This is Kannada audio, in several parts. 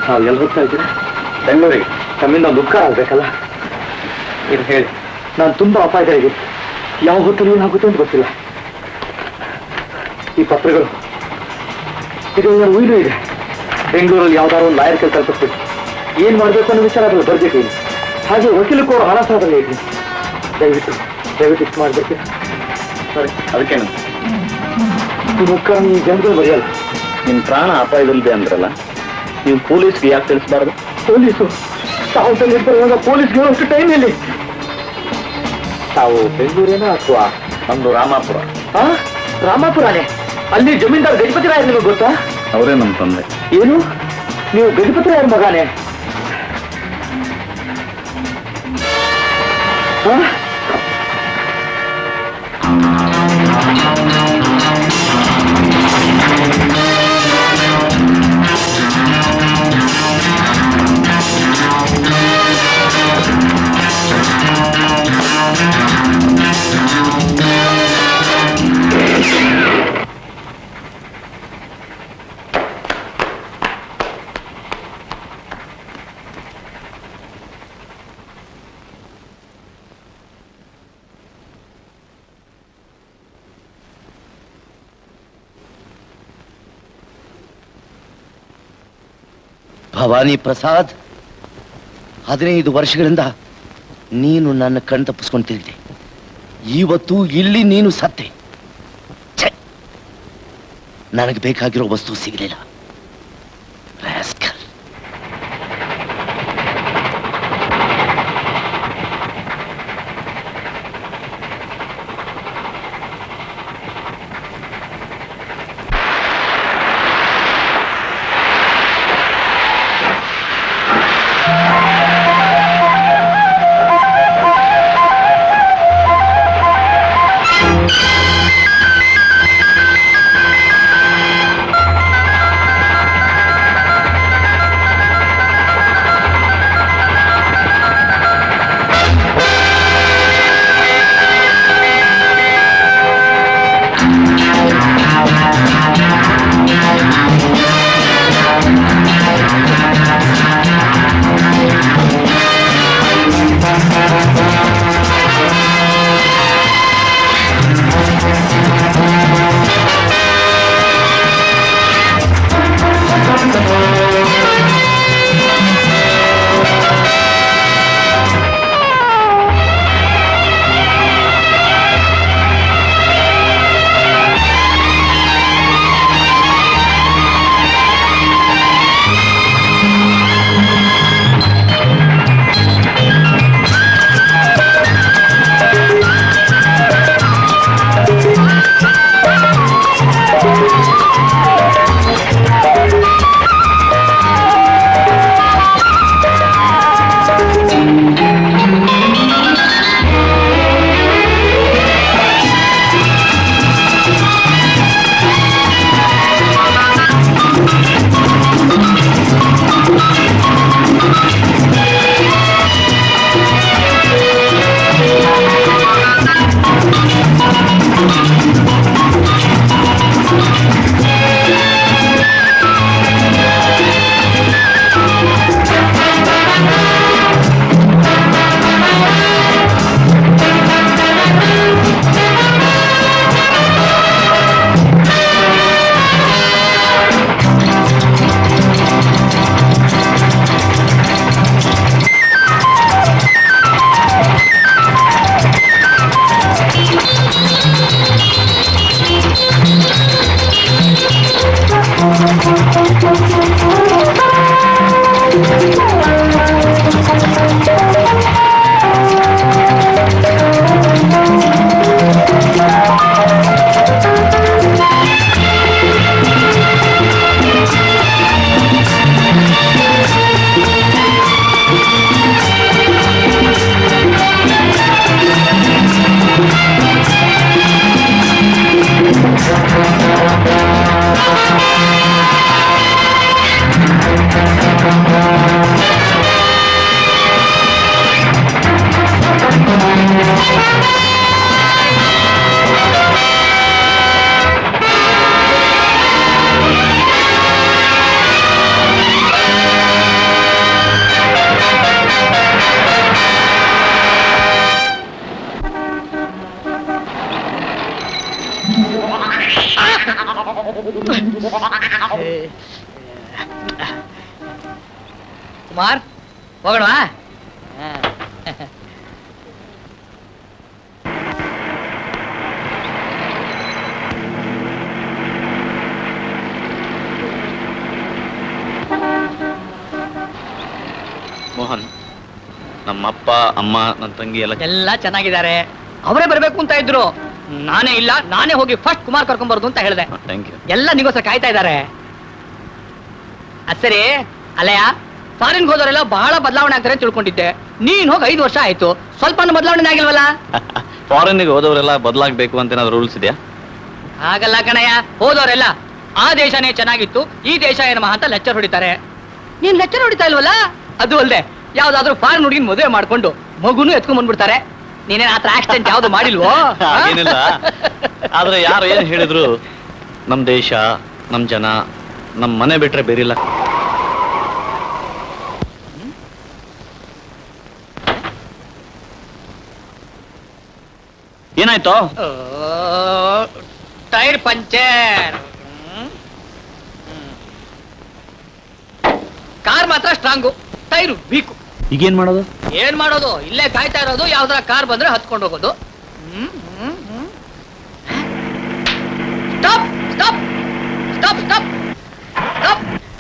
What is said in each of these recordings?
ನಾವು ಎಲ್ಲಿ ಹೋಗ್ತಾ ಇದ್ದೀರಾ ಬೆಂಗಳೂರಿಗೆ ತಮ್ಮಿಂದ ಒಂದು ಉಪಕಾರ ಆಗ್ಬೇಕಲ್ಲ ಇದು ಹೇಳಿ ನಾನು ತುಂಬಾ ಅಪಾಯದಲ್ಲಿದ್ದೀನಿ ಯಾವ ಹೊತ್ತಲ್ಲಿ ಏನಾಗುತ್ತೆ ಅಂತ ಗೊತ್ತಿಲ್ಲ ಈ ಪತ್ರಗಳು ಇದರಿಂದ ಉಯಿಲು ಇದೆ ಬೆಂಗಳೂರಲ್ಲಿ ಯಾವ್ದಾದ್ರು ಒಂದು ಲಾಯರ್ ಕೆಲಸ ತಲುಪಿಸ್ಬಿಟ್ಟು ಏನ್ ಮಾಡ್ಬೇಕು ಅನ್ನೋ ವಿಚಾರ ಅದ್ರಲ್ಲಿ ಬರ್ಬೇಕು ಹಾಗೆ ವಕೀಲಕ್ಕೋರು ಹಣ ಸಾಧನೆ ಇದ್ದೀನಿ ದಯವಿಟ್ಟು ದಯವಿಟ್ಟು ಇಷ್ಟು ಮಾಡ್ಬೇಕು ಸರಿ ಅದಕ್ಕೇನು ಈ ಉಪಕಾರ ಈ ಜನಗಳು ಬರೆಯಲ್ಲ ನಿಮ್ ಪ್ರಾಣ ಅಪಾಯದಲ್ಲಿದೆ ಅಂದ್ರಲ್ಲ ನೀವು ಪೊಲೀಸ್ಗೆ ಯಾಕೆ ತಿಳಿಸ್ಬಾರ್ದು ಪೊಲೀಸು ತಾವು ಇವಾಗ ಪೊಲೀಸ್ಗೆ ಹೇಳೋಷ್ಟು ಟೈಮ್ ಇಲ್ಲಿ ತಾವು ಬೆಂಗಳೂರೇನೋ ಅಥವಾ ನಮ್ದು ರಾಮಾಪುರ ಆ? ರಾಮಾಪುರಾನೇ ಅಲ್ಲಿ ಜಮೀನ್ದಾರ್ ಗಜಪತಿ ರಾಯರ್ ನಿಮಗೆ ಗೊತ್ತಾ ಅವರೇ ನಮ್ಮ ತಂದೆ ಏನು ನೀವು ಗಜಪತಿ ರಾಯರ್ ಮಗಾನೆ ಆ? ಭವಾನಿ ಪ್ರಸಾದ್ ಹದಿನೈದು ವರ್ಷಗಳಿಂದ ನೀನು ನನ್ನ ಕಣ್ ತಪ್ಪಿಸ್ಕೊಂಡು ತಿರುಗಿದೆ ಇವತ್ತು ಇಲ್ಲಿ ನೀನು ಸತ್ತೆ ಛೆ! ನನಗೆ ಬೇಕಾಗಿರೋ ವಸ್ತು ಸಿಗಲಿಲ್ಲ ರಾಸ್ಕಲ್. ಕುಮಾರ್ ಹೋಗೋಣವಾ ಮೋಹನ್ ನಮ್ಮಪ್ಪ ಅಮ್ಮ ನನ್ನ ತಂಗಿ ಎಲ್ಲ ಎಲ್ಲ ಚೆನ್ನಾಗಿದ್ದಾರೆ ಅವರೇ ಬರ್ಬೇಕು ಅಂತ ಇದ್ರು ನಾನೇ ಇಲ್ಲ ನಾನೇ ಹೋಗಿ ಫಸ್ಟ್ ಕುಮಾರ್ ಕರ್ಕೊಂಡ್ ಅಂತ ಹೇಳಿದೆ ಥ್ಯಾಂಕ್ ಯು ಎಲ್ಲ ನಿಗೋಸ್ಕರ ಕಾಯ್ತಾ ಇದ್ದಾರೆ ಅದ್ ಸರಿ ಅಲ್ಲಯ್ಯ ಫಾರಿನ್ ಹೋದವರೆಲ್ಲ ಬಹಳ ಬದಲಾವಣೆ ಆಗ್ತಾರೆ ಅಂತ ತಿಳ್ಕೊಂಡಿದ್ದೆ ನೀನ್ ಹೋಗಿ ಐದು ವರ್ಷ ಆಯ್ತು ಸ್ವಲ್ಪ ಬದಲಾವಣೆ ಆಗಿಲ್ವಲ್ಲ ಫಾರಿನ್ಗೆ ಹೋದವರೆಲ್ಲ ಬದಲಾಗಬೇಕು ಅಂತ ಏನಾದ್ರು ರೂಲ್ಸ್ ಇದೆಯಾ ಹಾಗಲ್ಲ ಕಣಯ್ಯ ಹೋದವರೆಲ್ಲ ಆ ದೇಶನೇ ಚೆನ್ನಾಗಿತ್ತು ಈ ದೇಶ ಏನಮ್ಮ ಅಂತ ಲೆಕ್ಚರ್ ಹೊಡಿತಾರೆ ನೀನ್ ಲೆಕ್ಚರ್ ಹೊಡಿತಾ ಇಲ್ವಲ್ಲ ಅದು ಅಲ್ದೆ ಯಾವ್ದಾದ್ರು ಫಾರಿನ್ ಹುಡುಗಿನ ಮದುವೆ ಮಾಡ್ಕೊಂಡು ಮಗುನು ಎತ್ಕೊಂಡ್ ಬಂದ್ಬಿಡ್ತಾರೆ ನೀನೇನ್ ಆತರ ಆಕ್ಸಿಡೆಂಟ್ ಯಾವ್ದು ಮಾಡಿಲ್ವೋ ಆ? ಏನಿಲ್ಲ ಆದ್ರೆ ಯಾರು ಏನ್ ಹೇಳಿದ್ರು ನಮ್ ದೇಶ ನಮ್ ಜನ ನಮ್ ಮನೆ ಬಿಟ್ರೆ ಬೇರಿಲ್ಲ ಏನಾಯ್ತು ಓ, ಟೈರ್ ಪಂಚರ್ ಕಾರ್ ಮಾತ್ರ ಸ್ಟ್ರಾಂಗು ಟೈರ್ ವೀಕು ಈಗೇನ್ ಮಾಡೋದು ಏನ್ ಮಾಡೋದು ಇಲ್ಲೇ ಕಾಯ್ತಾ ಇರೋದು ಯಾವ್ದಾರ ಕಾರ್ ಬಂದ್ರೆ ಹತ್ಕೊಂಡು ಹೋಗೋದು ಹ್ಮ್, ಹ್ಮ್, ಹ್ಮ್. Stop stop stop stop stop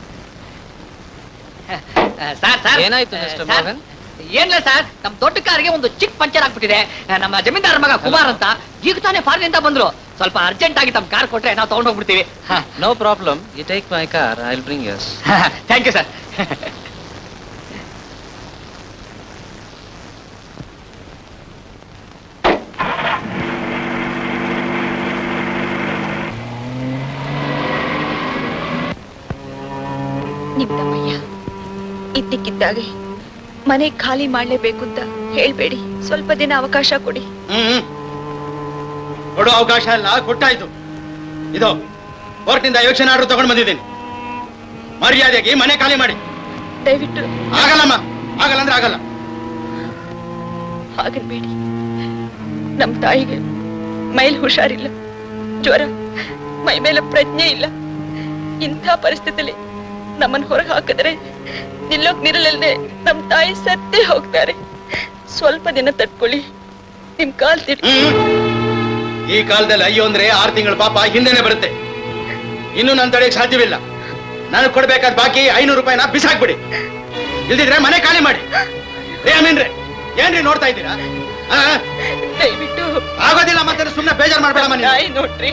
sir sir ಏನಾಯ್ತು, Mr. ಸರ್, ಮೋಹನ್? ಏನಿಲ್ಲ ಸರ್ ನಮ್ ದೊಡ್ಡ ಕಾರಿಗೆ ಒಂದು ಚಿಕ್ಕ ಪಂಚರ್ ಆಗ್ಬಿಟ್ಟಿದೆ ನಮ್ಮ ಜಮೀನ್ದಾರ ಮಗ ಕುಮಾರ್ ಅಂತ ಈಗ ತಾನೇ ಫಾರಿನ್ ಅಂತ ಬಂದ್ರು ಸ್ವಲ್ಪ ಅರ್ಜೆಂಟ್ ಆಗಿ ತಮ್ಮ ಕಾರ್ ಕೊಟ್ರೆ ನಾವು ತಗೊಂಡ್ ಹೋಗ್ಬಿಡ್ತೀವಿ No problem. You take my car. I'll bring yours. Thank you sir ನಿಮ್ ತಮ್ಮಯ್ಯ ಇದ್ದಕ್ಕಿದ್ದಾಗೆ ಮನೆ ಖಾಲಿ ಮಾಡ್ಲೇಬೇಕು ಅಂತ ಹೇಳ್ಬೇಡಿ ಸ್ವಲ್ಪ ದಿನ ಅವಕಾಶ ಕೊಡಿ ಹ್ಮ್ ಕೊಡೋ ಅವಕಾಶ ಎಲ್ಲ ಕೊಟ್ಟಾಯ್ತು ಇದು ಕೋರ್ಟ್ನಿಂದ ಯೋಚನೆ ಆರ್ಡರ್ ತಗೊಂಡ್ ಬಂದಿದ್ದೀನಿ ಮರ್ಯಾದೆಗೆ ಮನೆ ಖಾಲಿ ಮಾಡಿ ದಯವಿಟ್ಟು ಆಗಲ್ಲಮ್ಮ ಆಗಲ್ಲ ಅಂದ್ರೆ ಆಗಲ್ಲ ಹಾಗಿರ್ಬೇಡಿ ನಮ್ ತಾಯಿಗೆ ಮೈಲ್ ಹುಷಾರಿಲ್ಲ ಜ್ವರ ಮೈ ಮೇಲೆ ಪ್ರಜ್ಞೆ ಇಲ್ಲ ಇಂಥ ಪರಿಸ್ಥಿತಿಲಿ ನಮ್ಮನ್ ಹೊರಗೆ ಹಾಕಿದ್ರೆ ನಿಲ್ಲೋಕ್ ನಿರಲಿಲ್ಲದೆ ನಮ್ ತಾಯಿ ಸತ್ತೇ ಹೋಗ್ತಾರೆ ಸ್ವಲ್ಪ ದಿನ ತಡ್ಕೊಳ್ಳಿ ನಿಮ್ ಕಾಲ್ ತಿರ್ಗಿ ಹ್ಮ್ ಈ ಕಾಲದಲ್ಲಿ ಅಯ್ಯೋ ಅಂದ್ರೆ ಆರು ತಿಂಗಳ ಪಾಪ ಹಿಂದೆನೆ ಬರುತ್ತೆ ಇನ್ನು ನಾನು ತಡೆಯಕ್ ಸಾಧ್ಯವಿಲ್ಲ ನನಗೆ ಕೊಡ್ಬೇಕಾದ ಬಾಕಿ ಐನೂರು ರೂಪಾಯಿನ ಬಿಸಾಕ್ಬಿಡಿ ಇಲ್ದಿದ್ರೆ ಮನೆ ಖಾಲಿ ಮಾಡಿ ರೇ ಅಮೀನ್ರೆ ಏನ್ರಿ ನೋಡ್ತಾ ಇದ್ದೀರಾ ಆ? ದಯವಿಟ್ಟು ಆಗೋದಿಲ್ಲ ಮತ್ತೆ ಸುಮ್ಮನೆ ಬೇಜಾರ್ ಮಾಡ್ಬೇಡಮ್ಮ ನೀನು. ತಾಯಿ ನೋಡ್ರಿ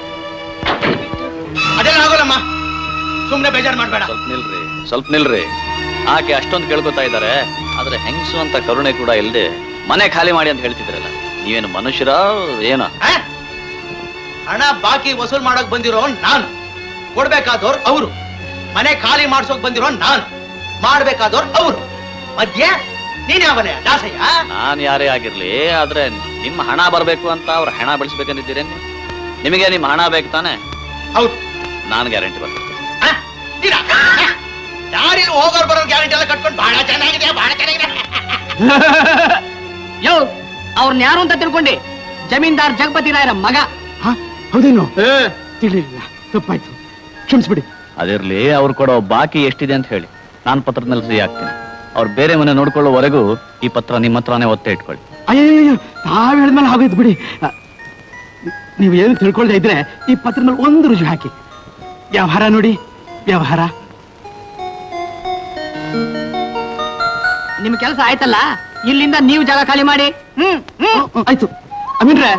ಅದೆಲ್ಲ ಆಗೋಲ್ಲಮ್ಮ ಸುಮ್ಮನೆ ಬೇಜಾರ್ ಮಾಡ್ಬೇಡ ಸ್ವಲ್ಪ ನಿಲ್ರಿ ಸ್ವಲ್ಪ ನಿಲ್ರಿ ಆಕೆ ಅಷ್ಟೊಂದು ಕೇಳ್ಕೊತಾ ಇದ್ದಾರೆ ಆದ್ರೆ ಹೆಂಗಸು ಅಂತ ಕರುಣೆ ಕೂಡ ಇಲ್ಲದೆ ಮನೆ ಖಾಲಿ ಮಾಡಿ ಅಂತ ಹೇಳ್ತಿದ್ರಲ್ಲ ನೀವೇನು ಮನುಷ್ಯರ ಏನೋ ಆ? ಹಣ ಬಾಕಿ ವಸೂಲ್ ಮಾಡಕ್ ಬಂದಿರೋ ನಾನು ಕೊಡ್ಬೇಕಾದವ್ರು ಅವರು ಮನೆ ಖಾಲಿ ಮಾಡ್ಸೋಕ್ ಬಂದಿರೋ ನಾನು ಮಾಡ್ಬೇಕಾದವ್ರು ಅವರು ಮಧ್ಯ ನೀನ್ ಯಾವನೇ ದಾಸಯ್ಯ ನಾನ್ ಯಾರೇ ಆಗಿರ್ಲಿ ಆದ್ರೆ ನಿಮ್ಮ ಹಣ ಬರ್ಬೇಕು ಅಂತ ಅವ್ರ ಹಣ ಬೆಳೆಸ್ಬೇಕಂದಿದ್ದೀರೇನು ನಿಮಗೆ ನಿಮ್ಮ ಹಣ ಬೇಕು ತಾನೆ ಹೌದು ನಾನು ಗ್ಯಾರಂಟಿ ಬರ್ತೀನಿ ಆ? ನೀನಾ? ಯಾರಿಲ್ಲಿ ಹೋಗೋರ್ ಬರೋ ಗ್ಯಾರಂಟಿ ಎಲ್ಲ ಕಟ್ಕೊಂಡು ಬಹಳ ಚೆನ್ನಾಗಿದೆ ಬಹಳ ಚೆನ್ನಾಗಿದೆ ಯೋ ಅವ್ರನ್ನ ಯಾರು ಅಂತ ತಿಳ್ಕೊಂಡಿ ಜಮೀನ್ದಾರ್ ಜಗಪತಿ ರಾಯರ ಮಗ ಹೌದೇನು ತಿಳಿಲಿಲ್ಲ ತಪ್ಪಾಯ್ತು ಕ್ಷಮಿಸ್ಬಿಡಿ ಅದಿರ್ಲಿ ಅವ್ರು ಕೊಡೋ ಬಾಕಿ ಎಷ್ಟಿದೆ ಅಂತ ಹೇಳಿ ನಾನು ಪತ್ರದಲ್ಲಿ ಸಹಿ ಹಾಕ್ತೀನಿ ಅವ್ರು ಬೇರೆ ಮನೆ ನೋಡ್ಕೊಳ್ಳೋವರೆಗೂ ಈ ಪತ್ರ ನಿಮ್ಮ ಹತ್ರನೇ ಒತ್ತೆ ಇಟ್ಕೊಳ್ಳಿ ಅಯ್ಯಯ್ಯೋ ತಾವ್ ಹೇಳಿದ್ಮೇಲೆ ಆಗೋಯ್ತು ಬಿಡಿ ಅ, ನೀವು ಏನು ತಿಳ್ಕೊಳ್ತಾ ಇದ್ರೆ ಈ ಪತ್ರದ ಮೇಲೆ ಒಂದು ರುಜು ಹಾಕಿ ವ್ಯವಹಾರ ನೋಡಿ ವ್ಯವಹಾರ ನಿಮ್ ಕೆಲಸ ಆಯ್ತಲ್ಲ ಇಲ್ಲಿಂದ ನೀವು ಜಾಗ ಖಾಲಿ ಮಾಡಿ ಹ್ಮ್ ಹ್ಮ್ ಹ್ಮ್, ಹ್ಮ್, ಆಯ್ತು ಅಮೀನ್ರೆ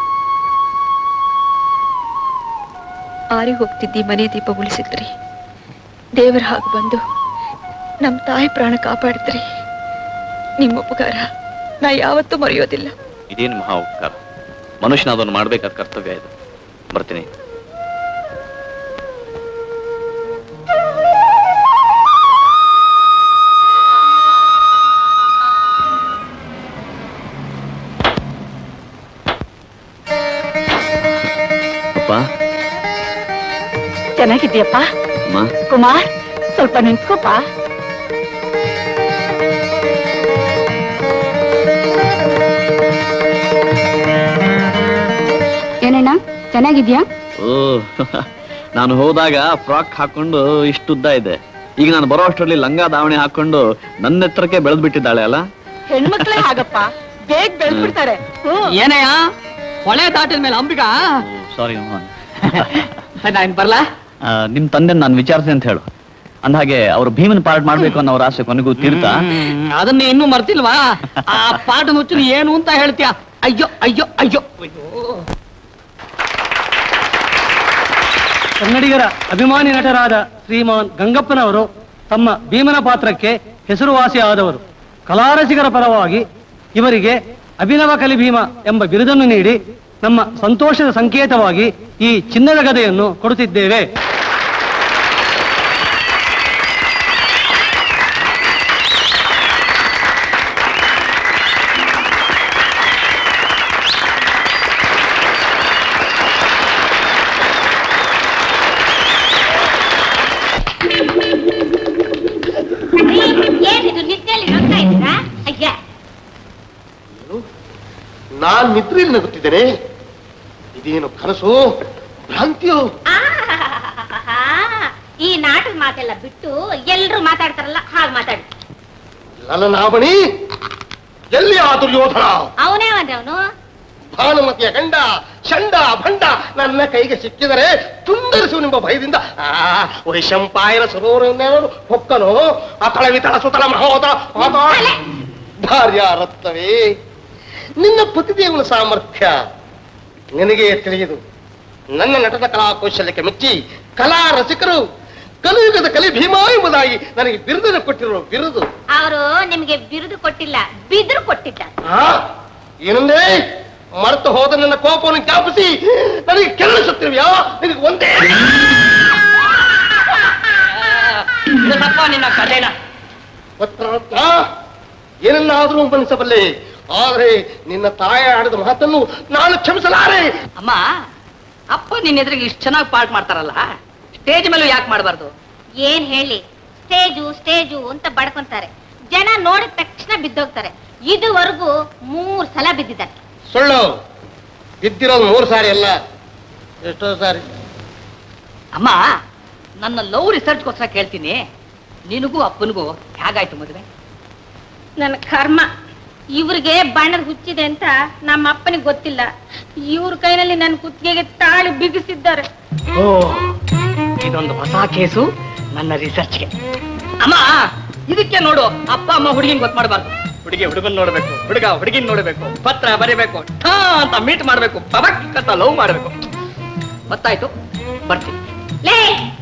ಆರಿ ಹೋಗ್ತಿದ್ದಿ ಮನೆ ದೀಪ ಉಳಿಸಿದ್ರಿ ದೇವರ ಹಾಗೆ ಬಂದು ನಮ್ ತಾಯಿ ಪ್ರಾಣ ಕಾಪಾಡಿದ್ರಿ ನಿಮ್ಮ ಉಪಕಾರ ನಾ ಯಾವತ್ತೂ ಮರೆಯೋದಿಲ್ಲ ಇದೇನು ಮಹಾ ಉಪಕಾರ ಮನುಷ್ಯನ ಅದನ್ನು ಮಾಡ್ಬೇಕಾದ ಕರ್ತವ್ಯ ಇದು ಬರ್ತೀನಿ ಅಪ್ಪ ಚೆನ್ನಾಗಿದ್ಯಪ್ಪ ಅಮ್ಮ ಕುಮಾರ್ ಸ್ವಲ್ಪ ನಿಂತ್ಕೋಪ ಏನಣ್ಣ ಚೆನ್ನಾಗಿದ್ಯಾ ಓ ನಾನು ಹೋದಾಗ ಫ್ರಾಕ್ ಹಾಕೊಂಡು ಇಷ್ಟುದ್ದ ಇದೆ ಈಗ ನಾನು ಬರೋ ಅಷ್ಟರಲ್ಲಿ ಲಂಗ ದಾವಣಿ ಹಾಕೊಂಡು ನನ್ನ ಎತ್ತರಕ್ಕೆ ಬೆಳೆದ್ ಬಿಟ್ಟಿದ್ದಾಳೆ ಅಲ್ಲ ಹೆಣ್ಮಕ್ಳೇ ಹಾಗಪ್ಪ ಬೇಗ ಬೆಳ್ಬಿಡ್ತಾರೆ ಏನಯ್ಯ ಹೊಳೆ ದಾಟಿದ ಮೇಲೆ ಅಂಬಿಗ ಸಾರಿ ನಾನು ಬರ್ಲಾ ನಿಮ್ ತಂದೆ ನಾನು ವಿಚಾರಿಸಿ ಅಂತ ಹೇಳು ಅಂದ್ಹಾಗೆ ಅವ್ರು ಭೀಮನ್ ಪಾರ್ಟ್ ಮಾಡ್ಬೇಕು ಅನ್ನೋ ಅವ್ರ ಆಸೆ ಕೊನೆಗೂ ತೀರ್ತಾ ಹ್ಮ್, ಅದನ್ನ ಇನ್ನೂ ಮರ್ತಿಲ್ವಾ ಆ ಪಾಠ ಮುಚ್ಚು ಏನು ಅಂತ ಹೇಳ್ತೀಯ ಅಯ್ಯೋ ಅಯ್ಯೋ ಅಯ್ಯೋ ಅಯ್ಯೋ ಕನ್ನಡಿಗರ ಅಭಿಮಾನಿ ನಟರಾದ ಶ್ರೀಮಾನ್ ಗಂಗಪ್ಪನವರು ತಮ್ಮ ಭೀಮನ ಪಾತ್ರಕ್ಕೆ ಹೆಸರುವಾಸಿಯಾದವರು ಕಲಾರಸಿಕರ ಪರವಾಗಿ ಇವರಿಗೆ ಅಭಿನವ ಕಲಿ ಭೀಮ ಎಂಬ ಬಿರುದನ್ನು ನೀಡಿ ನಮ್ಮ ಸಂತೋಷದ ಸಂಕೇತವಾಗಿ ಈ ಚಿನ್ನದ ಗದೆಯನ್ನು ಕೊಡುತ್ತಿದ್ದೇವೆ ಏನಿದು ನಿದ್ದೆಯಲ್ಲಿ ನೋಡ್ತಾ ಇದ್ದೀರಾ ಅಯ್ಯ ನಾನ್ ನಿದ್ರೆಯಲ್ಲಿ ನಗುತ್ತಿದ್ದೇನೆ ಇದೇನು ಕನಸು ಭ್ರಾಂತಿಯೋ ಆಹಾಹಾಹಾಹಾ. ಈ ನಾಟಕ ಮಾತೆಲ್ಲ ಬಿಟ್ಟು ಎಲ್ರು ಮಾತಾಡ್ತಾರಲ್ಲ ಹಾಗೆ ಮಾತಾಡಿ ಲಲನಾಮಣಿ ಎಲ್ಲಿ ಆ ದುರ್ಯೋಧನ ಅವನೇ ಅವನು ಭಾನುಮತಿಯ ಗಂಡ ಚಂಡ ಭಂಡ ನನ್ನ ಕೈಗೆ ಸಿಕ್ಕಿದರೆ ತುಂಡರಿಸುವನೆಂಬ ಭಯದಿಂದ ಆ ವೈಶಂಪಾಯನ ಸರೋವರನ್ನೇನಾದ್ರು ಹೊಕ್ಕನು ಅತಳ ವಿತಳ ಸುತಳ ಮಹೋದರ ಪಾತಾಳ ಭಾರ್ಯ ರಕ್ತವೇ ನಿನ್ನ ಪತಿದೇವನ ಸಾಮರ್ಥ್ಯ ನಿನಗೆ ತಿಳಿಯುದು ನನ್ನ ನಟನ ಕಲಾ ಕೌಶಲ್ಯಕ್ಕೆ ಮೆಚ್ಚಿ ಕಲಾ ರಸಿಕರು ಕಲಿಯುಗದ ಕಲಿ ಭೀಮಾ ಎಂಬುದಾಗಿ ನನಗೆ ಬಿರುದನ್ನು ಕೊಟ್ಟಿರುವ ಬಿರುದು ಅವರು ನಿಮ್ಗೆ ಬಿರುದು ಕೊಟ್ಟಿಲ್ಲ ಬಿದ್ರು ಕೊಟ್ಟಿದ್ದಾರೆ ಆ, ಏನಂದೇ ಮರೆತು ಹೋದ ನನ್ನ ಕೋಪವನ್ನು ಜ್ಞಾಪಿಸಿ ನನಗೆ ಕೆರಳಿಸುತ್ತಿರುವ್ಯಾ ನಿನಗೆ ಒಂದೇ ಇದನ್ನಪ್ಪ ನಿನ್ನ ಕಥೆನ ಪತ್ರರತ್ನ ಏನನ್ನಾದರೂ ಮನ್ನಿಸಬಲ್ಲೆ ಆದರೆ ನಿನ್ನ ತಾಯ ಆಡಿದ ಮಾತನ್ನು ನಾನು ಕ್ಷಮಿಸಲಾರೆ ಅಮ್ಮ ಅಪ್ಪ ನಿನ್ನ ಎದುರಿಗೆ ಇಷ್ಟು ಚೆನ್ನಾಗಿ ಪಾಠ ಮಾಡ್ತಾರಲ್ಲ ಸ್ಟೇಜ್ ಮೇಲೂ ಯಾಕೆ ಮಾಡಬಾರ್ದು ಏನ್ ಹೇಳಿ ಸ್ಟೇಜು ಸ್ಟೇಜು ಅಂತ ಬಡ್ಕೊಂತಾರೆ ಜನ ನೋಡಿದ ತಕ್ಷಣ ಬಿದ್ದೋಗ್ತಾರೆ ಇದುವರೆಗೂ ಮೂರ್ ಸಲ ಬಿದ್ದಿದ್ದಾರೆ ಸುಳ್ಳು ಬಿದ್ದಿರೋದು ಮೂರು ಸಾರಿ ಅಲ್ಲ ಎಷ್ಟೋ ಸಾರಿ ಅಮ್ಮ ನನ್ನ ಲವ್ ರಿಸರ್ಚ್ಗೋಸ್ಕರ ಕೇಳ್ತೀನಿ ನಿನಗೂ ಅಪ್ಪನಿಗೂ ಹೇಗಾಯ್ತು ಮದುವೆ ನನ್ನ ಕರ್ಮ ಇವ್ರಿಗೆ ಬಣ್ಣದ ಹುಚ್ಚಿದೆ ಅಂತ ನಮ್ಮ ಅಪ್ಪನಿಗೆ ಗೊತ್ತಿಲ್ಲ ಇವ್ರ ಕೈನಲ್ಲಿ ನನ್ನ ಕುತ್ತಿಗೆಗೆ ತಾಳಿ ಬಿಗಿಸಿದ್ದಾರೆ ಓ ಇದೊಂದು ಹೊಸ ಕೇಸು ನನ್ನ ರಿಸರ್ಚ್ಗೆ ಅಮ್ಮ ಇದಕ್ಕೆ ನೋಡು ಅಪ್ಪ ಅಮ್ಮ ಹುಡುಗಿನ ಗೊತ್ತು ಮಾಡಬಾರ್ದು ಹುಡುಗಿ ಹುಡುಗನ್ ನೋಡ್ಬೇಕು ಹುಡುಗ ಹುಡುಗಿನ ನೋಡ್ಬೇಕು ಪತ್ರ ಬರೀಬೇಕು ಠಾ ಅಂತ ಮೀಟ್ ಮಾಡ್ಬೇಕು ಪಬಕ್ ಅಂತ ಲವ್ ಮಾಡ್ಬೇಕು ಗೊತ್ತಾಯ್ತು ಬರ್ತೀನಿ ಲೇ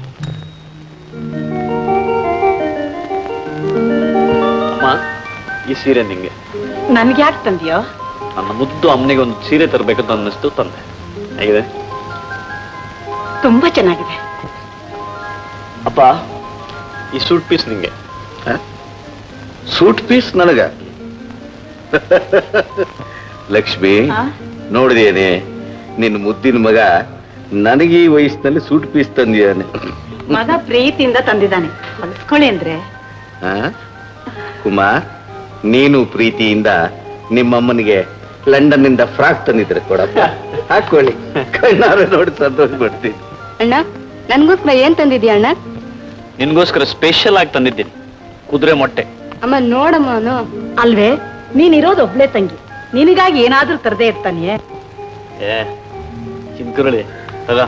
ಅಮ್ಮ ಈ ಸೀರೆ ನಿಂಗೆ ನನ್ಗೆ ಯಾಕೆ ತಂದಿಯೋ ನನ್ನ ಮುದ್ದು ಅಮ್ಮನಿಗೆ ಒಂದು ಸೀರೆ ತರಬೇಕಂತ ಅನ್ನಿಸ್ತು ತಂದೆ ಹೇಗಿದೆ ತುಂಬಾ ಚೆನ್ನಾಗಿದೆ ಅಪ್ಪ ಈ ಸೂಟ್ ಪೀಸ್ ನಿಂಗೆ ಸೂಟ್ ಪೀಸ್ ನನಗ ಲಕ್ಷ್ಮಿ ನೋಡಿದೇನೆ ನಿನ್ನ ಮುದ್ದಿನ ಮಗ ನನಗೆ ಈ ವಯಸ್ಸಿನಲ್ಲಿ ಸೂಟ್ ಪೀಸ್ ತಂದಿದ್ದಾನೆ ಮಗ ಪ್ರೀತಿಯಿಂದ ತಂದಿದ್ದಾನೆ ಹೊಲಿಸ್ಕೊಳ್ಳಿ ಅಂದ್ರೆ ಆ? ಕುಮಾರ್ ನೀನು ಪ್ರೀತಿಯಿಂದ ನಿಮ್ಮಮ್ಮನಿಗೆ ಲಂಡನ್ ನಿಂದ ಫ್ರಾಕ್ ತಂದಿದ್ರೆ ಕೊಡಪ್ಪ ಹಾಕೊಳ್ಳಿ ಕಣ್ಣಾರೆ ನೋಡಿ ಸಂತೋಷ ಪಡ್ತೀನಿ ಅಣ್ಣ ನನ್ಗೋಸ್ಕರ ಏನ್ ತಂದಿದ್ಯಾ ಅಣ್ಣ ನಿನ್ಗೋಸ್ಕರ ಸ್ಪೆಷಲ್ ಆಗಿ ತಂದಿದ್ದೀನಿ ಕುದುರೆ ಮೊಟ್ಟೆ ಅಮ್ಮ ನೋಡಮ್ಮ ಅವನು ಅಲ್ವೇ ನೀನ್ ಇರೋದು ಒಬ್ಳೆ ತಂಗಿ ನಿನಗಾಗಿ ಏನಾದ್ರೂ ತರದೇ ಇರ್ತಾನೆ ಏ ಚಿಂಕುರಳಿ ತಗ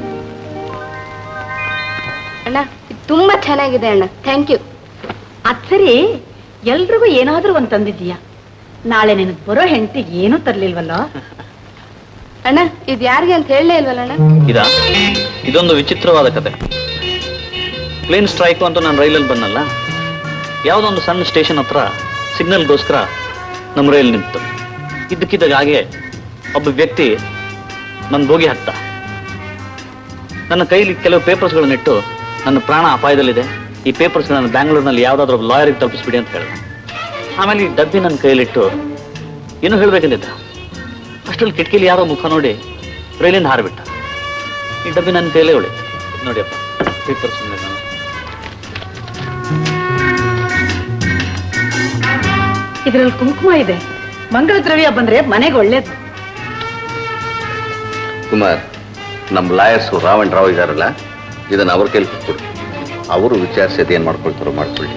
ಅಣ್ಣ ತುಂಬಾ ಚೆನ್ನಾಗಿದೆ ಅಣ್ಣ ಥ್ಯಾಂಕ್ ಯು ಅದ್ ಸರಿ ಎಲ್ರಿಗೂ ಏನಾದ್ರೂ ಒಂದ್ ತಂದಿದ್ದೀಯಾ ನಾಳೆ ನಿನಗ್ ಬರೋ ಹೆಂಡತಿಗೆ ಏನೂ ತರ್ಲಿಲ್ವಲ್ಲ ಅಣ್ಣ ಇದ್ ಯಾರಿಗೆ ಅಂತ ಹೇಳಲೇ ಇಲ್ವಲ್ಲ ಅಣ್ಣ ಇದ ಇದೊಂದು ವಿಚಿತ್ರವಾದ ಕತೆ ಪ್ಲೇನ್ ಸ್ಟ್ರೈಕು ಅಂತ ನಾನು ರೈಲಲ್ಲಿ ಬಂದಲ್ಲ ಯಾವುದೋ ಒಂದು ಸಣ್ಣ ಸ್ಟೇಷನ್ ಹತ್ರ ಸಿಗ್ನಲ್ಗೋಸ್ಕರ ನಮ್ಮ ರೈಲ್ ನಿಂತು ಇದ್ದಕ್ಕಿದ್ದಾಗ ಹಾಗೆ ಒಬ್ಬ ವ್ಯಕ್ತಿ ನನ್ನ ಬೋಗಿ ಹತ್ತ ನನ್ನ ಕೈಲಿ ಕೆಲವು ಪೇಪರ್ಸ್ಗಳನ್ನಿಟ್ಟು ನನ್ನ ಪ್ರಾಣ ಅಪಾಯದಲ್ಲಿದೆ ಈ ಪೇಪರ್ಸ್ಗಳನ್ನ ಬ್ಯಾಂಗ್ಳೂರ್ನಲ್ಲಿ ಯಾವುದಾದ್ರೂ ಒಬ್ಬ ಲಾಯರಿಗೆ ತಲುಪಿಸ್ಬಿಡಿ ಅಂತ ಹೇಳಿದೆ ಆಮೇಲೆ ಈ ಡಬ್ಬಿ ನನ್ನ ಕೈಲಿಟ್ಟು ಏನು ಹೇಳ್ಬೇಕಂದಿದ್ದ ಅಷ್ಟರಲ್ಲಿ ಕಿಟಕಿಲಿ ಯಾರೋ ಮುಖ ನೋಡಿ ರೈಲಿಂದ ಹಾರಿಬಿಟ್ಟ ಈ ಡಬ್ಬಿ ನನ್ನ ಕೈಲೇ ಉಳಿತು ನೋಡಿಯಪ್ಪ ಪೇಪರ್ಸ್ ನಾನು ಇದ್ರಲ್ಲಿ ಕುಂಕುಮ ಇದೆ ಮಂಗಳ ದ್ರವ್ಯ ಬಂದ್ರೆ ಮನೆಗೆ ಒಳ್ಳೇದು ಕುಮಾರ್ ನಮ್ಮ ಲಾಯರ್ಸು ರಾವಣ್ ರಾವ್ ಇದಾರಲ್ಲ ಇದನ್ನ ಅವ್ರ ಕೈಲಿ ಕೊಡಿ ಅವರು ವಿಚಾರಿಸಿ ಏನ್ ಮಾಡ್ಕೊಳ್ತಾರೋ ಮಾಡ್ಕೊಳ್ಳಿ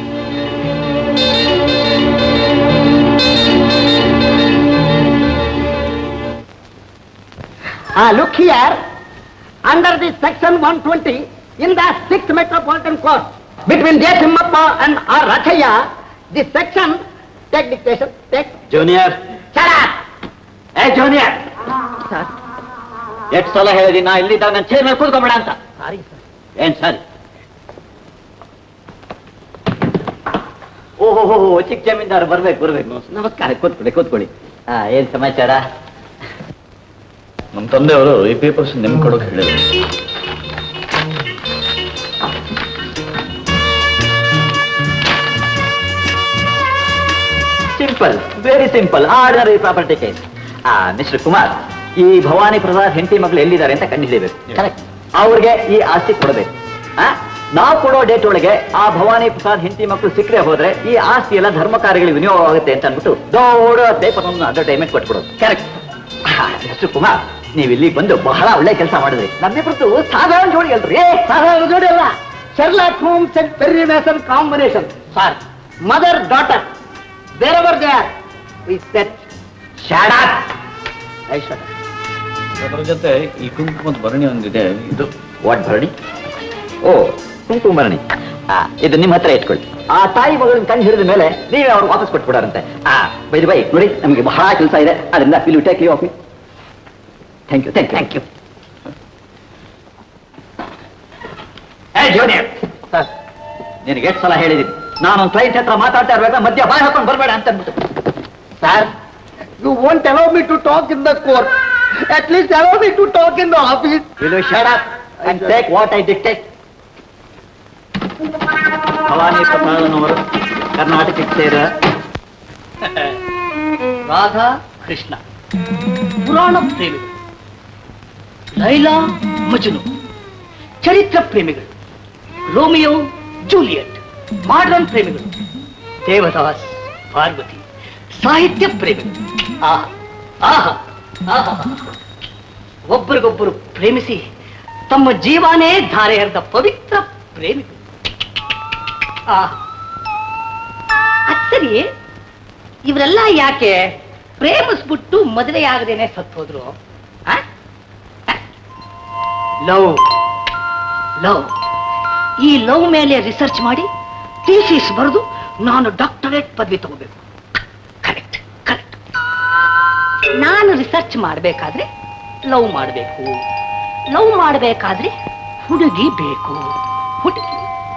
Ah, look here. Under the section 120, in the 6th Metropolitan Court, between J. Timmappa and R. Rathaya, the section, take dictation, take. Junior Shut up! ಏ ಜೂನಿಯರ್ ಎಷ್ಟು ಸಲ ಹೇಳಿದೀನಿ ನಾ ಇಲ್ಲಿದ್ದಾಗ ನನ್ನ ಚೇರ್ ಮೇಲೆ ಕೂತ್ಕೊಂಬೇಡ ಅಂತ Sorry, sir. ಏನ್ ಸರಿ ಓಹೋ ಚಿಕ್ಕ ಜಮೀನ್ದಾರ್ ಬರ್ಬೇಕು ಬರ್ಬೇಕು ನಮಸ್ಕಾರ ಕೂತ್ಕೊಳ್ಳಿ ಕೂತ್ಕೊಳ್ಳಿ ಹಾ ಏನ್ ಸಮಾಚಾರ ನಮ್ಮ ತಂದೆಯವರು ಈ ಪೇಪರ್ಸ್ ನಿಮ್ ಕೊಡೋಕೆ ಹೇಳಿದ್ರು simple very simple ordinary property case ಆ ಮಿಸ್ಟರ್ ಕುಮಾರ್ ಈ ಭವಾನಿ ಪ್ರಸಾದ್ ಹೆಂಡತಿ ಮಗಳು ಎಲ್ಲಿದ್ದಾರೆ ಅಂತ ಕಂಡಿದ್ದೇಬೇಕು ಕರೆಕ್ಟ್ ಅವ್ರಿಗೆ ಈ ಆಸ್ತಿ ಕೊಡಬೇಕು ಆ? ನಾವು ಕೊಡೋ ಡೇಟ್ ಒಳಗೆ ಆ ಭವಾನಿ ಪ್ರಸಾದ್ ಹೆಂಡತಿ ಮಕ್ಕಳು ಸಿಕ್ಕರೆ ಹೋದ್ರೆ ಈ ಆಸ್ತಿ ಎಲ್ಲ ಧರ್ಮ ಕಾರ್ಯಗಳಿಗೆ ವಿನಿಯೋಗ ಆಗುತ್ತೆ ಅಂತ ಅಂದ್ಬಿಟ್ಟು ದೊಡ್ಡ ಪೇಪರ್ ಒಂದು ಅಡ್ವರ್ಟೈಸ್ಮೆಂಟ್ ಕೊಟ್ಬಿಡೋದು ಕರೆಕ್ಟ್ ಮಿಸ್ಟರ್ ಕುಮಾರ್ ನೀವು ಇಲ್ಲಿ ಬಂದು ಬಹಳ ಒಳ್ಳೆ ಕೆಲಸ ಮಾಡಿದ್ರಿ ನಮ್ಮಿಬ್ರದ್ದು ಸಾಧಾರಣ ಜೋಡಿ ಅಲ್ರಿ ಸಾಧಾರಣ ಜೋಡಿ ಅಲ್ಲ Sherlock Holmes and Perry Mason combination sir mother daughter ಬೇರೆವರ್ ದೇ ಆರ್ ವಿ ಸೆಟ್ ಶಾಡಾತ್ ಅದರ ಜೊತೆ ಈ ಕುಂಕುಮದ ಭರಣಿ ಒಂದಿದೆ ಇದು ವಾಟ್ ಭರಣಿ ಓ ಕುಂಕುಮ ಭರಣಿ ಆ, ಇದು ನಿಮ್ಮ ಹತ್ರ ಇಟ್ಕೊಳ್ಳಿ ಆ ತಾಯಿ ಮಗಳನ್ನ ಕಂಡು ಹಿಡಿದ ಮೇಲೆ ನೀವೇ ಅವ್ರು ವಾಪಸ್ ಕೊಟ್ಬಿಡಾರಂತೆ ಆ ಬೈ ಬೈ ನೋಡಿ ನಮಗೆ ಬಹಳ ಕೆಲಸ ಇದೆ ಅದರಿಂದ will you take you off me thank you thank thank you ಏ ಜೂನಿಯರ್ ಸರ್ ನಿನಗೆ ಎಷ್ಟು ಸಲ ಹೇಳಿದ್ದೀನಿ ನಾನು ಒಂದು ಕ್ಲೈಂಟ್ ಹತ್ರ ಮಾತಾಡ್ತಾ ಇರುವಾಗ ಮಧ್ಯ ಬಾಯ್ ಹಾಕೊಂಡು ಬರಬೇಡ ಅಂತ ಅಂದ್ಬಿಟ್ಟು sir you won't allow me to talk in the court at least allow me to talk in the office Will you shut up and take what I dictate? Bhavani ಪ್ರಸಾದನವರು ಕರ್ನಾಟಕಕ್ಕೆ ಸೇರ ರಾಧಾ ಕೃಷ್ಣ ಪುರಾಣ ಪ್ರೇಮಿಗಳು ಲೈಲಾ ಮಜನು ಚರಿತ್ರ ಪ್ರೇಮಿಗಳು ರೋಮಿಯೋ ಜೂಲಿಯಟ್ ಮಾಡರ್ನ್ ಪ್ರೇಮಿಗಳು ದೇವದಾಸ್ ಪಾರ್ವತಿ ಸಾಹಿತ್ಯ ಪ್ರೇಮಿಗಳು ಆಹಾ ಆಹಾ ಆಹಾ ಒಬ್ಬರಿಗೊಬ್ಬರು ಪ್ರೇಮಿಸಿ ತಮ್ಮ ಜೀವನೇ ಧಾರೆ ಎರೆದ ಪವಿತ್ರ ಪ್ರೇಮಿಗಳು ಆ ಸರಿ ಇವರೆಲ್ಲ ಯಾಕೆ ಪ್ರೇಮಿಸ್ಬಿಟ್ಟು ಮದುವೆ ಆಗದೇನೆ ಸತ್ತು ಹೋದ್ರು ಲವ್ ಲವ್ ಈ ಲವ್ ಮೇಲೆ ರಿಸರ್ಚ್ ಮಾಡಿ ಥೀಸಿಸ್ ಬರೆದು ನಾನು ಡಾಕ್ಟರೇಟ್ ಪದವಿ ತಗೋಬೇಕು ಕರೆಕ್ಟ್ ಕರೆಕ್ಟ್ ನಾನು ರಿಸರ್ಚ್ ಮಾಡಬೇಕಾದ್ರೆ ಲವ್ ಮಾಡಬೇಕು ಲವ್ ಮಾಡಬೇಕಾದ್ರೆ ಹುಡುಗಿ ಬೇಕು ಹುಡುಗಿ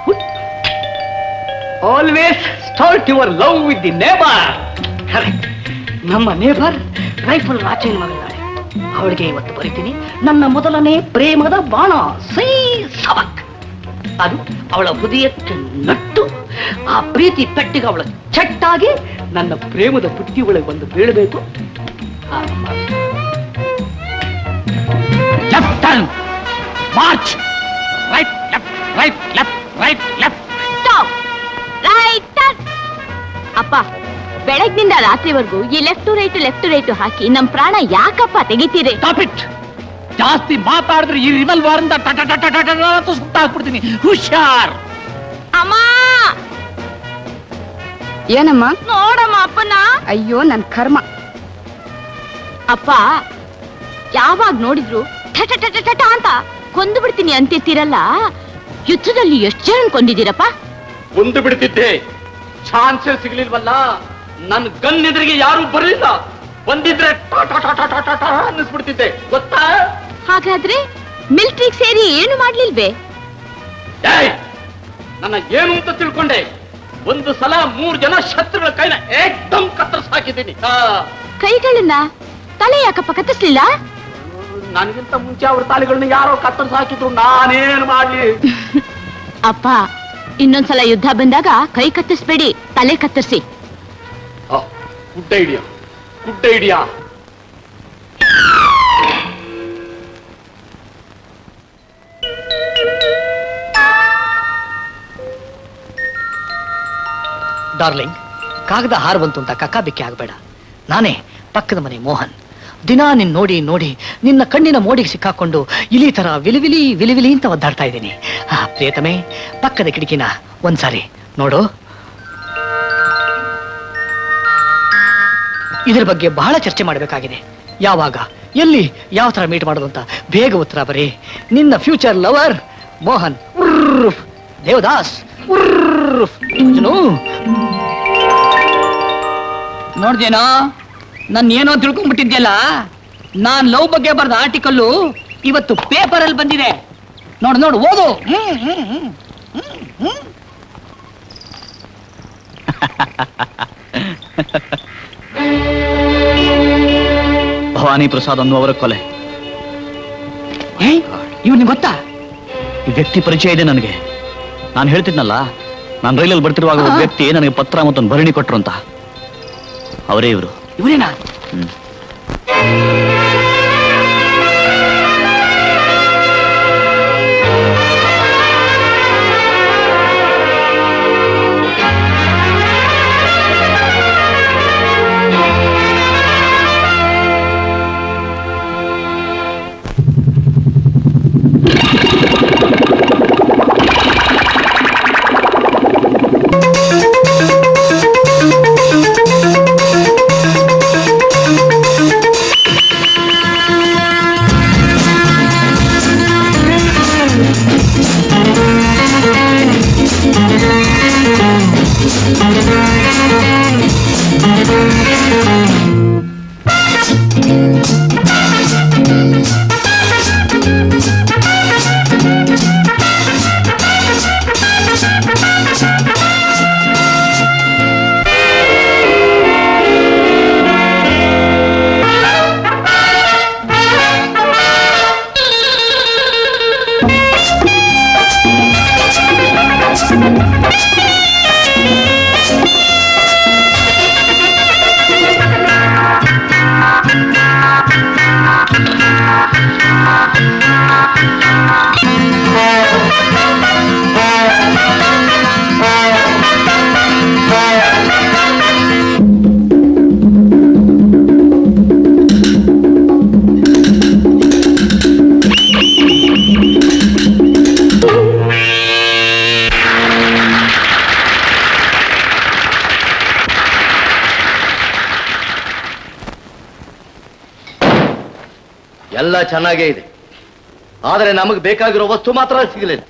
always start your love with the neighbour correct ನಮ್ಮ ನೇಬರ್ ರೈಫಲ್ ರಾಚೇನ್ ಮಗಳಿದ್ದಾಳೆ ಅವಳಿಗೆ ಇವತ್ತು ಬರಿತೀನಿ ನನ್ನ ಮೊದಲನೇ ಪ್ರೇಮದ ಬಾಣ ಸೈ ಸವಕ್ ಅದು ಅವಳ ಹೃದಯಕ್ಕೆ ನಟ್ಟು ಆ ಪ್ರೀತಿ ಪೆಟ್ಟಿಗೆ ಅವಳ ಚಟ್ಟಾಗಿ ನನ್ನ ಪ್ರೇಮದ ಬುದ್ಧಿ ಒಳಗೆ ಬಂದು ಬೀಳಬೇಕು left turn march right left right left right left stop right ಅಪ್ಪ ಬೆಳಗ್ನಿಂದ ರಾತ್ರಿವರೆಗೂ ಈ ಲೆಫ್ಟ್ ರೈಟ್ ಲೆಫ್ಟ್ ರೈಟ್ ಹಾಕಿ ನಮ್ ಪ್ರಾಣ ಯಾಕಪ್ಪ ತೆಗಿತೀರಿ ಸ್ಟಾಪ್ ಇಟ್ ಜಾಸ್ತಿ ಮಾತಾಡಿದ್ರೆ ಈ ರಿವಲ್ವಾರ್ ಇಂದ ಟಟ ಟಟ ಟಟ ಟಟ ಅಂತ ಸುಟ್ಟಾಕ್ಬಿಡ್ತೀನಿ ಹುಷಾರ್ ಅಮ್ಮ ಏನಮ್ಮ ನೋಡಮ್ಮ ಅಪ್ಪನ ಅಯ್ಯೋ ನನ್ ಕರ್ಮ ಅಪ್ಪ ಯಾವಾಗ ನೋಡಿದ್ರು ಠಟ ಠಟ ಠಟ ಅಂತ ಕೊಂದು ಬಿಡ್ತೀನಿ ಅಂತಿರ್ತೀರಲ್ಲ ಯುದ್ಧದಲ್ಲಿ ಎಷ್ಟು ಜನ ಕೊಂದಿದ್ದೀರಪ್ಪ ಒಂದು ಬಿಡ್ತಿದ್ದೆ ಚಾನ್ಸೇ ಸಿಗ್ಲಿಲ್ವಲ್ಲ ನನ್ ಗನ್ ಎದುರಿಗೆ ಯಾರು ಬರಲಿಲ್ಲ ಬಂದಿದ್ರೆ ಟಾಟಾ ಟಾಟಾ ಟಾಟಾ ಟಾ ಅನ್ನಿಸ್ಬಿಡ್ತಿದ್ದೆ ಗೊತ್ತಾ ಹಾಗಾದ್ರೆ ಮಿಲ್ಟ್ರಿಗೆ ಸೇರಿ ಏನು ಮಾಡ್ಲಿಲ್ವೇ ಏಯ್! ನನ್ನ ಏನು ಅಂತ ತಿಳ್ಕೊಂಡೆ ಒಂದು ಸಲ ಮೂರ್ ಜನ ಶತ್ರುಗಳ ಕೈನ ಏಕ್ದಮ್ ಕತ್ತರಿಸ್ ಹಾಕಿದ್ದೀನಿ ಆ, ಕೈಗಳನ್ನ ತಲೆ ಯಾಕಪ್ಪ ಕತ್ತಿಸ್ಲಿಲ್ಲ ನನಗಿಂತ ಮುಂಚೆ ಅವ್ರ ತಾಲಿಗಳನ್ನ ಯಾರೋ ಕತ್ತರಿಸ್ ಹಾಕಿದ್ರು ನಾನೇನು ಮಾಡ್ಲಿ ಅಪ್ಪ ಇನ್ನೊಂದ್ಸಲ ಯುದ್ಧ ಬಂದಾಗ ಕೈ ಕತ್ತಿಸ್ಬೇಡಿ ತಲೆ ಕತ್ತರಿಸಿ good idea good idea darling ಕಾಗದ ಹಾರು ಬಂತು ಅಂತ ಕಕ್ಕ ಬಿಕ್ಕಿ ಆಗಬೇಡ ನಾನೇ ಪಕ್ಕದ ಮನೆ ಮೋಹನ್ ದಿನ ನಿನ್ ನೋಡಿ ನೋಡಿ ನಿನ್ನ ಕಣ್ಣಿನ ಮೋಡಿಗೆ ಸಿಕ್ಕಾಕೊಂಡು ಇಲಿ ತರ ವಿಲಿವಿಲಿ ವಿಲಿವಿಲಿ ಅಂತ ಒದ್ದಾಡ್ತಾ ಇದ್ದೀನಿ ಆ, ಪ್ರಿಯತಮೆ ಪಕ್ಕದ ಕಿಟಕಿನ ಒಂದ್ಸಾರಿ ನೋಡು ಇದ್ರ ಬಗ್ಗೆ ಬಹಳ ಚರ್ಚೆ ಮಾಡಬೇಕಾಗಿದೆ ಯಾವಾಗ ಎಲ್ಲಿ ಯಾವ ತರ ಮೀಟ್ ಮಾಡೋದು ಅಂತ ಬೇಗ ಉತ್ತರ ಬರೀ ನಿನ್ನ ಫ್ಯೂಚರ್ ಲವರ್ ಮೋಹನ್ ಉರ್ರ್, ದೇವದಾಸ್ ಉರ್ರ್, ಅರ್ಜುನು. ನೋಡ್ದೇನೋ ನಾನು ಏನೋ ತಿಳ್ಕೊಂಡ್ಬಿಟ್ಟಿದ್ಯಲ್ಲ ನಾನ್ ಲವ್ ಬಗ್ಗೆ ಬರೆದ ಆರ್ಟಿಕಲ್ಲು ಇವತ್ತು ಪೇಪರ್ ಅಲ್ಲಿ ಬಂದಿದೆ ನೋಡು ನೋಡು ಓದು ಹ್ಮ್, ಹ್ಮ್, ಹ್ಮ್, ಹ್ಮ್, ಹ್ಮ್. ಭವಾನಿ ಪ್ರಸಾದ್ ಅನ್ನುವರ ಕೊಲೆ ಇವ್ನಿಗೆ ಗೊತ್ತಾ ಈ ವ್ಯಕ್ತಿ ಪರಿಚಯ ಇದೆ ನನಗೆ ನಾನು ಹೇಳ್ತಿದ್ನಲ್ಲ ನಾನು ರೈಲಲ್ಲಿ ಬರ್ತಿರುವಾಗ ಒಬ್ಬ ವ್ಯಕ್ತಿ ನನಗೆ ಪತ್ರ ಮತ್ತೊಂದು ಭರಣಿ ಕೊಟ್ರು ಅಂತ ಅವರೇ ಇವರು ಇವರೇನಾ ಎಲ್ಲ ಚೆನ್ನಾಗೇ ಇದೆ ಆದರೆ ನಮಗೆ ಬೇಕಾಗಿರೋ ವಸ್ತು ಮಾತ್ರ ಸಿಗಲಿಲ್ಲ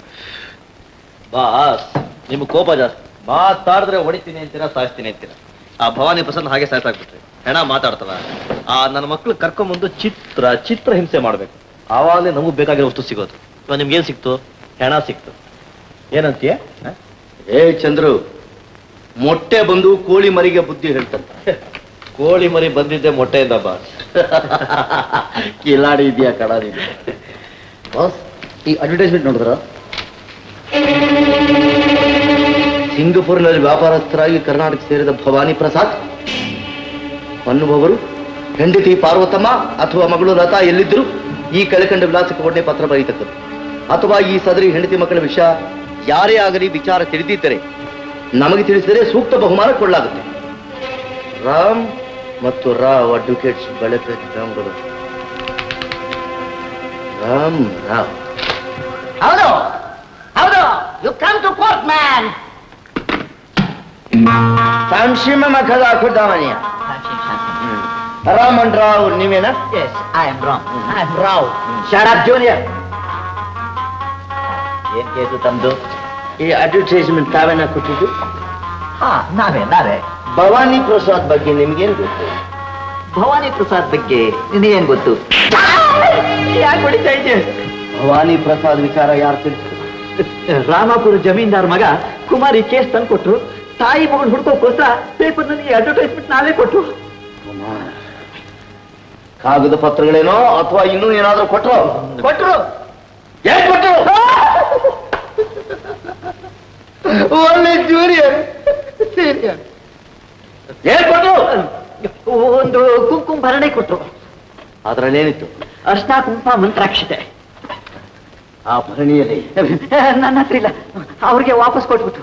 ಬಾಸ್ ನಿಮ್ಗೆ ಕೋಪ ಜಾಸ್ತಿ ಮಾತಾಡಿದ್ರೆ ಹೊಡಿತೀನಿ ಅಂತೀರಾ ಸಾಯಿಸ್ತೀನಿ ಅಂತೀರಾ ಆ ಭವಾನಿ ಪ್ರಸನ್ನ ಹಾಗೆ ಸಾಯ್ಸಾಕ್ಬಿಟ್ರಿ ಹೆಣ ಮಾತಾಡ್ತವ ಆ ನನ್ನ ಮಕ್ಳು ಕರ್ಕೊಂಬಂದು ಚಿತ್ರ ಚಿತ್ರ ಹಿಂಸೆ ಮಾಡ್ಬೇಕು ಆವಾಗಲೇ ನಮಗ್ ಬೇಕಾಗಿರೋ ವಸ್ತು ಸಿಗೋದು ಇವಾಗ ನಿಮ್ಗೆ ಏನ್ ಸಿಕ್ತು ಹೆಣ ಸಿಕ್ತು ಏನಂತೀಯ ಹ? ಏ ಚಂದ್ರು ಮೊಟ್ಟೆ ಬಂದು ಕೋಳಿ ಮರಿಗೆ ಬುದ್ಧಿ ಹೇಳ್ತಂತ ಕೋಳಿ ಮರಿ ಬಂದಿದ್ದೆ ಮೊಟ್ಟೆಯಿಂದ ಬಾಸ್ ಕಿಲಾಡಿ ಇದೆಯಾ ಕಡಾಡಿ ಬಾಸ್ ಈ ಅಡ್ವರ್ಟೈಸ್ಮೆಂಟ್ ನೋಡಿದ್ರ ಸಿಂಗಪುರ್ನಲ್ಲಿ ವ್ಯಾಪಾರಸ್ಥರಾಗಿ ಕರ್ನಾಟಕ ಸೇರಿದ ಭವಾನಿ ಪ್ರಸಾದ್ ಅನ್ನುವವರು ಹೆಂಡತಿ ಪಾರ್ವತಮ್ಮ ಅಥವಾ ಮಗಳು ಲತಾ ಎಲ್ಲಿದ್ರು ಈ ಕೆಳಕಂಡ ವಿಳಾಸಕ್ಕೆ ಒಡ್ಡೆ ಪತ್ರ ಬರೀತಕ್ಕದ್ದು ಅಥವಾ ಈ ಸದರಿ ಹೆಂಡತಿ ಮಕ್ಕಳ ವಿಷಯ ಯಾರೇ ಆಗಲಿ ವಿಚಾರ ತಿಳಿದಿದ್ದರೆ ನಮಗೆ ತಿಳಿಸಿದರೆ ಸೂಕ್ತ ಬಹುಮಾನ ಕೊಡಲಾಗುತ್ತೆ ರಾಮ್ ಮತ್ತು ರಾವ್ ಅಡ್ವೊಕೇಟ್ಸ್ ಬಳಕೆ ರಾಮ್ಗಳು ರಾಮ್ ರಾವ್ ಹೌದು ಹೌದು you come to court man ಸಂಶಿಮ ಮಖದ ಖುದ್ದಾಮನಿಯ ರಾಮ್ ಅಂಡ್ ರಾವ್ ನೀವೇನಾ yes I am Ram I am Rao shut up junior ಏನ್ ಕೇಸು ತಮ್ದು ಈ ಅಡ್ವರ್ಟೈಸ್ಮೆಂಟ್ ತಾವೇನ ಕೊಟ್ಟಿದ್ದು ಹಾ ನಾವೇ ನಾವೇ ಭವಾನಿ ಪ್ರಸಾದ್ ಬಗ್ಗೆ ನಿಮ್ಗೇನ್ ಗೊತ್ತು ಭವಾನಿ ಪ್ರಸಾದ್ ಬಗ್ಗೆ ನಿನಗೇನ್ ಗೊತ್ತು ಯಾಕೆ ಹೊಡಿತಾ ಇದ್ದೆ ಭವಾನಿ ಪ್ರಸಾದ್ ವಿಚಾರ ಯಾರು ತಿಳಿಸಿದ್ರು ರಾಮಾಪುರ ಜಮೀನ್ದಾರ್ ಮಗ ಕುಮಾರಿ ಕೇಸ್ ತಂದು ಕೊಟ್ರು ತಾಯಿ ಮಗನ್ ಹುಡ್ಕೋಕ್ಕೋಸ್ಕರ ಪೇಪರ್ನಲ್ಲಿ ಅಡ್ವರ್ಟೈಸ್ಮೆಂಟ್ ನಾವೇ ಕೊಟ್ರು ಕಾಗದ ಪತ್ರಗಳೇನೋ ಅಥವಾ ಇನ್ನೂ ಏನಾದ್ರೂ ಕೊಟ್ರು ಕೊಟ್ರು ಏನ್ ಕೊಟ್ರು ಒಳ್ಳೆ ಜೂನಿಯರ್ ಏನ್ ಕೊಟ್ರು ಒಂದು ಕುಂಕುಮ ಭರಣೆ ಕೊಟ್ರು ಅದ್ರಲ್ಲೇನಿತ್ತು ಅರ್ಶನ ಕುಂಕುಮ ಮಂತ್ರಾಕ್ಷತೆ ಆ ಭರಣಿಯಲ್ಲಿ ನನ್ನ ಹತ್ರ ಇಲ್ಲ ಅವ್ರಿಗೆ ವಾಪಸ್ ಕೊಟ್ಬಿಟ್ಟು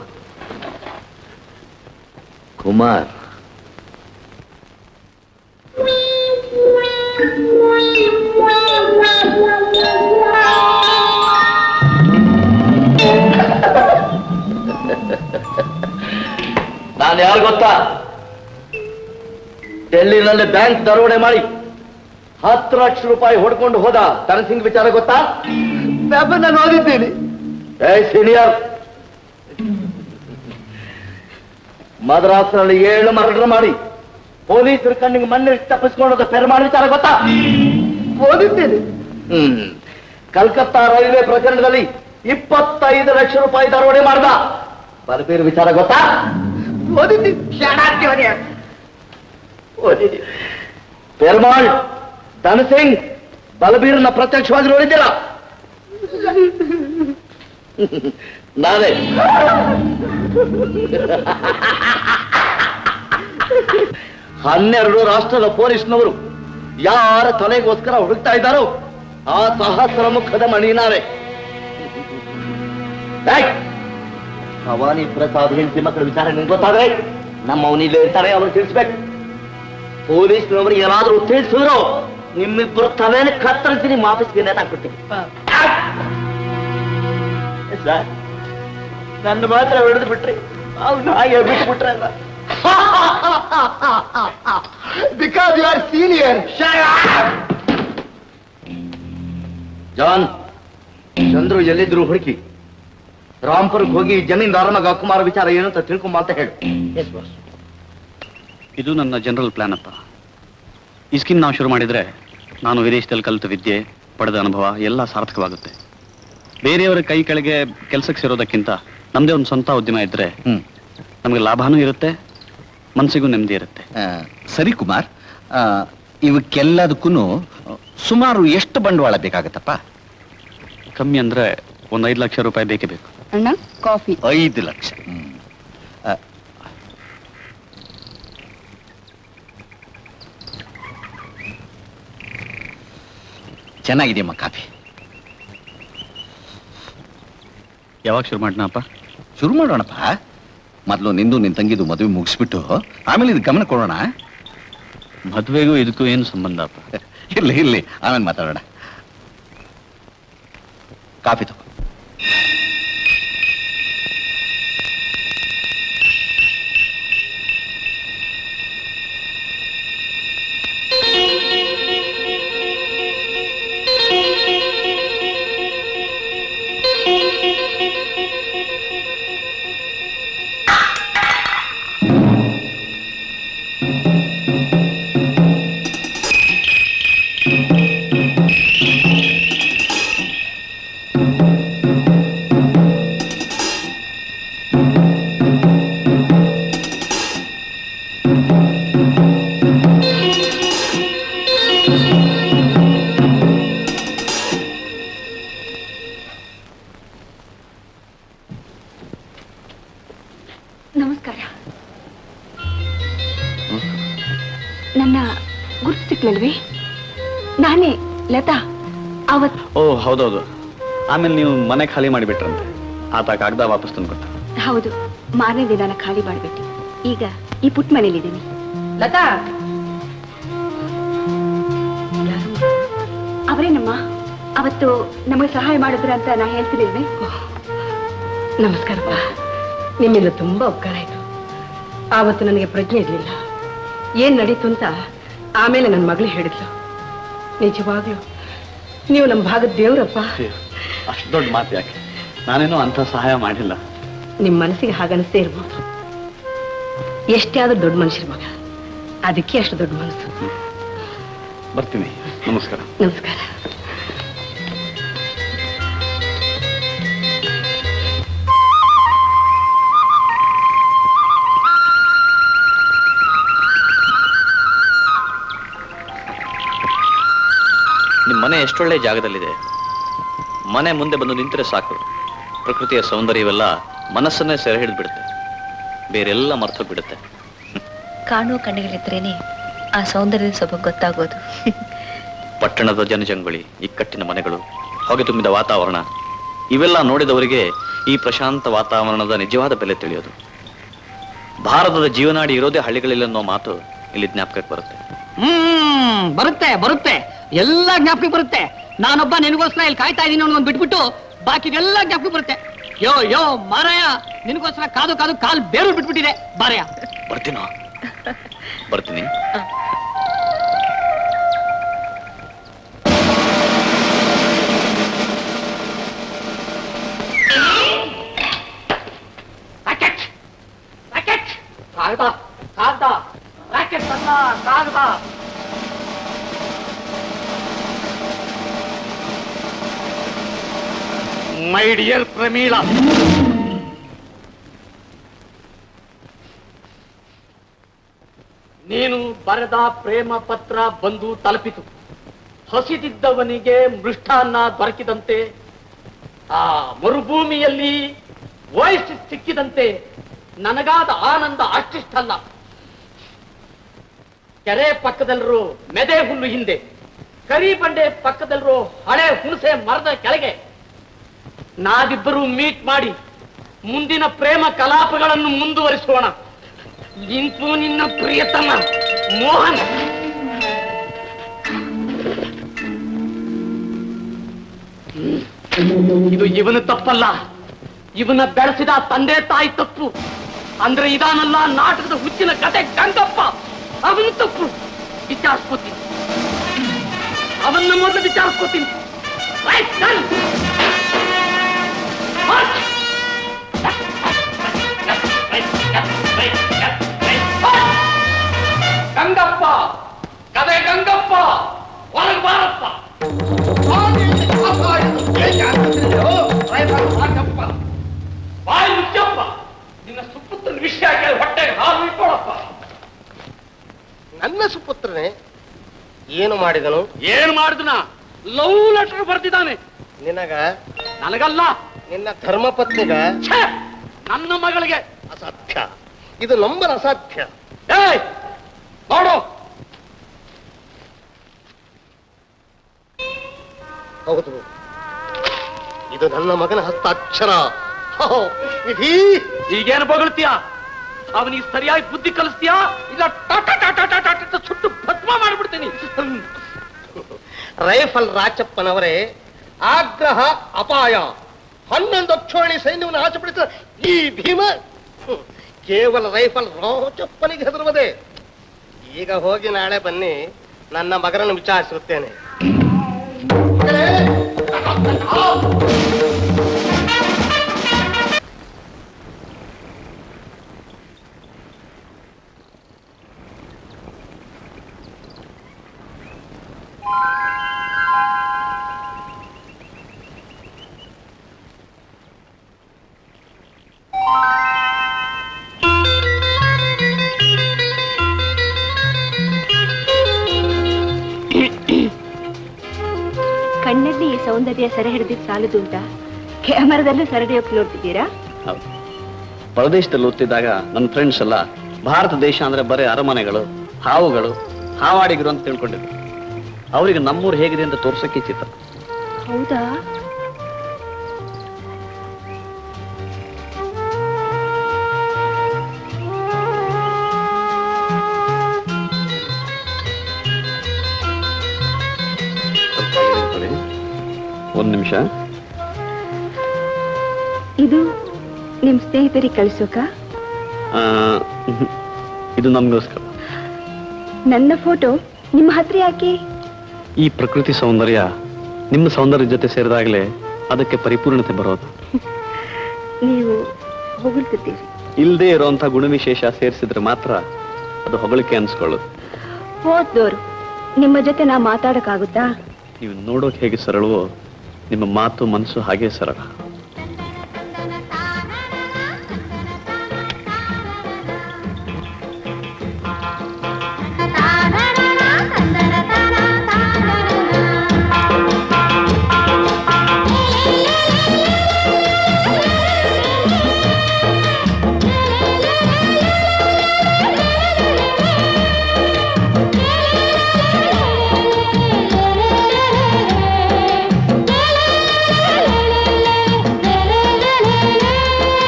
ಕುಮಾರ್ ನಾನು ಯಾರು ಗೊತ್ತಾ ಡೆಲ್ಲಿನಲ್ಲಿ ಬ್ಯಾಂಕ್ ದರೋಡೆ ಮಾಡಿ ಹತ್ತು ಲಕ್ಷ ರೂಪಾಯಿ ಹೊಡ್ಕೊಂಡು ಹೋದ ತನಸಿಂಗ್ ವಿಚಾರ ಗೊತ್ತಾ ನಾನು ಓದಿದ್ದೀನಿ ಏ ಸೀನಿಯರ್ ಮದ್ರಾಸ್ನಲ್ಲಿ ಏಳು ಮರ್ಡರ್ ಮಾಡಿ ಪೊಲೀಸರ ಕಣ್ಣಿಗೆ ಮಣ್ಣಿಟ್ಟು ತಪ್ಪಿಸ್ಕೊಂಡದ ಪೆರ್ಮಾಳ್ ವಿಚಾರ ಗೊತ್ತಾ ಓದಿದ್ದೀನಿ ಹ್ಮ್ ಕಲ್ಕತ್ತಾ ರೈಲ್ವೆ ಪ್ರಕರಣದಲ್ಲಿ ಇಪ್ಪತ್ತೈದು ಲಕ್ಷ ರೂಪಾಯಿ ದರೋಡೆ ಮಾಡ್ದ ಬಲಬೀರ್ ವಿಚಾರ ಗೊತ್ತಾ ಓದಿದ್ದೀನಿ ಓದಿದ್ದೀನಿ ಪೆರ್ಮಾಳ್ ಧನಸಿಂಗ್ ಬಲಬೀರ್ನ ಪ್ರತ್ಯಕ್ಷವಾಗಿ ನೋಡಿದ್ದೀರ ನಾನೇ ಹನ್ನೆರಡು ರಾಷ್ಟ್ರದ ಪೊಲೀಸ್ನವರು ಯಾರ ತಲೆಗೋಸ್ಕರ ಹುಡುಕ್ತಾ ಇದ್ದಾರೋ ಆ ಸಹಸ್ರ ಮುಖದ ಮಣಿ ನಾವೇ ಏಯ್! ಭವಾನಿ ಪ್ರಸಾದ್ ಹೆಂಡತಿ ಮಕ್ಕಳ ವಿಚಾರ ನಿಮ್ಗೆ ಗೊತ್ತಾದ್ರೆ ನಮ್ಮ ಅವನಿಲ್ಲೇ ಇರ್ತಾರೆ ಅವ್ರು ತಿಳಿಸ್ಬೇಕು ಪೊಲೀಸ್ನವರು ಏನಾದ್ರೂ ತಿಳಿಸಿದ್ರು ನಿಮ್ಮಿಬ್ಬರು ತಲೆನ ಕತ್ತರಿಸಿ ನಿಮ್ಮ ಆಫೀಸ್ಗೆ ನೇತಾಕ್ಬಿಡ್ತೀನಿ ಸರ್ ನನ್ನ ಮಾತ್ರ ಹಿಡಿದು ಬಿಟ್ರಿ ಅವ್ನು ಹಾಗೆ ಬಿಟ್ಬಿಟ್ರೆ ಅಲ್ಲ because you are senior John Chandru ಎಲ್ಲಿದ್ರು ಹುಡುಕಿ ರಾಂಪುರಕ್ಕೆ ಹೋಗಿ ಜಮೀನ್ ರಾಮಗ ಕುಮಾರ ವಿಚಾರ ಏನು ಅಂತ ತಿಳ್ಕೊಂಬ ಅಂತ ಹೇಳು ಎಸ್ ಬಾಸ್ ಇದು ನನ್ನ ಜನರಲ್ ಪ್ಲಾನ್ ಅಪ್ಪ ಈ ಸ್ಕೀಮ್ ನಾವು ಶುರು ಮಾಡಿದ್ರೆ ನಾನು ವಿದೇಶದಲ್ಲಿ ಕಲಿತ ವಿದ್ಯೆ ಪಡೆದ ಅನುಭವ ಎಲ್ಲ ಸಾರ್ಥಕವಾಗುತ್ತೆ ಬೇರೆಯವರ ಕೈ ಕೆಳಗೆ ಕೆಲಸಕ್ಕೆ ಸೇರೋದಕ್ಕಿಂತ ನಮ್ಮದೇ ಒಂದು ಸ್ವಂತ ಉದ್ಯಮ ಇದ್ರೆ ನಮಗೆ ಲಾಭನೂ ಇರುತ್ತೆ ಮನಸ್ಸಿಗೂ ನೆಮ್ಮದಿ ಇರುತ್ತೆ ಆ, ಸರಿ ಕುಮಾರ್ ಆ, ಇವಕ್ಕೆಲ್ಲದಕ್ಕೂ ಸುಮಾರು ಎಷ್ಟು ಬಂಡವಾಳ ಬೇಕಾಗತ್ತಪ್ಪ ಕಮ್ಮಿ ಅಂದ್ರೆ ಒಂದು ಐದು ಲಕ್ಷ ರೂಪಾಯಿ ಬೇಕೇ ಬೇಕು ಅಣ್ಣ ಕಾಫಿ ಐದು ಲಕ್ಷ ಹ್ಮ್. ಆ, ಚೆನ್ನಾಗಿದೆಯಮ್ಮ ಕಾಫಿ ಯಾವಾಗ ಶುರು ಮಾಡೋಣಪ್ಪ ಶುರು ಮಾಡೋಣಪ್ಪ ಮೊದಲು ನಿಂದು ನಿನ್ ತಂಗಿದು ಮದುವೆ ಮುಗಿಸ್ಬಿಟ್ಟು ಆಮೇಲೆ ಇದು ಗಮನ ಕೊಡೋಣ ಮದುವೆಗೂ ಇದಕ್ಕೂ ಏನು ಸಂಬಂಧ ಅಪ್ಪ ಇರ್ಲಿ ಇರ್ಲಿ ಆಮೇಲೆ ಮಾತಾಡೋಣ ಕಾಫಿ ತಗೋ ನಮಸ್ಕಾರ ನನ್ನ ಗುರ್ತು ಸಿಕ್ಲಲ್ವೇ ನಾನೇ ಲತಾ ಅವತ್ ಓ ಹೌದೌದು ಆಮೇಲೆ ನೀವು ಮನೆ ಖಾಲಿ ಮಾಡಿಬಿಟ್ರಂತೆ ಆತ ಕಾಗದ ವಾಪಸ್ ತಂದು ಕೊಟ್ಟ ಹೌದು ಮಾರನೇ ದಿನಾನ ಖಾಲಿ ಮಾಡ್ಬಿಟ್ಟು ಈಗ ಈ ಪುಟ್ಟ ಮನೇಲಿದ್ದೀನಿ ಲತಾ ಅವರೇನಮ್ಮ ಅವತ್ತು ನಮಗೆ ಸಹಾಯ ಮಾಡಿದ್ರ ಅಂತ ನಾ ಹೇಳ್ತಿರ್ಲಿಲ್ವೇ ನಮಸ್ಕಾರಪ್ಪ ನಿಮ್ಮಿಂದ ತುಂಬಾ ಉಪಕಾರ ಆಯ್ತು ಆವತ್ತು ನನಗೆ ಪ್ರಜ್ಞೆ ಇರಲಿಲ್ಲ ಏನ್ ನಡೀತು ಅಂತ ಆಮೇಲೆ ನನ್ನ ಮಗಳು ಹೇಳಿದ್ಲು ನಿಜವಾಗ್ಲು ನೀವು ನಮ್ಮ ಭಾಗದ ದೇವ್ರಪ್ಪ ಅಷ್ಟು ದೊಡ್ಡ ಮಾತು ಯಾಕೆ ನಾನೇನೋ ಅಂಥ ಸಹಾಯ ಮಾಡಿಲ್ಲ ನಿಮ್ಮ ಮನಸ್ಸಿಗೆ ಹಾಗನ್ನಿಸ್ತೇ ಇರ್ಬೋದು ಎಷ್ಟೇ ಆದ್ರೂ ದೊಡ್ಡ ಮನುಷ್ಯರ ಮಗ ಅದಕ್ಕೆ ಅಷ್ಟು ದೊಡ್ಡ ಮನಸ್ಸು ಬರ್ತೀನಿ ನಮಸ್ಕಾರ ನಮಸ್ಕಾರ ನಿಮ್ಮ ಮನೆ ಎಷ್ಟೊಳ್ಳೆ ಜಾಗದಲ್ಲಿದೆ ಮನೆ ಮುಂದೆ ಬಂದು ನಿಂತರೆ ಸಾಕು ಪ್ರಕೃತಿಯ ಸೌಂದರ್ಯವೆಲ್ಲ ಮನಸ್ಸನ್ನೇ ಸೆರೆ ಹಿಡಿದು ಬಿಡುತ್ತೆ ಬೇರೆಲ್ಲ ಮರ್ತೋಗ್ಬಿಡುತ್ತೆ ಕಾಣುವ ಕಣ್ಣುಗಳಿದ್ರೇನೆ ಆ ಸೌಂದರ್ಯದ ಸೊಬಗು ಗೊತ್ತಾಗೋದು ಪಟ್ಟಣದ ಜನಜಂಗುಳಿ ಇಕ್ಕಟ್ಟಿನ ಮನೆಗಳು ಹೊಗೆ ತುಂಬಿದ ವಾತಾವರಣ ಇವೆಲ್ಲ ನೋಡಿದವರಿಗೆ ಈ ಪ್ರಶಾಂತ ವಾತಾವರಣದ ನಿಜವಾದ ಬೆಲೆ ತಿಳಿಯೋದು ಭಾರತದ ಜೀವನಾಡಿ ಇರೋದೇ ಹಳ್ಳಿಗಳಲ್ಲಿ ಅನ್ನೋ ಮಾತು ಇಲ್ಲಿ ಜ್ಞಾಪಕಕ್ಕೆ ಬರುತ್ತೆ ಹ್ಮ್ ಬರುತ್ತೆ ಬರುತ್ತೆ ಎಲ್ಲ ಜ್ಞಾಪಕ ಬರುತ್ತೆ ನಾನೊಬ್ಬ ನಿನಗೋಸ್ಕರ ಇಲ್ಲಿ ಕಾಯ್ತಾ ಇದೀನಿ ಅನ್ನೋದು ಬಿಟ್ಬಿಟ್ಟು ಬಾಕಿದೆಲ್ಲ ಜ್ಞಾಪಕ ಬರುತ್ತೆ ಯೋ ಯೋ ಮಾರಾಯ ನಿನಗೋಸ್ಕರ ಕಾದು ಕಾದು ಕಾಲ್ ಬೇರು ಬಿಟ್ಬಿಟ್ಟಿದೆ ಬಾರಯ್ಯ ಬರ್ತೀನೋ ಬರ್ತೀನಿ ರಾಕೆಟ್ ರಾಕೆಟ್ ಕಾಗದ ಕಾಗದ ರಾಕೆಟ್ ಅಲ್ಲ ಕಾಗದ ಮೈ ಡಿಯರ್ ಪ್ರಮೀಳ ನೀನು ಬರೆದ ಪ್ರೇಮ ಪತ್ರ ಬಂದು ತಲುಪಿತು ಹಸಿದಿದ್ದವನಿಗೆ ಮೃಷ್ಟಾನ್ನ ದೊರಕಿದಂತೆ ಆ ಮರುಭೂಮಿಯಲ್ಲಿ ವಯಸ್ಸು ಸಿಕ್ಕಿದಂತೆ ನನಗಾದ ಆನಂದ ಅಷ್ಟಿಷ್ಟಲ್ಲ ಕೆರೆ ಪಕ್ಕದಲ್ಲಿರೋ ಮೆದೆ ಹುಲ್ಲು ಹಿಂದೆ ಕರಿ ಬಂಡೆ ಪಕ್ಕದಲ್ಲಿರೋ ಹಳೆ ಹುಣಸೆ ಮರದ ಕೆಳಗೆ ನಾವಿಬ್ಬರು ಮೀಟ್ ಮಾಡಿ ಮುಂದಿನ ಪ್ರೇಮ ಕಲಾಪಗಳನ್ನು ಮುಂದುವರಿಸೋಣ ನಿಂತು ನಿನ್ನ ಪ್ರಿಯತಮ ಮೋಹನ್ ಇದು ಇವನ ತಪ್ಪಲ್ಲ ಇವನ ಬೆಳೆಸಿದ ತಂದೆ ತಾಯಿ ತಪ್ಪು ಅಂದ್ರೆ ಇದಾನಲ್ಲ ನಾಟಕದ ಹುಚ್ಚಿನ ಕತೆ ಗಂಗಪ್ಪ ಅವನ ತಪ್ಪು ವಿಚಾರಿಸ್ಕೋತೀನಿ ಅವನ್ನ ಮೊದಲು ವಿಚಾರಿಸ್ಕೋತೀನಿ Right, done. March. Gangappa ಕದೆ Gangappa ಒಳಗೆ ಬಾರಪ್ಪ ಬಾಯಿ ಮುಚ್ಚಪ್ಪ ನಿನ್ನ ಸುಪುತ್ರನ ವಿಷಯ ಕೇಳಿ ಹೊಟ್ಟೆಗೆ ಹಾಲು ಇಟ್ಕೊಳಪ್ಪ ನನ್ನ ಸುಪುತ್ರನೇ ಏನು ಮಾಡಿದನು ಏನ್ ಮಾಡಿದ್ನ ಲವ್ ಲೆಟರ್ ಬರ್ತಿದ್ದಾನೆ ನಿನಗ ನನಗಲ್ಲ ನಿನ್ನ ಧರ್ಮಪತ್ನಿಗ ಛೇ, ನನ್ನ ಮಗಳಿಗೆ ಅಸಾಧ್ಯ ಇದು ನಂಬನ ಅಸಾಧ್ಯ ಏಯ್ ನೋಡು ಹೌದು ಇದು ನನ್ನ ಮಗನ ಹಸ್ತಾಕ್ಷರ ಹೋ, ವಿಧಿ ಈಗೇನು ಬೊಗಳ್ತೀಯ ಅವನಿಗೆ ಸರಿಯಾಗಿ ಬುದ್ಧಿ ಕಲಿಸ್ತೀಯಾ ಇಲ್ಲ ಟಾಟಾ ಟಾಟಾ ಟಾಟಾ ಅಂತ ಸುಟ್ಟು ಭಸ್ಮ ಮಾಡ್ಬಿಡ್ತೀನಿ ರೈಫಲ್ ರಾಚಪ್ಪನವರೇ ಆಗ್ರಹ ಅಪಾಯ ಹನ್ನೊಂದು ಅಕ್ಷೋಣಿ ಸೈನ್ಯವನ್ನು ಆಚೆಪಡಿಸಿದ ಈ ಭೀಮ ಹ್ಮ್, ಕೇವಲ ರೈಫಲ್ ರಾಚಪ್ಪನಿಗೆ ಹೆದರುವುದೇ ಈಗ ಹೋಗಿ ನಾಳೆ ಬನ್ನಿ ನನ್ನ ಮಗನನ್ನು ವಿಚಾರಿಸಿರುತ್ತೇನೆ ಕಣ್ಣಲ್ಲಿ ಈ ಸೌಂದರ್ಯ ಸೆರೆ ಹಿಡಿದಿದ್ದು ಸಾಲದು ಅಂತ ಕ್ಯಾಮರಾದಲ್ಲೂ ಸೆರೆ ಹಿಡಿಯೋಕೆ ನೋಡ್ತಿದ್ದೀರಾ ಹೌದು ಪರದೇಶದಲ್ಲಿ ಓದ್ತಿದ್ದಾಗ ನನ್ನ ಫ್ರೆಂಡ್ಸ್ ಎಲ್ಲ ಭಾರತ ದೇಶ ಅಂದ್ರೆ ಬರೀ ಅರಮನೆಗಳು ಹಾವುಗಳು ಹಾವಾಡಿಗರು ಅಂತ ತಿಳ್ಕೊಂಡಿದ್ರು ಅವರಿಗೆ ನಮ್ಮೂರು ಹೇಗಿದೆ ಅಂತ ತೋರ್ಸಕ್ಕೆ ಈ ಚಿತ್ರ ಹೌದಾ ನೋಡಿ. ಒಂದ್ ನಿಮಿಷ ಇದು ನಿಮ್ ಸ್ನೇಹಿತರಿಗೆ ಕಳಿಸೋಕ ಆ, ಇದು ನಮಗೋಸ್ಕರ ನನ್ನ ಫೋಟೋ ನಿಮ್ಮ ಹತ್ರ ಯಾಕೆ ಈ ಪ್ರಕೃತಿ ಸೌಂದರ್ಯ ನಿಮ್ಮ ಸೌಂದರ್ಯ ಜೊತೆ ಸೇರಿದಾಗಲೇ ಅದಕ್ಕೆ ಪರಿಪೂರ್ಣತೆ ಬರೋದು ನೀವು ಹೊಗಳ್ತಿದ್ದೀರಿ ಇಲ್ಲದೆ ಇರುವಂತ ಗುಣವಿಶೇಷ ಸೇರಿಸಿದ್ರೆ ಮಾತ್ರ ಅದು ಹೊಗಳಿಕೆ ಅನ್ಸ್ಕೊಳ್ಳೋದು ಹೋದೋರು ನಿಮ್ಮ ಜೊತೆ ನಾ ಮಾತಾಡಕ್ಕಾಗುತ್ತಾ ನೀವು ನೋಡೋಕೆ ಹೇಗೆ ಸರಳವೋ ನಿಮ್ಮ ಮಾತು ಮನಸ್ಸು ಹಾಗೆ ಸರಳ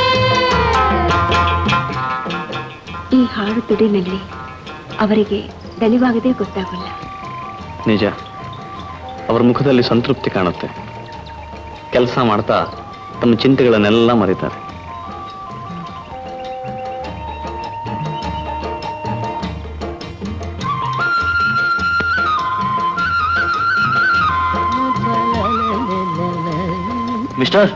ಈ ಹಾಡು ತುಡಿನಲ್ಲಿ ಅವರಿಗೆ ದಣಿವಾಗದೇ ಗೊತ್ತಾಗಲ್ಲ ನಿಜ ಅವರ ಮುಖದಲ್ಲಿ ಸಂತೃಪ್ತಿ ಕಾಣುತ್ತೆ ಕೆಲಸ ಮಾಡ್ತಾ ತಮ್ಮ ಚಿಂತೆಗಳನ್ನೆಲ್ಲ ಮರೀತಾರೆ mister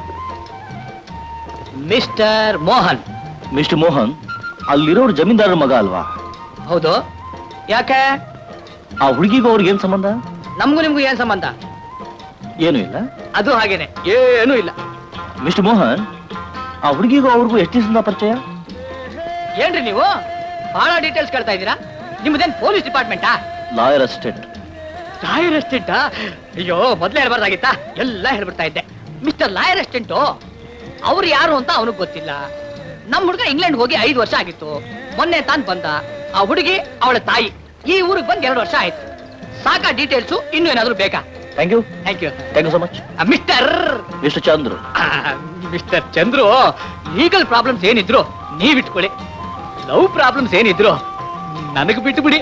mister Mohan mister Mohan ಅಲ್ಲಿರೋರು ಜಮೀನ್ದಾರರ ಮಗ ಅಲ್ವಾ ಹೌದು ಯಾಕೆ ಆ ಹುಡುಗಿಗೂ ಅವ್ರಿಗೆ ಏನ್ ಸಂಬಂಧ ನಮಗೂ ನಿಮ್ಗೂ ಏನ್ ಸಂಬಂಧ ಏನು ಇಲ್ಲ ಅದು ಹಾಗೇನೆ ಏನೂ ಇಲ್ಲ ಮಿಸ್ಟರ್ ಮೋಹನ್ ಆ ಹುಡುಗಿಗೂ ಅವ್ರಿಗೂ ಎಷ್ಟು ದಿವಸದಿಂದ ಪರಿಚಯ ಏನ್ರಿ ನೀವು ಬಹಳ ಡೀಟೇಲ್ಸ್ ಕೇಳ್ತಾ ಇದ್ದೀರಾ ನಿಮ್ದೇನ್ ಪೊಲೀಸ್ ಡಿಪಾರ್ಟ್ಮೆಂಟಾ ಲಾಯರ್ ಅಸಿಸ್ಟೆಂಟ್ ಲಾಯರ್ ಅಸ್ಟೆಂಟಾ ಅಯ್ಯೋ ಮೊದ್ಲೇ ಹೇಳ್ಬಾರ್ದಾಗಿತ್ತಾ ಎಲ್ಲ ಹೇಳ್ಬಿಡ್ತಾ ಇದ್ದೆ ಮಿಸ್ಟರ್ ಲಾಯರ್ ಅಸ್ಟೆಂಟು ಅವ್ರು ಯಾರು ಅಂತ ಅವನಿಗೆ ಗೊತ್ತಿಲ್ಲ ನಮ್ ಹುಡುಗ ಇಂಗ್ಲೆಂಡ್ ಹೋಗಿ ಐದು ವರ್ಷ ಆಗಿತ್ತು ಮೊನ್ನೆ ತಾನ್ ಬಂದ ಆ ಹುಡುಗಿ ಅವಳ ತಾಯಿ ಈ ಊರಿಗೆ ಬಂದ್ ಎರಡು ವರ್ಷ ಆಯ್ತು ಸಾಕಾ ಡೀಟೇಲ್ಸು ಇನ್ನೂ ಏನಾದ್ರು ಬೇಕಾ thank you thank you thank you so much mister mister Chandru mister Chandru legal problems ಏನಿದ್ರು ನೀವ್ ಇಟ್ಕೊಳ್ಳಿ ಲವ್ ಪ್ರಾಬ್ಲಮ್ಸ್ ಏನಿದ್ರು ನನಗೆ ಬಿಟ್ಟು ಬಿಡಿ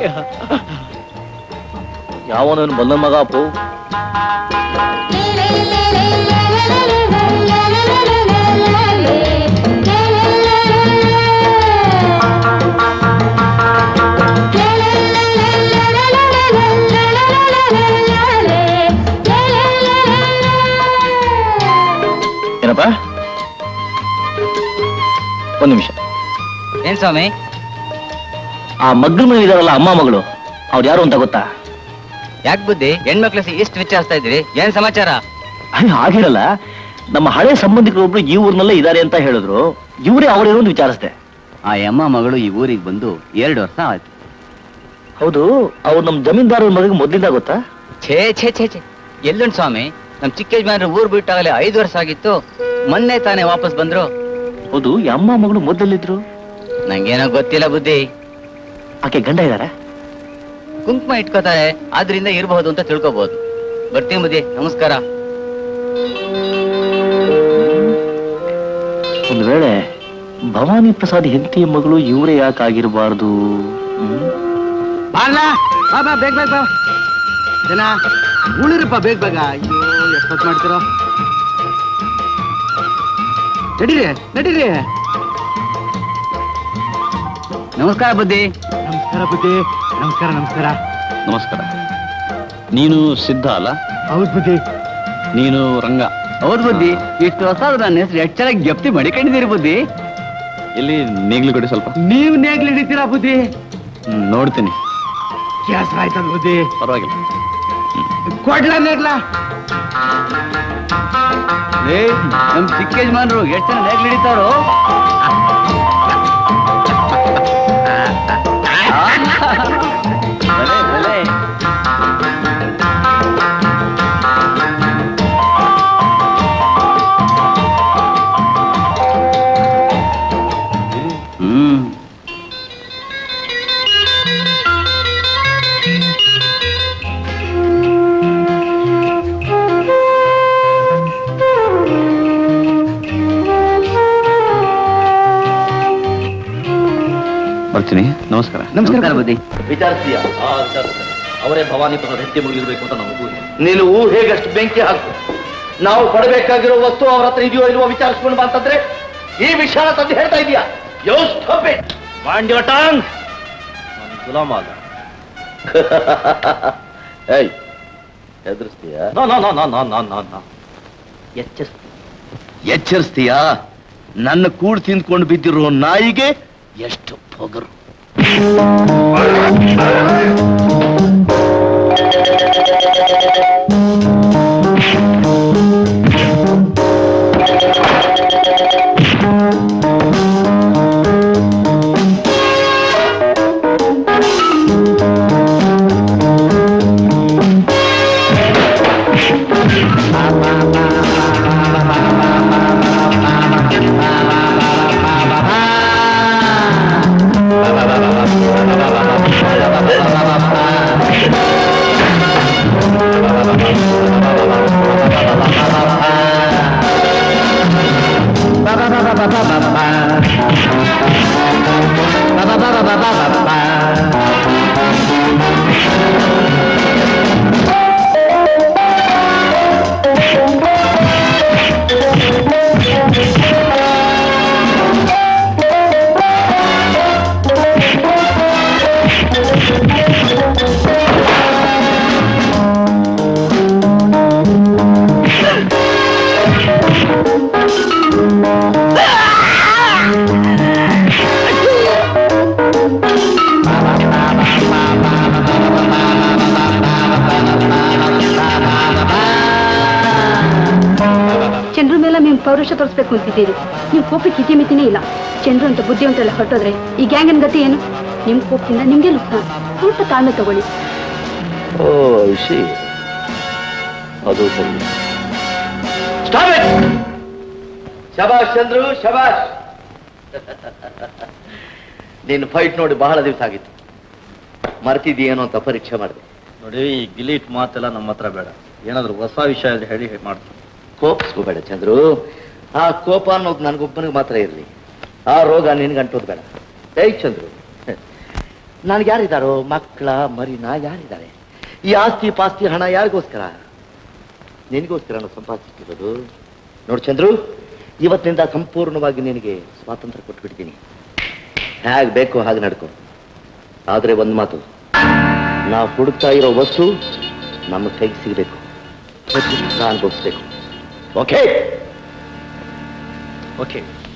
ಯಾವನವನು ಬಂದ ಮಗ ಅಪ್ಪು ಏನಪ್ಪ ಒಂದು ನಿಮಿಷ ಏನ್ ಸ್ವಾಮಿ ಆ ಮಗ್ಳ ಮನೆ ಇದಾರಲ್ಲ ಅಮ್ಮ ಮಗಳು ಅವ್ರು ಯಾರು ಅಂತ ಗೊತ್ತಾ ಯಾಕೆ ಬುದ್ಧಿ ಹೆಣ್ಮಕ್ಳು ಎಷ್ಟು ವಿಚಾರಿಸ್ತಾ ಇದ್ದೀರಿ ಏನ್ ಸಮಾಚಾರ ಅಯ್ಯೋ, ಹಾಗಿರಲ್ಲ ನಮ್ಮ ಹಳೆ ಸಂಬಂಧಿಕರೊಬ್ರು ಈ ಊರ್ನಲ್ಲೇ ಇದಾರೆ ಅಂತ ಹೇಳಿದ್ರು ಇವರೇ ಅವರೇನೋ ಒಂದು ವಿಚಾರಿಸ್ದೆ ಆ ಯಮ್ಮ ಮಗಳು ಈ ಊರಿಗೆ ಬಂದು ಎರಡು ವರ್ಷ ಆಯ್ತು ಹೌದು ಅವ್ರು ನಮ್ಮ ಜಮೀನ್ದಾರರ ಮಗಗೆ ಮೊದ್ಲಿಂದ ಗೊತ್ತಾ ಛೇ ಛೇ ಛೇ ಛೇ ಎಲ್ಲುಂಟು ಸ್ವಾಮಿ ನಮ್ ಚಿಕ್ಕ ಯಜಮಾನ್ರು ಊರ್ ಬಿಟ್ಟಾಗಲೇ ಐದು ವರ್ಷ ಆಗಿತ್ತು ಮೊನ್ನೆ ತಾನೇ ವಾಪಸ್ ಬಂದ್ರು ಹೌದು ಈ ಅಮ್ಮ ಮಗಳು ಮೊದಲಿದ್ರು ನಂಗೇನೋ ಗೊತ್ತಿಲ್ಲ ಬುದ್ಧಿ ಆಕೆ ಗಂಡ ಇದಾರ ಕುಂಕುಮ ಇಟ್ಕೋತಾರೆ ಆದ್ರಿಂದ ಇರಬಹುದು ಅಂತ ತಿಳ್ಕೊಬಹುದು ಬರ್ತೀನಿ ಬುದ್ಧಿ ನಮಸ್ಕಾರ ಒಂದು ವೇಳೆ ಭವಾನಿ ಪ್ರಸಾದ್ ಹೆಂಡತಿಯ ಮಗಳು ಇವರೇ ಯಾಕಾಗಿರಬಾರ್ದು ಬಾರ್ಲ ಬಾ ಬಾ ಬೇಗ ಬೇಗ ಬಾ ಜನ ಉಳಿರಪ್ಪ ಬೇಗ ಬೇಗ ಅಯ್ಯೋ ಎಷ್ಟೊತ್ತು ಮಾಡ್ತಿರೋ ನಡೀರಿ ನಡೀರಿ ನಮಸ್ಕಾರ ಬುದ್ಧಿ ನಮಸ್ಕಾರ ಬುದ್ಧಿ ನಮಸ್ಕಾರ ನಮಸ್ಕಾರ ನಮಸ್ಕಾರ ನೀನು ಸಿದ್ಧ ಅಲ್ಲ ಹೌದು ಬುದ್ಧಿ ನೀನು ರಂಗ ಹೌದು ಬುದ್ಧಿ ಇಷ್ಟು ಹೊಸ ನನ್ನ ಹೆಸರು ಎಷ್ಟು ಚೆನ್ನಾಗಿ ಜಪ್ತಿ ಮಡಿಕೊಂಡಿದ್ದೀರಿ ಬುದ್ಧಿ ಇಲ್ಲಿ ನೇಗ್ಲು ಕೊಡಿ ಸ್ವಲ್ಪ ನೀವು ನೇಗ್ಲು ಹಿಡಿತೀರಾ ಬುದ್ಧಿ ಹ್ಮ್, ನೋಡ್ತೀನಿ ಕೆಲಸ ಆಯ್ತದ ಬುದ್ಧಿ ಪರವಾಗಿಲ್ಲ ಕೊಡ್ಲ ನೇಗ್ಲ ಏ ನಮ್ ಚಿಕ್ಕ ಯಜಮಾನ್ರು ಎಷ್ಟು ಜನ ನೇಗ್ಲು ಹಿಡಿತಾರೋ ಭಲೆ, ಭಲೆ. ಹ್ಮ್ ಬರ್ತೀನಿ ನಮಸ್ಕಾರ ನಮಸ್ಕಾರ ಬುದ್ಧಿ ವಿಚಾರಿಸ್ತೀಯ ಅವರೇ ಭವಾನಿ ಪ್ರಸಾದ್ ಹೆಂಡತಿ ಮಗಳಿರ್ಬೇಕು ಅಂತ ನಾವು ನೀನು ಊಹೆಗಷ್ಟು ಬೆಂಕಿ ಹಾಕು ನಾವು ಪಡಬೇಕಾಗಿರೋ ವಸ್ತು ಅವ್ರ ಹತ್ರ ಇದೆಯೋ ಇಲ್ವೋ ವಿಚಾರಿಸ್ಕೊಂಡು ಬಂತಂದ್ರೆ ಈ ವಿಷಯನ ತಂದು ಹೇಳ್ತಾ ಇದೀಯಾ ಯೋ ಸ್ಟಾಪ್ ಇಟ್ ಮಾಂಡ್ಯ ಟಾಂಗ್ ಗುಲಾಮ ಅಲ್ಲ ಏಯ್ ಹೆದರ್ಸ್ತೀಯ no no no no no no no no ಎಚ್ಚರಿಸ್ತೀನಿ ಎಚ್ಚರಿಸ್ತೀಯಾ ನನ್ನ ಕೂಡ್ ತಿಂದ್ಕೊಂಡು ಬಿದ್ದಿರೋ ನಾಯಿಗೆ ಎಷ್ಟು ಪೊಗರು ಆ ಪೌರುಷ ತೋರಿಸ್ಬೇಕು ಅಂತಿದ್ದೀರಿ ನೀವು ಕೋಪಕ್ಕೆ ಇತಿಮಿತಿನೇ ಇಲ್ಲ ಚಂದ್ರು ಅಂತ ಬುದ್ಧಿವಂತರೆಲ್ಲ ಹೊರಟೋದ್ರೆ ಈ ಗ್ಯಾಂಗನ್ ಗತಿ ಏನು ನಿಮ್ ಕೋಪದಿಂದ ನಿಮ್ಗೆ ನುಕ್ಸಾನ್ ಸ್ವಲ್ಪ ತಾಳ್ಮೆ ತಗೊಳ್ಳಿ ಓ ಇಶಿ ಅದು ಸರಿ ಶಬಾಷ್ ಚಂದ್ರು ಶಬಾಷ್ ನೀನು ಫೈಟ್ ನೋಡಿ ಬಹಳ ದಿವಸ ಆಗಿತ್ತು ಮರ್ತಿದೀಯೇನೋ ಅಂತ ಪರೀಕ್ಷೆ ಮಾಡಿದೆ ನೋಡಿ ಈ ಗಿಲೀಟ್ ಮಾತೆಲ್ಲ ನಮ್ಮ ಹತ್ರ ಬೇಡ ಏನಾದ್ರು ಹೊಸ ವಿಷಯ ಇದ್ರೆ ಹೇಳಿ ಮಾಡ್ತೀನಿ ಕೋಪಿಸ್ಕೋಬೇಡ ಚಂದ್ರು ಆ ಕೋಪ ಅನ್ನೋದು ನನಗೊಬ್ಬನಿಗೆ ಮಾತ್ರ ಇರಲಿ ಆ ರೋಗ ನಿನ್ಗಂಟೋದು ಬೇಡ ಏಯ್ ಚಂದ್ರು ನನಗೆ ಯಾರಿದ್ದಾರೋ ಮಕ್ಕಳ ಮರಿನ ಯಾರಿದ್ದಾರೆ ಈ ಆಸ್ತಿ ಪಾಸ್ತಿ ಹಣ ಯಾರಿಗೋಸ್ಕರ ನಿನಗೋಸ್ಕರ ನಾನು ಸಂಪಾದಿಸಿಟ್ಟಿರೋದು ನೋಡು ಚಂದ್ರು ಇವತ್ತಿನಿಂದ ಸಂಪೂರ್ಣವಾಗಿ ನಿನಗೆ ಸ್ವಾತಂತ್ರ್ಯ ಕೊಟ್ಬಿಡ್ತೀನಿ ಹೇಗೆ ಬೇಕೋ ಹಾಗೆ ನಡ್ಕೊ ಆದ್ರೆ ಒಂದು ಮಾತು ನಾವು ಹುಡುಕ್ತಾ ಇರೋ ವಸ್ತು ನಮ್ಮ ಕೈಗೆ ಸಿಗಬೇಕು ಅನುಭವಿಸ್ಬೇಕು ಓಕೆ ಓಕೆ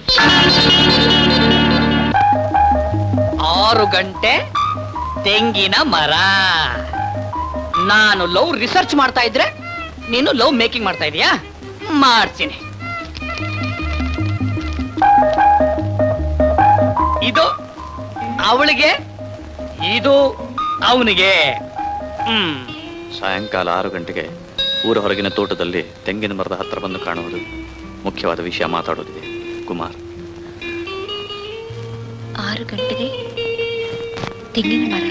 ಆರು ಗಂಟೆ ತೆಂಗಿನ ಮರ ನಾನು ಲವ್ ರಿಸರ್ಚ್ ಮಾಡ್ತಾ ಇದ್ರೆ ನೀನು ಲವ್ ಮೇಕಿಂಗ್ ಮಾಡ್ತಾ ಇದೀಯಾ ಮಾಡ್ತೀನಿ ಇದು ಅವಳಿಗೆ ಇದು ಅವನಿಗೆ ಹ್ಮ್ ಸಾಯಂಕಾಲ ಆರು ಗಂಟೆಗೆ ಊರ ಹೊರಗಿನ ತೋಟದಲ್ಲಿ ತೆಂಗಿನ ಮರದ ಹತ್ರ ಬಂದು ಕಾಣುವುದು ಮುಖ್ಯವಾದ ವಿಷಯ ಮಾತಾಡೋದಿದೆ ಕುಮಾರ್ ಆರು ಗಂಟೆಗೆ ತೆಂಗಿನ ಮರ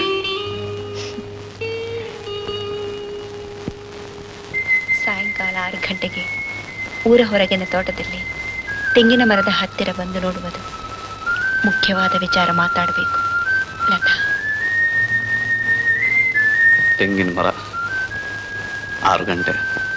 ಸಾಯಂಕಾಲ ಆರು ಗಂಟೆಗೆ ಊರ ಹೊರಗಿನ ತೋಟದಲ್ಲಿ ತೆಂಗಿನ ಮರದ ಹತ್ತಿರ ಬಂದು ನೋಡುವುದು ಮುಖ್ಯವಾದ ವಿಚಾರ ಮಾತಾಡಬೇಕು ಲತಾ ತೆಂಗಿನ ಮರ ಆರು ಗಂಟೆ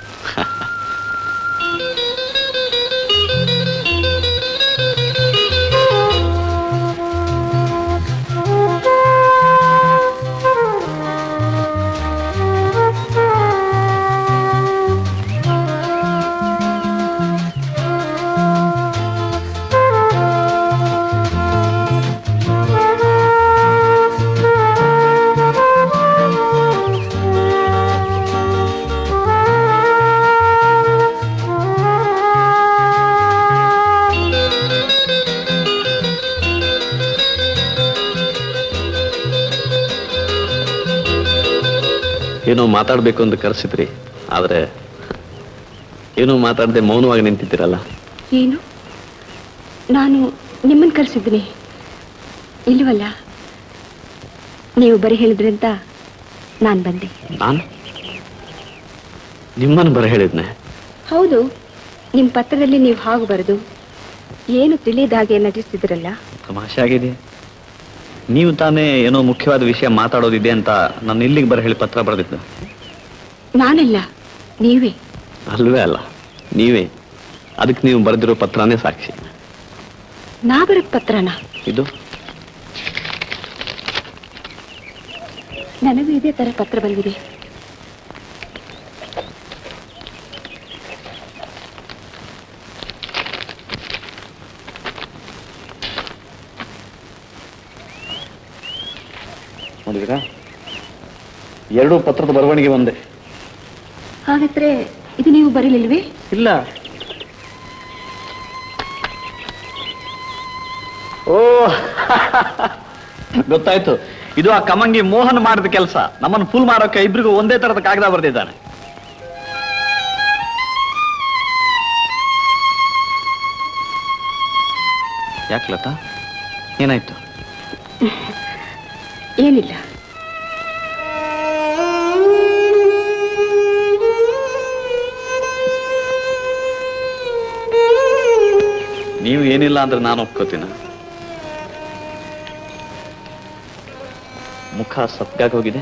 ಏನೋ ಮಾತಾಡ್ಬೇಕು ಅಂತ ಕರೆಸಿದ್ರಿ ಆದ್ರೆ ಏನೋ ಮಾತಾಡದೆ ಮೌನವಾಗಿ ನಿಂತಿದ್ದೀರಲ್ಲ ಏನು ನಾನು ನಿಮ್ಮನ್ನು ಕರೆಸಿದ್ದೀನಿ ಇಲ್ವಲ್ಲ ನೀವು ಬರೀ ಹೇಳಿದ್ರಿ ಅಂತ ನಾನು ಬಂದೆ ನಾನು ನಿಮ್ಮನ್ನು ಬರ ಹೇಳಿದ್ನೆ ಹೌದು ನಿಮ್ಮ ಪತ್ರದಲ್ಲಿ ನೀವು ಹಾಗೆ ಬರೆದು ಏನು ತಿಳಿಯದ ಹಾಗೆ ನಟಿಸ್ತಿದ್ರಲ್ಲ ತಮಾಷೆ ಆಗಿದೆ ನೀವು ತಾನೇ ಏನೋ ಮುಖ್ಯವಾದ ವಿಷಯ ಮಾತಾಡೋದಿದೆ ಅಂತ ನಾನು ಇಲ್ಲಿಗೆ ಬರ ಹೇಳಿ ಪತ್ರ ಬರೆದಿದ್ದು ನಾನಲ್ಲ ನೀವೇ ಅಲ್ವೇ ಅಲ್ಲ ನೀವೇ ಅದಕ್ಕೆ ನೀವು ಬರೆದಿರೋ ಪತ್ರನೇ ಸಾಕ್ಷಿ ನಾ ಬರೆದ ಪತ್ರನ ಇದು ನನಗೂ ಇದೇ ತರ ಪತ್ರ ಬಂದಿದೆ ನೋಡಿದ್ರಾ ಎರಡೂ ಪತ್ರದ ಬರವಣಿಗೆ ಒಂದೇ ಹಾಗಾದ್ರೆ ಇದು ನೀವು ಬರೀಲಿಲ್ವೇ ಇಲ್ಲ ಓ ಗೊತ್ತಾಯ್ತು ಇದು ಆ ಕಮಂಗಿ ಮೋಹನ್ ಮಾಡಿದ ಕೆಲಸ ನಮ್ಮನ್ನು ಫುಲ್ ಮಾರೋಕೆ ಇಬ್ರಿಗೂ ಒಂದೇ ತರದ ಕಾಗದ ಬರೆದಿದ್ದಾನೆ ಯಾಕೆ ಲತಾ ಏನಾಯ್ತು ಏನಿಲ್ಲ ನೀವು ಏನಿಲ್ಲ ಅಂದ್ರೆ ನಾನು ಒಪ್ಕೋತೀನ ಮುಖ ಸತ್ಯಾಗಿ ಹೋಗಿದೆ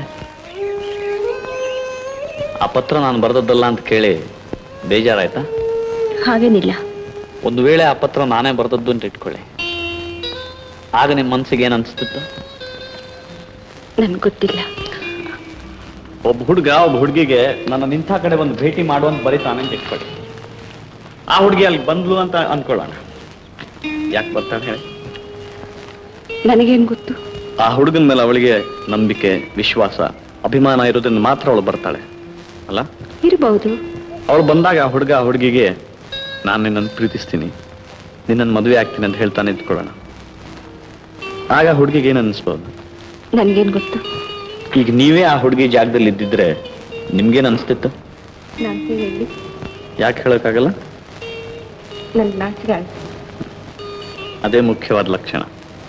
ಆ ಪತ್ರ ನಾನು ಬರೆದದ್ದಲ್ಲ ಅಂತ ಕೇಳಿ ಬೇಜಾರಾಯ್ತಾ ಹಾಗೇನಿಲ್ಲ ಒಂದು ವೇಳೆ ಆ ಪತ್ರ ನಾನೇ ಬರೆದದ್ದು ಅಂತ ಇಟ್ಕೊಳ್ಳಿ ಆಗ ನಿಮ್ಮ ಮನಸ್ಸಿಗೆ ಏನು ಅನಿಸ್ತಿತ್ತು ನನ್ಗೆ ಗೊತ್ತಿಲ್ಲ ಒಬ್ಬ ಹುಡುಗ ಒಬ್ಬ ಹುಡುಗಿಗೆ ನನ್ನ ನಿಂತ ಕಡೆ ಒಂದು ಭೇಟಿ ಮಾಡುವಂತ ಬರೀತಾನೆ ಅಂತ ಇಟ್ಕೊಳ್ಳಿ ಆ ಹುಡುಗಿ ಅಲ್ಲಿ ಬಂದ್ಲು ಅಂತ ಅನ್ಕೊಳ್ಳೋಣ ಯಾಕೆ ಬರ್ತಾಳೆ ಹೇಳಿ ನನಗೇನ್ ಗೊತ್ತು ಆ ಹುಡುಗನ ಮೇಲೆ ಅವಳಿಗೆ ನಂಬಿಕೆ ವಿಶ್ವಾಸ ಅಭಿಮಾನ ಇರೋದ್ರಿಂದ ಮಾತ್ರ ಅವಳು ಬರ್ತಾಳೆ ಅಲ್ಲ ಇರಬಹುದು ಅವಳು ಬಂದಾಗ ಆ ಹುಡುಗ ಆ ಹುಡುಗಿಗೆ ನಾನು ನಿನ್ನನ್ನು ಪ್ರೀತಿಸ್ತೀನಿ ನಿನ್ನನ್ನು ಮದುವೆ ಆಗ್ತೀನಿ ಅಂತ ಹೇಳ್ತಾನೆ ಇದ್ಕೊಳ್ಳೋಣ ಆಗ ಹುಡುಗಿಗೆ ಏನು ಅನಿಸ್ಬೋದು ನನ್ಗೇನ್ ಗೊತ್ತು ಈಗ ನೀವೇ ಆ ಹುಡುಗಿ ಜಾಗದಲ್ಲಿ ಇದ್ದಿದ್ರೆ ನಿಮ್ಗೇನು ಅನಿಸ್ತಿತ್ತು ನಾನು ಹೇಳಿ ಯಾಕೆ ಹೇಳೋಕ್ಕಾಗಲ್ಲ ನನ್ ನಾಚಿಕೆ ಆಯ್ತು ಅದೇ ಮುಖ್ಯವಾದ ಲಕ್ಷಣ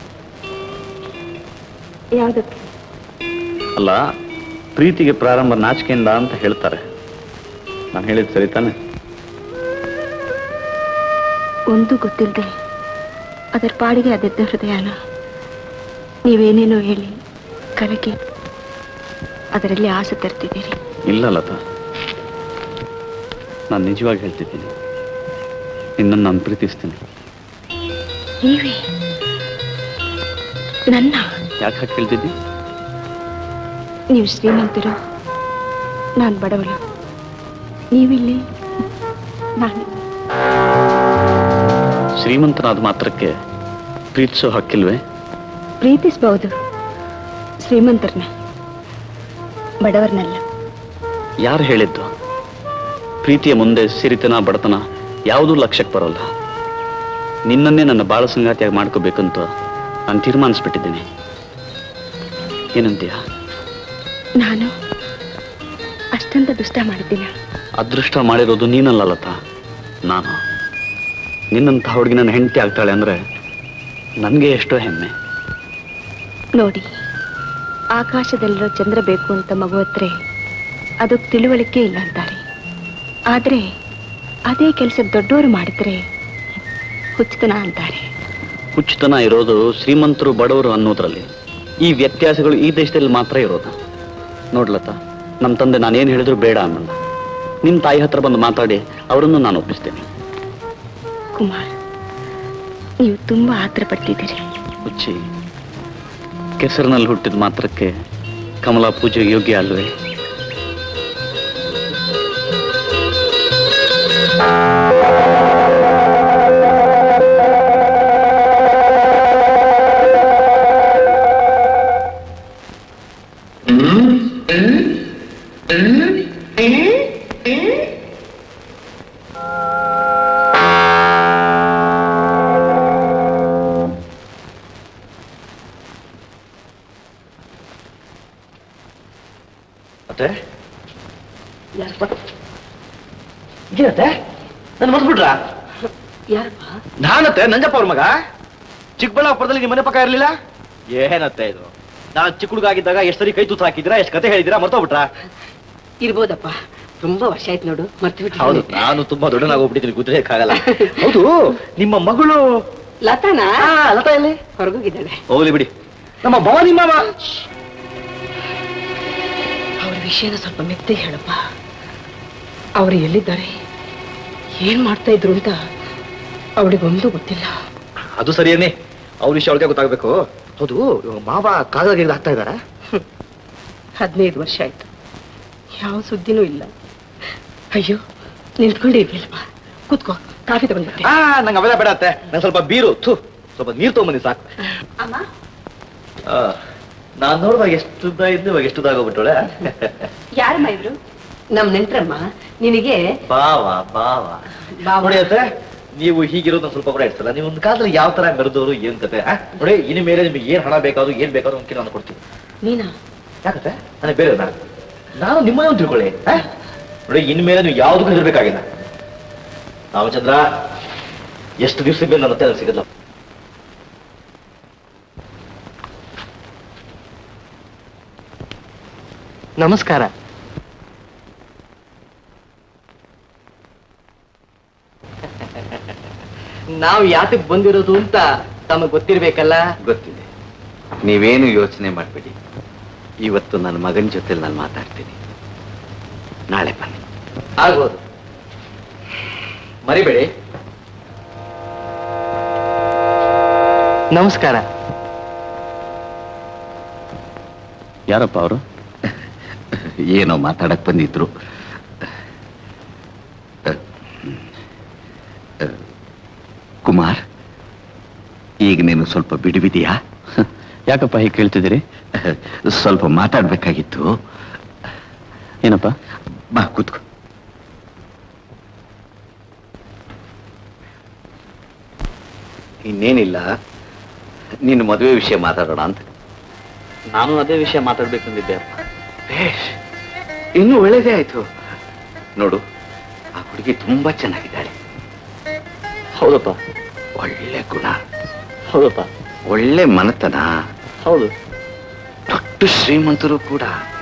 ಯಾವ್ದಕ್ಕೆ ಅಲ್ಲ ಪ್ರೀತಿಗೆ ಪ್ರಾರಂಭ ನಾಚಿಕೆಯಿಂದ ಅಂತ ಹೇಳ್ತಾರೆ ನಾನು ಹೇಳಿದ್ ಸರಿ ತಾನೆ ಒಂದು ಗೊತ್ತಿಲ್ಲದೆ ಅದರ ಪಾಡಿಗೆ ಅದೆದ್ದ ಹೃದಯನ ನೀವೇನೇನೋ ಹೇಳಿ ಕಲಕಿ ಅದರಲ್ಲಿ ಆಸೆ ತರ್ತಿದ್ದೀರಿ ಇಲ್ಲ ಲತಾ ನಾನು ನಿಜವಾಗಿ ಹೇಳ್ತಿದ್ದೀನಿ ನಿನ್ನನ್ನು ನಾನು ಪ್ರೀತಿಸ್ತೀನಿ ನೀವೇ ನನ್ನ ಯಾಕೆ ಹಾಗೆ ಹೇಳ್ತಿದ್ದಿ ನೀವು ಶ್ರೀಮಂತರು ನಾನು ಬಡವಳು ನೀವಿಲ್ಲಿ ನಾನು ಶ್ರೀಮಂತನಾದ ಮಾತ್ರಕ್ಕೆ ಪ್ರೀತಿಸೋ ಹಕ್ಕಿಲ್ವೇ ಪ್ರೀತಿಸಬಹುದು ಶ್ರೀಮಂತರನ್ನ ಬಡವರನ್ನಲ್ಲ ಯಾರು ಹೇಳಿದ್ದು ಪ್ರೀತಿಯ ಮುಂದೆ ಸಿರಿತನ ಬಡತನ ಯಾವುದೂ ಲಕ್ಷ್ಯಕ್ಕೆ ಬರೋಲ್ಲ ನಿನ್ನನ್ನೇ ನನ್ನ ಬಾಳ ಸಂಗಾತಿಯಾಗಿ ಮಾಡ್ಕೋಬೇಕಂತ ನಾನು ತೀರ್ಮಾನಿಸ್ಬಿಟ್ಟಿದ್ದೀನಿ ಏನಂತೀಯ ನಾನು ಅಷ್ಟಂತ ದುಷ್ಟ ಮಾಡಿದ್ದೀನ ಅದೃಷ್ಟ ಮಾಡಿರೋದು ನೀನಲ್ಲ ಲತಾ ನಾನು ನಿನ್ನಂಥ ಹುಡುಗಿ ನನ್ನ ಹೆಂಡತಿ ಆಗ್ತಾಳೆ ಅಂದ್ರೆ ನನಗೆ ಎಷ್ಟೋ ಹೆಮ್ಮೆ ನೋಡಿ ಆಕಾಶದಲ್ಲಿರೋ ಚಂದ್ರ ಬೇಕು ಅಂತ ಮಗು ಹತ್ರ ಅದಕ್ಕೆ ತಿಳುವಳಿಕೆ ಇಲ್ಲ ಅಂತಾರೆ ಆದ್ರೆ ಅದೇ ಕೆಲಸ ದೊಡ್ಡವರು ಮಾಡಿದ್ರೆ ಹುಚ್ಚತನ ಅಂತಾರೆ ಹುಚ್ಚುತನ ಇರೋದು ಶ್ರೀಮಂತರು ಬಡವರು ಅನ್ನೋದ್ರಲ್ಲಿ ಈ ವ್ಯತ್ಯಾಸಗಳು ಈ ದೇಶದಲ್ಲಿ ಮಾತ್ರ ಇರೋದು ನೋಡ್ಲತ್ತ ನಮ್ಮ ತಂದೆ ನಾನೇನು ಹೇಳಿದ್ರು ಬೇಡ ಅನ್ನಲ್ಲ ನಿಮ್ಮ ತಾಯಿ ಹತ್ರ ಬಂದು ಮಾತಾಡಿ ಅವರನ್ನು ನಾನು ಒಪ್ಪಿಸ್ತೇನೆ ಕುಮಾರ್ ನೀವು ತುಂಬಾ ಆತರ ಪಡ್ತಿದ್ದೀರಿ ಹುಚ್ಚಿ ಕೆಸರಿನಲ್ಲಿ ಹುಟ್ಟಿದ ಮಾತ್ರಕ್ಕೆ ಕಮಲಾ ಪೂಜೆ ಯೋಗ್ಯ ಅಲ್ವೇ ಮತ್ತೆ ಏನತ್ತೆ ನನ್ನ ಮರ್ಸ್ಬಿಟ್ರಾ ಯಾರಪ್ಪ ನಾನತ್ತೆ ನಂಜಪ್ಪ ಅವ್ರ ಮಗ ಚಿಕ್ಕಬಳ್ಳಾಪುರದಲ್ಲಿ ನಿಮ್ಮ ಮನೆ ಪಕ್ಕ ಇರ್ಲಿಲ್ಲ ಏನತ್ತೆ ಇದು ನಾನು ಚಿಕ್ಕ ಹುಡುಗಾಗಿದ್ದಾಗ ಎಷ್ಟು ಸರಿ ಕೈ ತೂತು ಹಾಕಿದ್ದೀರಾ ಎಷ್ಟು ಕತೆ ಹೇಳಿದ್ದೀರಾ ಮರ್ತೋಗ್ಬಿಟ್ರಾ ಇರ್ಬೋದಪ್ಪ ತುಂಬಾ ವರ್ಷ ಆಯ್ತು ನೋಡು ಮರ್ತು ಹೌದು ನಾನು ತುಂಬಾ ದೊಡ್ಡನಾಗೋಗ್ಬಿಟ್ಟಿದ್ದೀನಿ ಗುದ್ರೇಕ್ಕಾಗಲ್ಲ ಹೌದು ನಿಮ್ಮ ಮಗಳು ಲತಾನಾ ಆ, ಲತಾ ಎಲ್ಲಿ ಹೊರಗೋಗಿದ್ದಾಳೆ ಹೋಗ್ಲಿ ಬಿಡಿ ನಮ್ಮ ಭವಾನಿ ಮಾಮ ಅವ್ರ ವಿಷಯನ ಸ್ವಲ್ಪ ಮೆತ್ತಗೆ ಹೇಳಪ್ಪ ಅವ್ರು ಎಲ್ಲಿದ್ದಾರೆ ಏನ್ ಮಾಡ್ತಾ ಇದ್ರು ಅಂತ ಅವಳಿಗೊಂದು ಗೊತ್ತಿಲ್ಲ ಅದು ಸರಿಯೇನೆ ಅವ್ರ ವಿಷಯ ಅವಳಿಗೆ ಗೊತ್ತಾಗ್ಬೇಕು ಹೌದು ಇವಾಗ ಮಾವ ಕಾಗದ ಗಿಗದ ಹಾಕ್ತಾ ಇದಾರ ಹದಿನೈದು ವರ್ಷ ಆಯ್ತು ಯಾವ ಸುದ್ದಿನೂ ಇಲ್ಲ ಅಯ್ಯೋ ನಿಂತ್ಕೊಂಡೇ ಇದೆಯಲ್ಲಪ್ಪ ಕೂತ್ಕೋ ಕಾಫಿ ತಗೊಂಡ್ಬರ್ತೀನಿ ಆ ನಂಗೆ ಅವೆಲ್ಲ ಬೇಡ ಅತ್ತೆ ನಂಗೆ ಸ್ವಲ್ಪ ಬೀರು ಥು ಸ್ವಲ್ಪ ನೀರು ತಗೊಂಬನ್ನಿ ಸಾಕು ಅಮ್ಮ ಆ, ನಾನ್ ನೋಡುವಾಗ ಎಷ್ಟು ಉದ್ದ ಇದ್ದು ಇವಾಗ ಎಷ್ಟು ಉದ್ದಾಗೋಗ್ಬಿಟ್ಟೋಳೆ ಯಾರಮ್ಮ ಇವ್ರು ನಮ್ ನೆಂಟ್ರಮ್ಮ ನಿನಗೆ ಬಾವ ಬಾವ ನೋಡಿ ಅತ್ತೆ ನೀವು ಹೀಗಿರೋದು ಒಂದ್ ಸ್ವಲ್ಪ ಕೂಡ ಇಡ್ಸಲ್ಲ ನೀವು ಒಂದು ಕಾಲದಲ್ಲಿ ಯಾವ ತರ ಮೆರೆದವರು ಏನ್ ಕತೆ ಆ? ನೋಡಿ ಇನ್ನು ಮೇಲೆ ನಿಮಗೆ ಏನ್ ಹಣ ಬೇಕಾದ್ರು ಏನ್ ಬೇಕಾದ್ರು ಒಂದು ನಾನು ಕೊಡ್ತೀನಿ ನೀನಾ ಯಾಕತ್ತೆ ನನಗೆ ಬೇರೆ ನಾನು ನಿಮ್ಮನೆ ಒಂದು ತಿಳ್ಕೊಳ್ಳಿ ಆ? ನೋಡಿ ಇನ್ಮೇಲೆ ನೀವು ಯಾವ್ದಕ್ಕೂ ಹೆದರ್ಬೇಕಾಗಿಲ್ಲ ರಾಮಚಂದ್ರ ಎಷ್ಟು ದಿವಸ ಮೇಲೆ ನನ್ನ ಹತ್ರ ಸಿಗಲ್ಲ ನಮಸ್ಕಾರ ನಾವು ಯಾತಕ್ ಬಂದಿರೋದು ಅಂತ ತಮಗ್ ಗೊತ್ತಿರ್ಬೇಕಲ್ಲ ಗೊತ್ತಿದೆ ನೀವೇನು ಯೋಚನೆ ಮಾಡಬೇಡಿ ಇವತ್ತು ನನ್ನ ಮಗನ ಜೊತೆಲಿ ನಾನು ಮಾತಾಡ್ತೀನಿ ನಾಳೆ ಬನ್ನಿ ಆಗ್ಬೋದು ಮರಿಬೇಡಿ ನಮಸ್ಕಾರ ಯಾರಪ್ಪ ಅವರು ಏನೋ ಮಾತಾಡಕ್ ಬಂದಿದ್ರು ಕುಮಾರ್ ಈಗ ನೀನು ಸ್ವಲ್ಪ ಬಿಡುವಿದೆಯಾ ಯಾಕಪ್ಪ ಹೀಗೆ ಕೇಳ್ತಿದ್ದೀರಿ ಸ್ವಲ್ಪ ಮಾತಾಡ್ಬೇಕಾಗಿತ್ತು ಏನಪ್ಪ ಬಾ ಕೂತ್ಕೋ ಇನ್ನೇನಿಲ್ಲ ನಿನ್ನ ಮದುವೆ ವಿಷಯ ಮಾತಾಡೋಣ ಅಂತ ನಾನು ಅದೇ ವಿಷಯ ಮಾತಾಡ್ಬೇಕಂದಿದ್ದೆ ಅಪ್ಪ ಬೇಷ್ ಇನ್ನು ಒಳ್ಳೇದೇ ಆಯ್ತು ನೋಡು ಆ ಹುಡುಗಿ ತುಂಬಾ ಚೆನ್ನಾಗಿದ್ದಾಳೆ ಹೌದಪ್ಪ ಒಳ್ಳೆ ಗುಣ ಹೌದಪ್ಪ ಒಳ್ಳೆ ಮನತನ ಹೌದು ದೊಡ್ಡ ಶ್ರೀಮಂತರು ಕೂಡ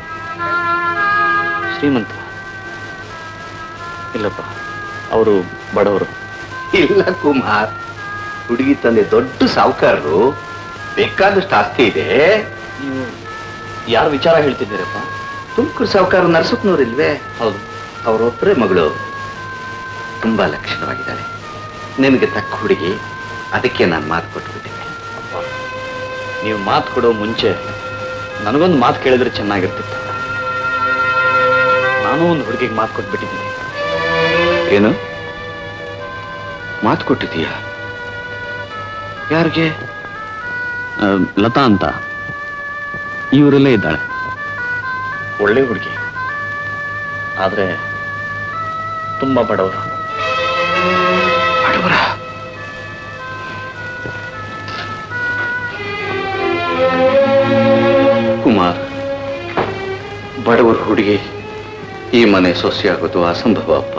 ಶ್ರೀಮಂತ ಇಲ್ಲಪ್ಪ ಅವರು ಬಡವರು ಇಲ್ಲ ಕುಮಾರ್ ಹುಡುಗಿ ತಂದೆ ದೊಡ್ಡ ಸಾಹುಕಾರರು ಬೇಕಾದಷ್ಟು ಆಸ್ತಿ ಇದೆ ನೀವು ಯಾರ ವಿಚಾರ ಹೇಳ್ತಿದ್ದೀರಪ್ಪ ತುಮಕೂರು ಸಾಹುಕಾರ ನರಸಪ್ಪನವ್ರಿಲ್ವೇ ಹೌದು ಅವರೊಬ್ಬರೇ ಮಗಳು ತುಂಬಾ ಲಕ್ಷಣವಾಗಿದ್ದಾಳೆ ನಿನಗೆ ತಕ್ಕ ಹುಡುಗಿ ಅದಕ್ಕೆ ನಾನು ಮಾತು ಕೊಟ್ಬಿಟ್ಟಿದ್ದೆ ನೀವು ಮಾತು ಕೊಡೋ ಮುಂಚೆ ನನಗೊಂದು ಮಾತು ಕೇಳಿದ್ರೆ ಚೆನ್ನಾಗಿರ್ತಿತ್ತು ನಾನು ಒಂದು ಹುಡುಗಿಗೆ ಮಾತು ಕೊಟ್ಬಿಟ್ಟಿದ್ದೀನಿ ಏನು ಮಾತು ಕೊಟ್ಟಿದೀಯಾ ಯಾರಿಗೆ ಆ, ಲತಾ ಅಂತ ಇವರಲ್ಲೇ ಇದ್ದಾಳೆ ಒಳ್ಳೆ ಹುಡುಗಿ ಆದ್ರೆ ತುಂಬಾ ಬಡವರು ಬಡವರ ಕುಮಾರ್ ಬಡವರ ಹುಡುಗಿ ಈ ಮನೆ ಸೊಸೆಯಾಗೋದು ಅಸಂಭವ ಅಪ್ಪ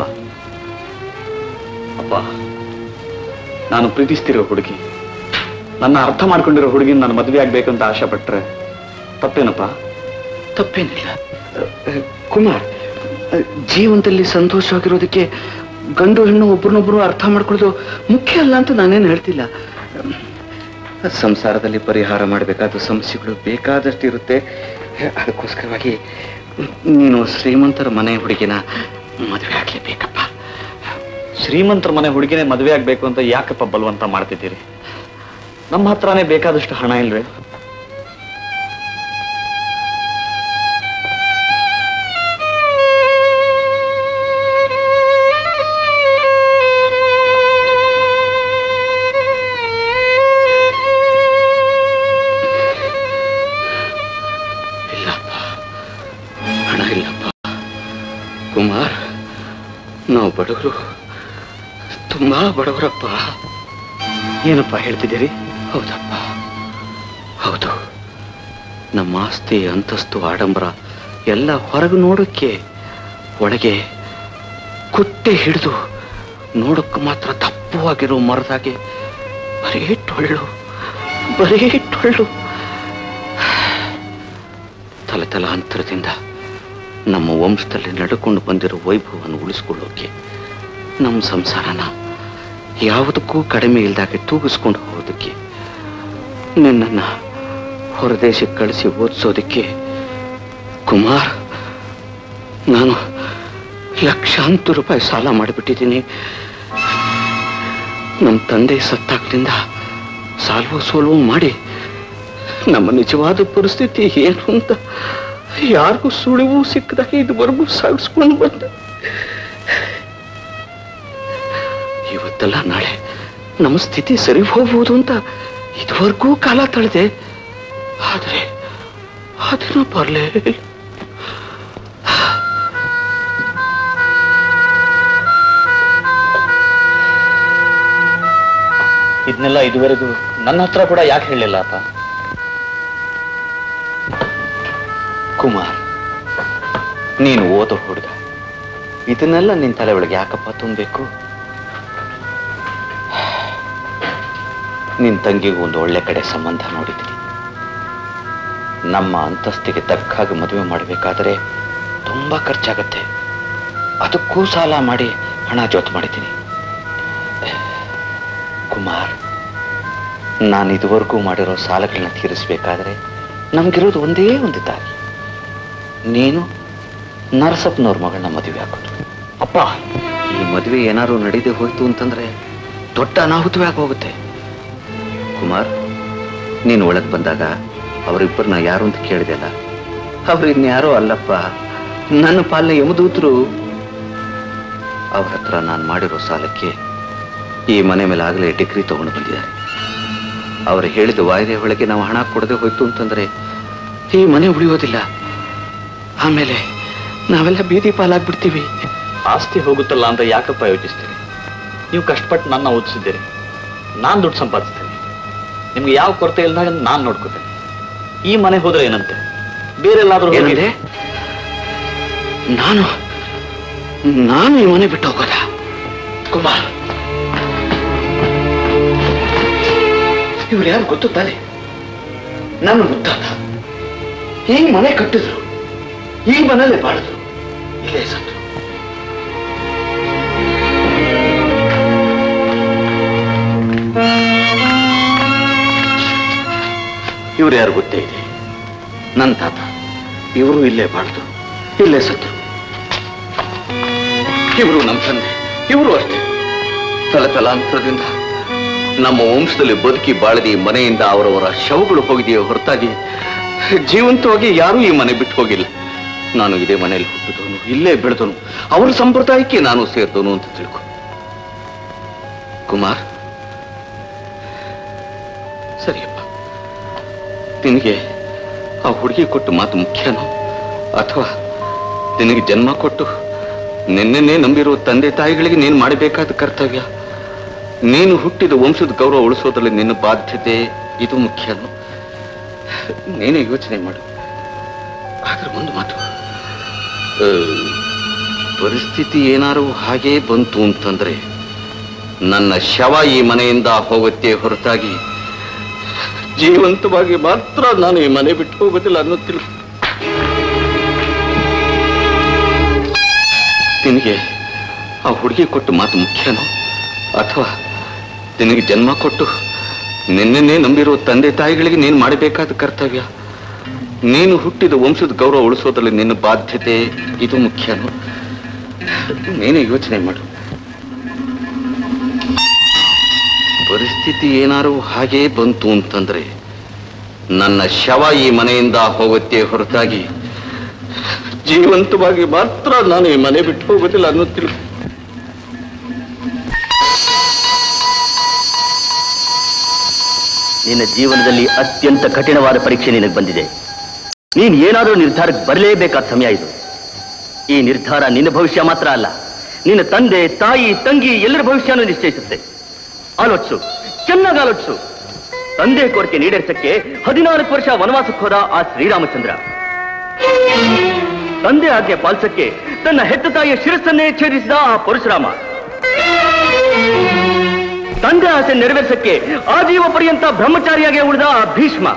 ಅಪ್ಪ ನಾನು ಪ್ರೀತಿಸ್ತಿರೋ ಹುಡುಗಿ ನನ್ನ ಅರ್ಥ ಮಾಡ್ಕೊಂಡಿರೋ ಹುಡುಗಿನ ನಾನು ಮದುವೆ ಆಗ್ಬೇಕು ಅಂತ ಆಶೆ ಪಟ್ರೆ ತಪ್ಪೇನಪ್ಪ ತಪ್ಪೇನಿಲ್ಲ ಅಹ್, ಕುಮಾರ್ ಅಹ್, ಜೀವನದಲ್ಲಿ ಸಂತೋಷವಾಗಿರೋದಕ್ಕೆ ಗಂಡು ಹೆಣ್ಣು ಒಬ್ರನ್ನೊಬ್ರು ಅರ್ಥ ಮಾಡ್ಕೊಳ್ಳೋದು ಮುಖ್ಯ ಅಲ್ಲ ಅಂತ ನಾನೇನು ಹೇಳ್ತಿಲ್ಲ ಅಹ್, ಸಂಸಾರದಲ್ಲಿ ಪರಿಹಾರ ಮಾಡಬೇಕಾದ ಸಮಸ್ಯೆಗಳು ಬೇಕಾದಷ್ಟು ಇರುತ್ತೆ ಅದಕ್ಕೋಸ್ಕರವಾಗಿ ನೀನು ಶ್ರೀಮಂತರ ಮನೆ ಹುಡುಗಿನ ಮದುವೆ ಆಗ್ಲೇಬೇಕಪ್ಪ ಶ್ರೀಮಂತರ ಮನೆ ಹುಡುಗಿನೇ ಮದುವೆ ಆಗ್ಬೇಕು ಅಂತ ಯಾಕಪ್ಪ ಬಲವಂತ ಮಾಡ್ತಿದ್ದೀರಿ ನಮ್ಮ ಹತ್ರನೇ ಬೇಕಾದಷ್ಟು ಹಣ ಇಲ್ವೇ ಇಲ್ಲಪ್ಪ ಹಣ ಇಲ್ಲಪ್ಪ ಕುಮಾರ್ ನಾವು ಬಡವರು ತುಂಬಾ ಬಡವರಪ್ಪ ಏನಪ್ಪ ಹೇಳ್ತಿದ್ದೀರಿ ಹೌದಪ್ಪ ಹೌದು ನಮ್ಮ ಆಸ್ತಿ ಅಂತಸ್ತು ಆಡಂಬರ ಎಲ್ಲ ಹೊರಗೆ ನೋಡೋಕ್ಕೆ ಒಳಗೆ ಕುಟ್ಟೆ ಹಿಡಿದು ನೋಡಕ್ಕೆ ಮಾತ್ರ ದಪ್ಪವಾಗಿರೋ ಮರದಾಗೆ ಬರೀ ಟೊಳ್ಳು ಬರೀ ಟೊಳ್ಳು ತಲೆ ತಲಾಂತರದಿಂದ ನಮ್ಮ ವಂಶದಲ್ಲಿ ನಡ್ಕೊಂಡು ಬಂದಿರೋ ವೈಭವವನ್ನು ಉಳಿಸ್ಕೊಳ್ಳೋಕೆ ನಮ್ಮ ಸಂಸಾರನ ಯಾವುದಕ್ಕೂ ಕಡಿಮೆ ಇಲ್ದಾಗೆ ತೂಗಿಸ್ಕೊಂಡು ಹೋಗೋದಕ್ಕೆ ನಿನ್ನನ್ನ ಹೊರದೇಶಕ್ಕೆ ಕಳಿಸಿ ಓದಿಸೋದಕ್ಕೆ ಕುಮಾರ್ ನಾನು ಲಕ್ಷಾಂತರ ರೂಪಾಯಿ ಸಾಲ ಮಾಡಿಬಿಟ್ಟಿದ್ದೀನಿ ನಮ್ಮ ತಂದೆ ಸತ್ತಾಗ್ಲಿಂದ ಸಾಲ್ವೋ ಸೋಲ್ವೋ ಮಾಡಿ ನಮ್ಮ ನಿಜವಾದ ಪರಿಸ್ಥಿತಿ ಏನು ಅಂತ ಯಾರಿಗೂ ಸುಳಿವು ಸಿಕ್ಕದಾಗ ಇದುವರೆಗೂ ಸಾಗಿಸ್ಕೊಂಡು ಬಂದೆ ಇವತ್ತೆಲ್ಲ ನಾಳೆ ನಮ್ಮ ಸ್ಥಿತಿ ಸರಿ ಹೋಗ್ಬೋದು ಅಂತ ಇದುವರೆಗೂ ಕಾಲ ತಳೆದೆ ಆದ್ರೆ ಅದನ್ನು ಬರಲೇ ಇಲ್ಲ ಇದನ್ನೆಲ್ಲ ಇದುವರೆಗೂ ನನ್ನ ಹತ್ರ ಕೂಡ ಯಾಕೆ ಹೇಳಲಿಲ್ಲ ಅಪ್ಪ ಕುಮಾರ್ ನೀನು ಓದೋ ಹುಡುಗ ಇದನ್ನೆಲ್ಲ ನಿನ್ ತಲೆ ಒಳಗೆ ಯಾಕಪ್ಪ ತುಂಬಬೇಕು ನಿನ್ ತಂಗಿಗೂ ಒಂದು ಒಳ್ಳೆ ಕಡೆ ಸಂಬಂಧ ನೋಡಿದ್ದೀನಿ ನಮ್ಮ ಅಂತಸ್ತಿಗೆ ತಕ್ಕ ಹಾಗೆ ಮದುವೆ ಮಾಡಬೇಕಾದ್ರೆ ತುಂಬಾ ಖರ್ಚಾಗತ್ತೆ ಅದಕ್ಕೂ ಸಾಲ ಮಾಡಿ ಹಣ ಜೋತ್ ಮಾಡಿದ್ದೀನಿ ಕುಮಾರ್ ನಾನು ಇದುವರೆಗೂ ಮಾಡಿರೋ ಸಾಲಗಳನ್ನ ತೀರಿಸ್ಬೇಕಾದ್ರೆ ನಮ್ಗಿರೋದು ಒಂದೇ ಒಂದು ದಾರಿ ನೀನು ನರಸಪ್ಪನವ್ರ ಮಗಳನ್ನ ಮದುವೆ ಹಾಕೋದು ಅಪ್ಪ ಈ ಮದುವೆ ಏನಾದ್ರು ನಡೀದೆ ಹೋಯ್ತು ಅಂತಂದ್ರೆ ದೊಡ್ಡ ಅನಾಹುತವೇ ಆಗೋಗುತ್ತೆ ಕುಮಾರ್ ನೀನು ಒಳಗೆ ಬಂದಾಗ ಅವರಿಬ್ಬರನ್ನ ಯಾರು ಅಂತ ಕೇಳಿದೆಲ್ಲ ಅವ್ರು ಇನ್ಯಾರೋ ಅಲ್ಲಪ್ಪ ನನ್ನ ಪಾಲನೆ ಯಮದೂತರು ಅವ್ರ ಹತ್ರ ನಾನು ಮಾಡಿರೋ ಸಾಲಕ್ಕೆ ಈ ಮನೆ ಮೇಲೆ ಆಗಲೇ ಡಿಗ್ರಿ ತಗೊಂಡು ಬಂದಿದ್ದಾರೆ ಅವರು ಹೇಳಿದ ವಾಯ್ದೆ ಒಳಗೆ ನಾವು ಹಣ ಕೊಡದೆ ಹೋಯ್ತು ಅಂತಂದ್ರೆ ಈ ಮನೆ ಉಳಿಯೋದಿಲ್ಲ ಆಮೇಲೆ ನಾವೆಲ್ಲ ಬೀದಿ ಪಾಲಾಗ್ಬಿಡ್ತೀವಿ ಆಸ್ತಿ ಹೋಗುತ್ತಲ್ಲ ಅಂತ ಯಾಕಪ್ಪ ಯೋಚಿಸ್ತೀರಿ ನೀವು ಕಷ್ಟಪಟ್ಟು ನನ್ನ ಓದಿಸಿದ್ದೀರಿ ನಾನ್ ದುಡ್ಡು ಸಂಪಾದಿಸ್ತೇನೆ ನಿಮ್ಗೆ ಯಾವ ಕೊರತೆ ಇಲ್ದಾಗ ನಾನ್ ನೋಡ್ಕೋತೇನೆ ಈ ಮನೆ ಹೋದ್ರೆ ಏನಂತೆ ಬೇರೆಲ್ಲಾದ್ರೂ ಹೋಗಿ- ಏನಂದೆ? ನಾನು ನಾನು ಈ ಮನೆ ಬಿಟ್ಟು ಹೋಗೋದ ಕುಮಾರ್ ಇವ್ರು ಯಾರು ಗೊತ್ತು ತಾನೆ ನನ್ನ ಮುತ್ತಾತ ಈ ಮನೆ ಕಟ್ಟಿದ್ರು ಈ ಮನೇಲೆ ಬಾಳಿದ್ರು ಇಲ್ಲೇ ಸತ್ತು ಇವ್ರು ಯಾರು ಗೊತ್ತೇ ಇದೆ ನನ್ನ ತಾತ ಇವರು ಇಲ್ಲೇ ಬಾಳ್ದು ಇಲ್ಲೇ ಸತ್ರು ಇವರು ನಮ್ಮ ತಂದೆ ಇವರು ಅಷ್ಟೇ ತಲತಲಾಂತರದಿಂದ ನಮ್ಮ ವಂಶದಲ್ಲಿ ಬದುಕಿ ಬಾಳದಿ ಮನೆಯಿಂದ ಅವರವರ ಶವಗಳು ಹೋಗಿದೆಯೋ ಹೊರತಾಗಿ ಜೀವಂತವಾಗಿ ಯಾರೂ ಈ ಮನೆ ಬಿಟ್ಟು ಹೋಗಿಲ್ಲ ನಾನು ಇದೇ ಮನೆಯಲ್ಲಿ ಹುಟ್ಟಿದವನು ಇಲ್ಲೇ ಬೆಳೆದವನು ಅವ್ರ ಸಂಪ್ರದಾಯಕ್ಕೆ ನಾನು ಸೇರಿದವನು ಅಂತ ತಿಳ್ಕೊ ಕುಮಾರ್ ಸರಿಯಪ್ಪ ನಿನಗೆ ಆ ಹುಡುಗಿ ಕೊಟ್ಟು ಮಾತು ಮುಖ್ಯನೋ ಅಥವಾ ನಿನಗೆ ಜನ್ಮ ಕೊಟ್ಟು ನಿನ್ನೆನೇ ನಂಬಿರೋ ತಂದೆ ತಾಯಿಗಳಿಗೆ ನೀನು ಮಾಡಬೇಕಾದ ಕರ್ತವ್ಯ ನೀನು ಹುಟ್ಟಿದ ವಂಶದ ಗೌರವ ಉಳಿಸೋದ್ರಲ್ಲಿ ನಿನ್ನ ಬಾಧ್ಯತೆ ಇದು ಮುಖ್ಯನೋ ನೀನೇ ಯೋಚನೆ ಮಾಡು ಆದ್ರೆ ಒಂದು ಮಾತು ಆ, ಪರಿಸ್ಥಿತಿ ಏನಾರು ಹಾಗೇ ಬಂತು ಅಂತಂದ್ರೆ ನನ್ನ ಶವ ಈ ಮನೆಯಿಂದ ಹೋಗುತ್ತೆ ಹೊರತಾಗಿ ಜೀವಂತವಾಗಿ ಮಾತ್ರ ನಾನು ಈ ಮನೆ ಬಿಟ್ಟು ಹೋಗೋದಿಲ್ಲ ಅನ್ನೋತಿಲ್ಲ ನಿನಗೆ ಆ ಹುಡುಗಿ ಕೊಟ್ಟು ಮಾತು ಮುಖ್ಯನೋ ಅಥವಾ ನಿನಗೆ ಜನ್ಮ ಕೊಟ್ಟು ನಿನ್ನೆನೇ ನಂಬಿರೋ ತಂದೆ ತಾಯಿಗಳಿಗೆ ನೀನು ಮಾಡಬೇಕಾದ ಕರ್ತವ್ಯ ನೀನು ಹುಟ್ಟಿದ ವಂಶದ ಗೌರವ ಉಳಿಸೋದ್ರಲ್ಲಿ ನಿನ್ನ ಬಾಧ್ಯತೆ ಇದು ಮುಖ್ಯನೋ ನೀನೇ ಯೋಚನೆ ಮಾಡು ಪರಿಸ್ಥಿತಿ ಏನಾರು ಹಾಗೇ ಬಂತು ಅಂತಂದ್ರೆ ನನ್ನ ಶವ ಈ ಮನೆಯಿಂದ ಹೋಗುತ್ತೆ ಹೊರತಾಗಿ ಜೀವಂತವಾಗಿ ಮಾತ್ರ ನಾನು ಈ ಮನೆ ಬಿಟ್ಟು ಹೋಗೋದಿಲ್ಲ ಅನ್ನೋತಿಲ್ಲ ನಿನ್ನ ಜೀವನದಲ್ಲಿ ಅತ್ಯಂತ ಕಠಿಣವಾದ ಪರೀಕ್ಷೆ ನಿನಗೆ ಬಂದಿದೆ ನೀನ್ ಏನಾದರೂ ನಿರ್ಧಾರಕ್ಕೆ ಬರಲೇಬೇಕಾದ ಸಮಯ ಇದು ಈ ನಿರ್ಧಾರ ನಿನ್ನ ಭವಿಷ್ಯ ಮಾತ್ರ ಅಲ್ಲ ನಿನ್ನ ತಂದೆ ತಾಯಿ ತಂಗಿ ಎಲ್ಲರ ಭವಿಷ್ಯನೂ ನಿಶ್ಚಯಿಸುತ್ತೆ ಆಲೋಚಿಸು ಚೆನ್ನಾಗಿ ಆಲೋಚಿಸು ತಂದೆ ಕೋರಿಕೆ ನೀಡೇರ್ಸಕ್ಕೆ ಹದಿನಾಲ್ಕು ವರ್ಷ ವನವಾಸಕ್ಕೆ ಹೋದ ಆ ಶ್ರೀರಾಮಚಂದ್ರ ತಂದೆ ಆಜ್ಞೆ ಪಾಲಿಸಕ್ಕೆ ತನ್ನ ಹೆತ್ತ ತಾಯಿಯ ಶಿರಸ್ಸನ್ನೇ ಛೇದಿಸಿದ ಆ ಪರಶುರಾಮ ತಂದೆ ಆಸೆ ನೆರವೇರಿಸಕ್ಕೆ ಆಜೀವ ಪರ್ಯಂತ ಬ್ರಹ್ಮಚಾರಿಯಾಗಿ ಉಳಿದ ಆ ಭೀಷ್ಮ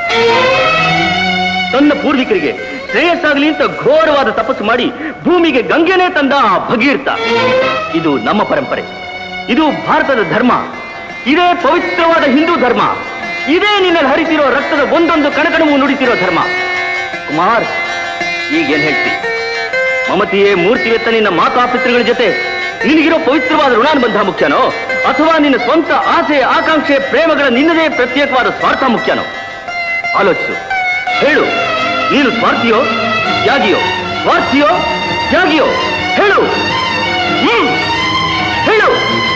ತನ್ನ ಪೂರ್ವಿಕರಿಗೆ ಶ್ರೇಯಸ್ಸಾಗಲಿ ಅಂತ ಘೋರವಾದ ತಪಸ್ಸು ಮಾಡಿ ಭೂಮಿಗೆ ಗಂಗೆನೇ ತಂದ ಆ ಭಗೀರ್ಥ ಇದು ನಮ್ಮ ಪರಂಪರೆ ಇದು ಭಾರತದ ಧರ್ಮ ಇದೇ ಪವಿತ್ರವಾದ ಹಿಂದೂ ಧರ್ಮ ಇದೇ ನಿನ್ನಲ್ಲಿ ಹರಿತಿರೋ ರಕ್ತದ ಒಂದೊಂದು ಕಣಕಣವು ನುಡಿತಿರೋ ಧರ್ಮ ಕುಮಾರ್ ಈಗೇನ್ ಹೇಳ್ತಿ ಮಮತೆಯೇ ಮೂರ್ತಿವೆತ್ತ ನಿನ್ನ ಮಾತಾಪಿತೃಗಳ ಜೊತೆ ನಿನಗಿರೋ ಪವಿತ್ರವಾದ ಋಣಾನುಬಂಧ ಮುಖ್ಯನೋ ಅಥವಾ ನಿನ್ನ ಸ್ವಂತ ಆಸೆ ಆಕಾಂಕ್ಷೆ ಪ್ರೇಮಗಳ ನಿನ್ನದೇ ಪ್ರತ್ಯೇಕವಾದ ಸ್ವಾರ್ಥ ಮುಖ್ಯನೋ ಆಲೋಚಿಸು ಹೇಳು ನೀನು ಸ್ವಾರ್ಥಿಯೋ ತ್ಯಾಗಿಯೋ ಸ್ವಾರ್ಥಿಯೋ ತ್ಯಾಗಿಯೋ ಹೇಳು ಹ್ಮ್ ಹೇಳು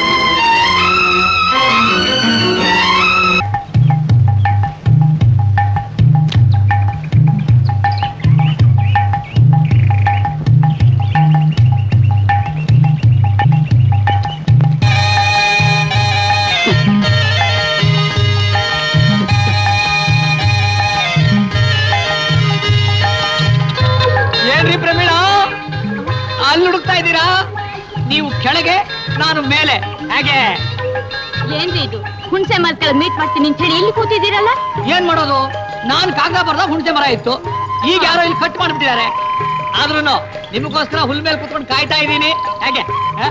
ಏನ್ರಿ ಪ್ರಮೀಳಾ ಅಲ್ಲಿ ಹುಡುಕ್ತಾ ಇದ್ದೀರಾ ನೀವು ಕೆಳಗೆ ನಾನು ಮೇಲೆ ಹೇಗೆ ಏನ್ರಿ ಇದು ಹುಣಸೆ ಮರ ಮೀಟ್ ಮಾಡ್ತೀನಿ ಅಂತ ಹೇಳಿ ಇಲ್ಲಿ ಕೂತಿದ್ದೀರಲ್ಲ ಏನ್ ಮಾಡೋದು ನಾನ್ ಕಾಗದ ಬರ್ದ ಹುಣಸೆ ಮರ ಇತ್ತು ಈಗ ಯಾರೋ ಇಲ್ಲಿ ಕಟ್ ಮಾಡ್ಬಿಟ್ಟಿದ್ದಾರೆ ಆದ್ರೂ ನಿಮಗೋಸ್ಕರ ಹುಲ್ ಮೇಲೆ ಕುತ್ಕೊಂಡು ಕಾಯ್ತಾ ಇದ್ದೀನಿ ಹೇಗೆ ಹ?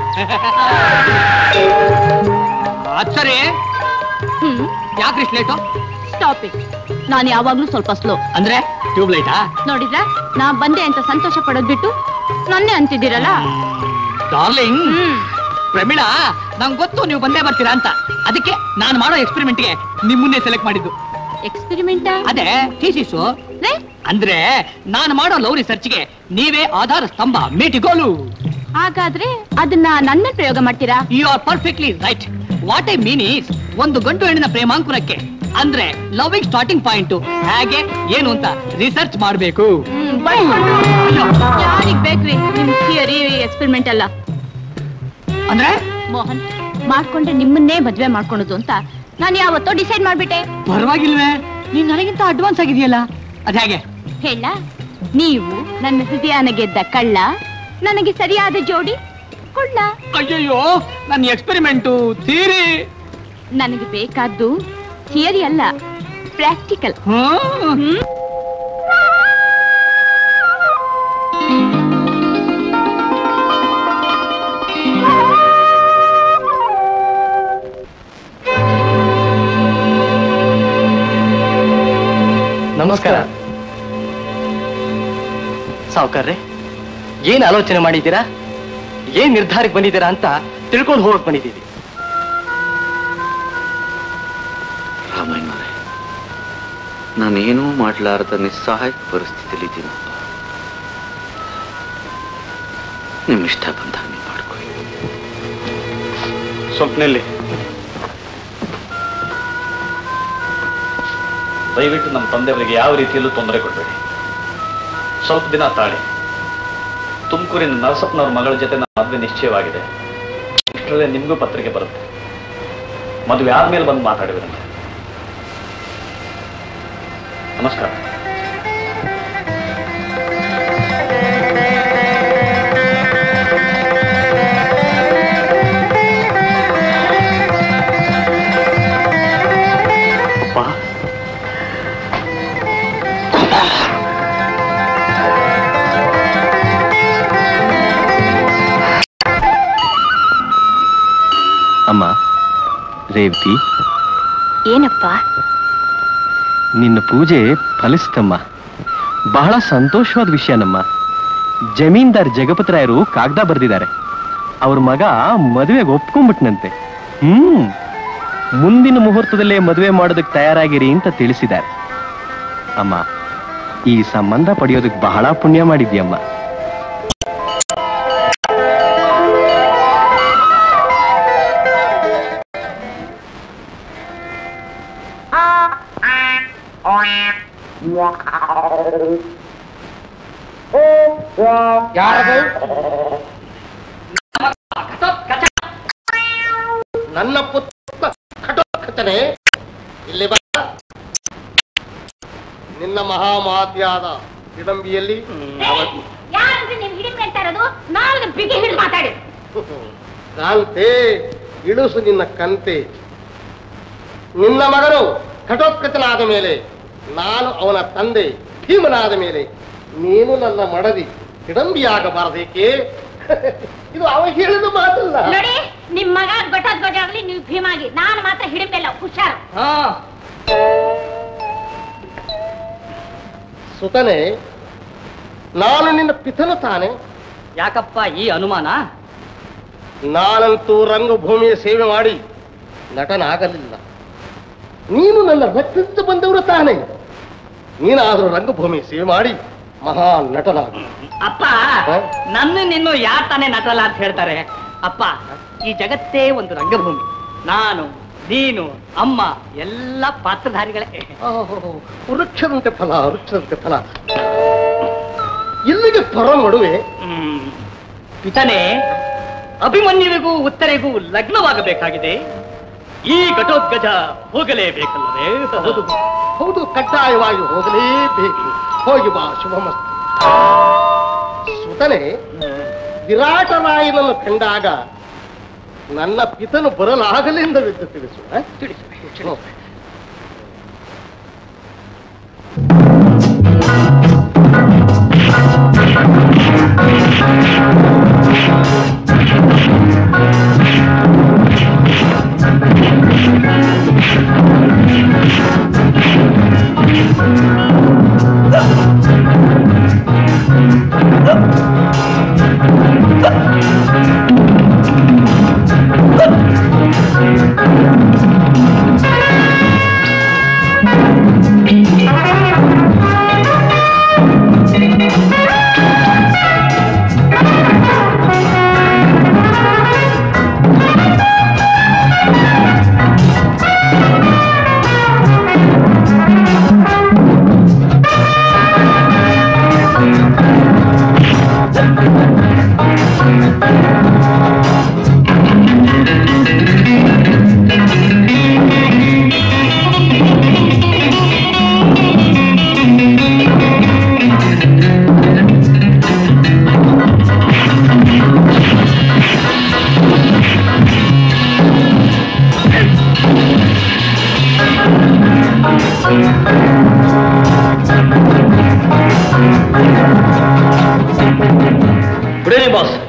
ಅದ್ ಸರಿ ಯಾಕ್ರಿ ಲೇಟು ಸ್ಟಾಪ್ ಇಟ್ ನಾನು ಯಾವಾಗ್ಲೂ ಸ್ವಲ್ಪ ಸ್ಲೋ ಅಂದ್ರೆ ಟ್ಯೂಬ್ ಲೈಟಾ ನೋಡಿದ್ರ ನಾ ಬಂದೆ ಅಂತ ಸಂತೋಷ ಪಡೋದ್ ಬಿಟ್ಟು ನನ್ನೇ ಅಂತಿದ್ದೀರಲ್ಲ ಡಾರ್ಲಿಂಗ್ ಪ್ರಮೀಳಾ ನಂಗೆ ಗೊತ್ತು ನೀವು ಬಂದೇ ಬರ್ತೀರಾ ಅಂತ ಅದಕ್ಕೆ ನಾನು ಮಾಡೋ ಎಕ್ಸ್ಪೆರಿಮೆಂಟ್ಗೆ ನಿಮ್ಮನ್ನೇ ಸೆಲೆಕ್ಟ್ ಮಾಡಿದ್ದು ಎಕ್ಸ್ಪೆರಿಮೆಂಟ್ ಅದೇ ಥೀಸಿಸು ಅಂದ್ರೆ ನಾನು ಮಾಡೋ ಲವ್ ರಿಸರ್ಚ್ಗೆ ನೀವೇ ಆಧಾರ ಸ್ತಂಭ ಮೇಟಿಗೋಲು ಹಾಗಾದ್ರೆ ಅದನ್ನ ನನ್ನ ಪ್ರಯೋಗ ಮಾಡ್ತೀರಾ you are perfectly right what I mean is ಒಂದು ಗಂಟು ಹೆಣ್ಣಿನ ಪ್ರೇಮಾಂಕುರಕ್ಕೆ ಅಂದ್ರೆ ಲವಿಂಗ್ ಸ್ಟಾರ್ಟಿಂಗ್ ಪಾಯಿಂಟ್ ಹೇಗೆ ಏನು ಅಂತ ರಿಸರ್ಚ್ ಮಾಡಬೇಕು ಯಾರಿಗ್ ಬೇಕ್ರಿ ನಿಮ್ ಥಿಯರಿ ಎಕ್ಸ್ಪೆರಿಮೆಂಟ್ ಅಲ್ಲ ಅಂದ್ರೆ ಮೋಹನ್ ಮಾಡ್ಕೊಂಡ್ರೆ ನಿಮ್ಮನ್ನೇ ಮದ್ವೆ ಮಾಡ್ಕೊಳೋದು ಅಂತ ನಾನು ಯಾವತ್ತೋ ಡಿಸೈಡ್ ಮಾಡ್ಬಿಟ್ಟೆ ಪರವಾಗಿಲ್ವೇ ನೀನ್ ನನಗಿಂತ ಅಡ್ವಾನ್ಸ್ ಆಗಿದೆಯಲ್ಲ ಅದ್ ಹೇಗೆ ಹೇಳ ನೀವು ನನ್ನ ಹೃದಯನ ಗೆದ್ದ ಕಳ್ಳ ನನಗೆ ಸರಿಯಾದ ಜೋಡಿ ಕೊಳ್ಳ ಅಯ್ಯಯ್ಯೋ ನನ್ನ ಎಕ್ಸ್ಪೆರಿಮೆಂಟು ಥಿಯರಿ ನನಗೆ ಬೇಕಾದ್ದು ಥಿಯರಿ ಅಲ್ಲ ಪ್ರಾಕ್ಟಿಕಲ್ ನಮಸ್ಕಾರ ಸಾವುಕಾರ್ರೆ ಏನ್ ಆಲೋಚನೆ ಮಾಡಿದ್ದೀರಾ ಏನ್ ನಿರ್ಧಾರಕ್ಕೆ ಬಂದಿದ್ದೀರಾ ಅಂತ ತಿಳ್ಕೊಂಡು ಹೋಗಕ್ ಬಂದಿದ್ದೀವಿ ರಾಮಯ್ಯನವರೇ ನಾನೇನೂ ಮಾಡಲಾರದ ನಿಸ್ಸಹಾಯಕ ಪರಿಸ್ಥಿತಿಯಲ್ಲಿ ಇದ್ದೀನಪ್ಪ ನಿಮ್ಮ ಇಷ್ಟ ಬಂದ ನೀವು ಮಾಡ್ಕೊಳ್ಳಿ ಸ್ವಪ್ನಲ್ಲಿ ದಯವಿಟ್ಟು ನಮ್ಮ ತಂದೆಯವರಿಗೆ ಯಾವ ರೀತಿಯಲ್ಲೂ ತೊಂದರೆ ಕೊಡಬೇಡಿ ಸ್ವಲ್ಪ ದಿನ ತಾಳಿ ತುಮಕೂರಿನ ನರಸಪ್ಪನವ್ರ ಮಗಳ ಜೊತೆ ನನ್ನ ಮದುವೆ ನಿಶ್ಚಯವಾಗಿದೆ ಇಷ್ಟರಲ್ಲೇ ನಿಮಗೂ ಪತ್ರಿಕೆ ಬರುತ್ತೆ ಮದುವೆ ಆದ್ಮೇಲೆ ಬಂದು ಮಾತಾಡಿದ್ರಂತೆ ನಮಸ್ಕಾರ ಅಪ್ಪ ಅಮ್ಮ ರೇವತಿ ಏನಪ್ಪ ನಿನ್ನ ಪೂಜೆ ಫಲಿಸ್ತಮ್ಮ ಬಹಳ ಸಂತೋಷವಾದ ವಿಷಯನಮ್ಮ ಜಮೀನ್ದಾರ್ ಜಗಪತಿರಾಯರು ಕಾಗದ ಬರೆದಿದ್ದಾರೆ ಅವ್ರ ಮಗ ಮದುವೆಗೆ ಒಪ್ಕೊಂಡ್ಬಿಟ್ನಂತೆ ಹ್ಮ್ ಮುಂದಿನ ಮುಹೂರ್ತದಲ್ಲೇ ಮದುವೆ ಮಾಡೋದಕ್ಕೆ ತಯಾರಾಗಿರಿ ಅಂತ ತಿಳಿಸಿದ್ದಾರೆ ಅಮ್ಮ ಈ ಸಂಬಂಧ ಪಡೆಯೋದಕ್ಕೆ ಬಹಳ ಪುಣ್ಯ ಮಾಡಿದ್ಯಮ್ಮ ನನ್ನ ಪುತ್ರ ಕಟೋಕಟನೆ ಇಲ್ಲಿ ಬಾ ನಿನ್ನ ಮಹಾಮಾತಿಯಾದ ಹಿಡಂಬಿಯಲ್ಲಿ ಯಾರಂದ್ರೆ ನೀವು ಹಿಡಿಮೆ ಅಂತ ಇರೋದು ನಾಲ್ಕು ಬಿಗಿ ಹಿಡಿದು ಮಾತಾಡಿ ಕಾಂತೆ ಇಳಿಸು ನಿನ್ನ ಕಂತೆ ನಿನ್ನ ಮಗನು ಘಟೋತ್ಕಚನಾದ ಮೇಲೆ ನಾನು ಅವನ ತಂದೆ ಭೀಮನಾದ ಮೇಲೆ ನೀನು ನನ್ನ ಮಡದಿ ಹಿಡಂಬಿಯಾಗಬಾರದೇಕೆ ಇದು ಅವ ಹೇಳಿದ ಮಾತಲ್ಲ ನೋಡಿ ನಿಮ್ ಮಗ ಗೊಟ್ಟದ್ ಗೊಟ್ಟಾಗ್ಲಿ ನೀವು ಭೀಮಾಗಿ ನಾನು ಮಾತ್ರ ಹಿಡಿಮೆಲ್ಲ ಹುಷಾರು ಸುತನೆ ನಾನು ನಿನ್ನ ಪಿತನು ತಾನೆ ಯಾಕಪ್ಪ ಈ ಅನುಮಾನ ನಾನಂತೂ ರಂಗಭೂಮಿಯ ಸೇವೆ ಮಾಡಿ ನಟನಾಗಲಿಲ್ಲ ನೀನು ನನ್ನ ರಕ್ತದಿಂದ ಬಂದವರು ತಾನೆ ನೀನಾದರೂ ರಂಗಭೂಮಿ ಸೇವೆ ಮಾಡಿ ಮಹಾ ನಟನಾಗ ಅಪ್ಪ ನನ್ನ ನಿನ್ನು ಯಾರ್ ತಾನೇ ನಟಲ್ಲ ಅಂತ ಹೇಳ್ತಾರೆ ಅಪ್ಪ ಈ ಜಗತ್ತೇ ಒಂದು ರಂಗಭೂಮಿ ನಾನು ನೀನು ಅಮ್ಮ ಎಲ್ಲ ಪಾತ್ರಧಾರಿಗಳೇ ವೃಕ್ಷದಂತೆ ಫಲ ವೃಕ್ಷದಂತೆ ಫಲ ಇಲ್ಲಿಗೆ ಪರ ನಡುವೆ ಪಿತನೆ ಅಭಿಮನ್ಯುವಿಗೂ ಉತ್ತರೆಗೂ ಲಗ್ನವಾಗಬೇಕಾಗಿದೆ ಈ ಘಟೋದ್ಗಜ ಹೋಗಲೇಬೇಕಲ್ಲವೇ ಹೌದು ಹೌದು ಕಡ್ಡಾಯವಾಗಿ ಹೋಗಲೇಬೇಕು ಹೋಗಿ ಬಾ ಶುಭಮಸ್ತು ಸುತನೆ ವಿರಾಟರಾಯನನ್ನು ಕಂಡಾಗ ನನ್ನ ಪಿತನು ಬರಲಾಗಲೆಂದವೆಂದು ತಿಳಿಸು ಆ? ತಿಳಿಸು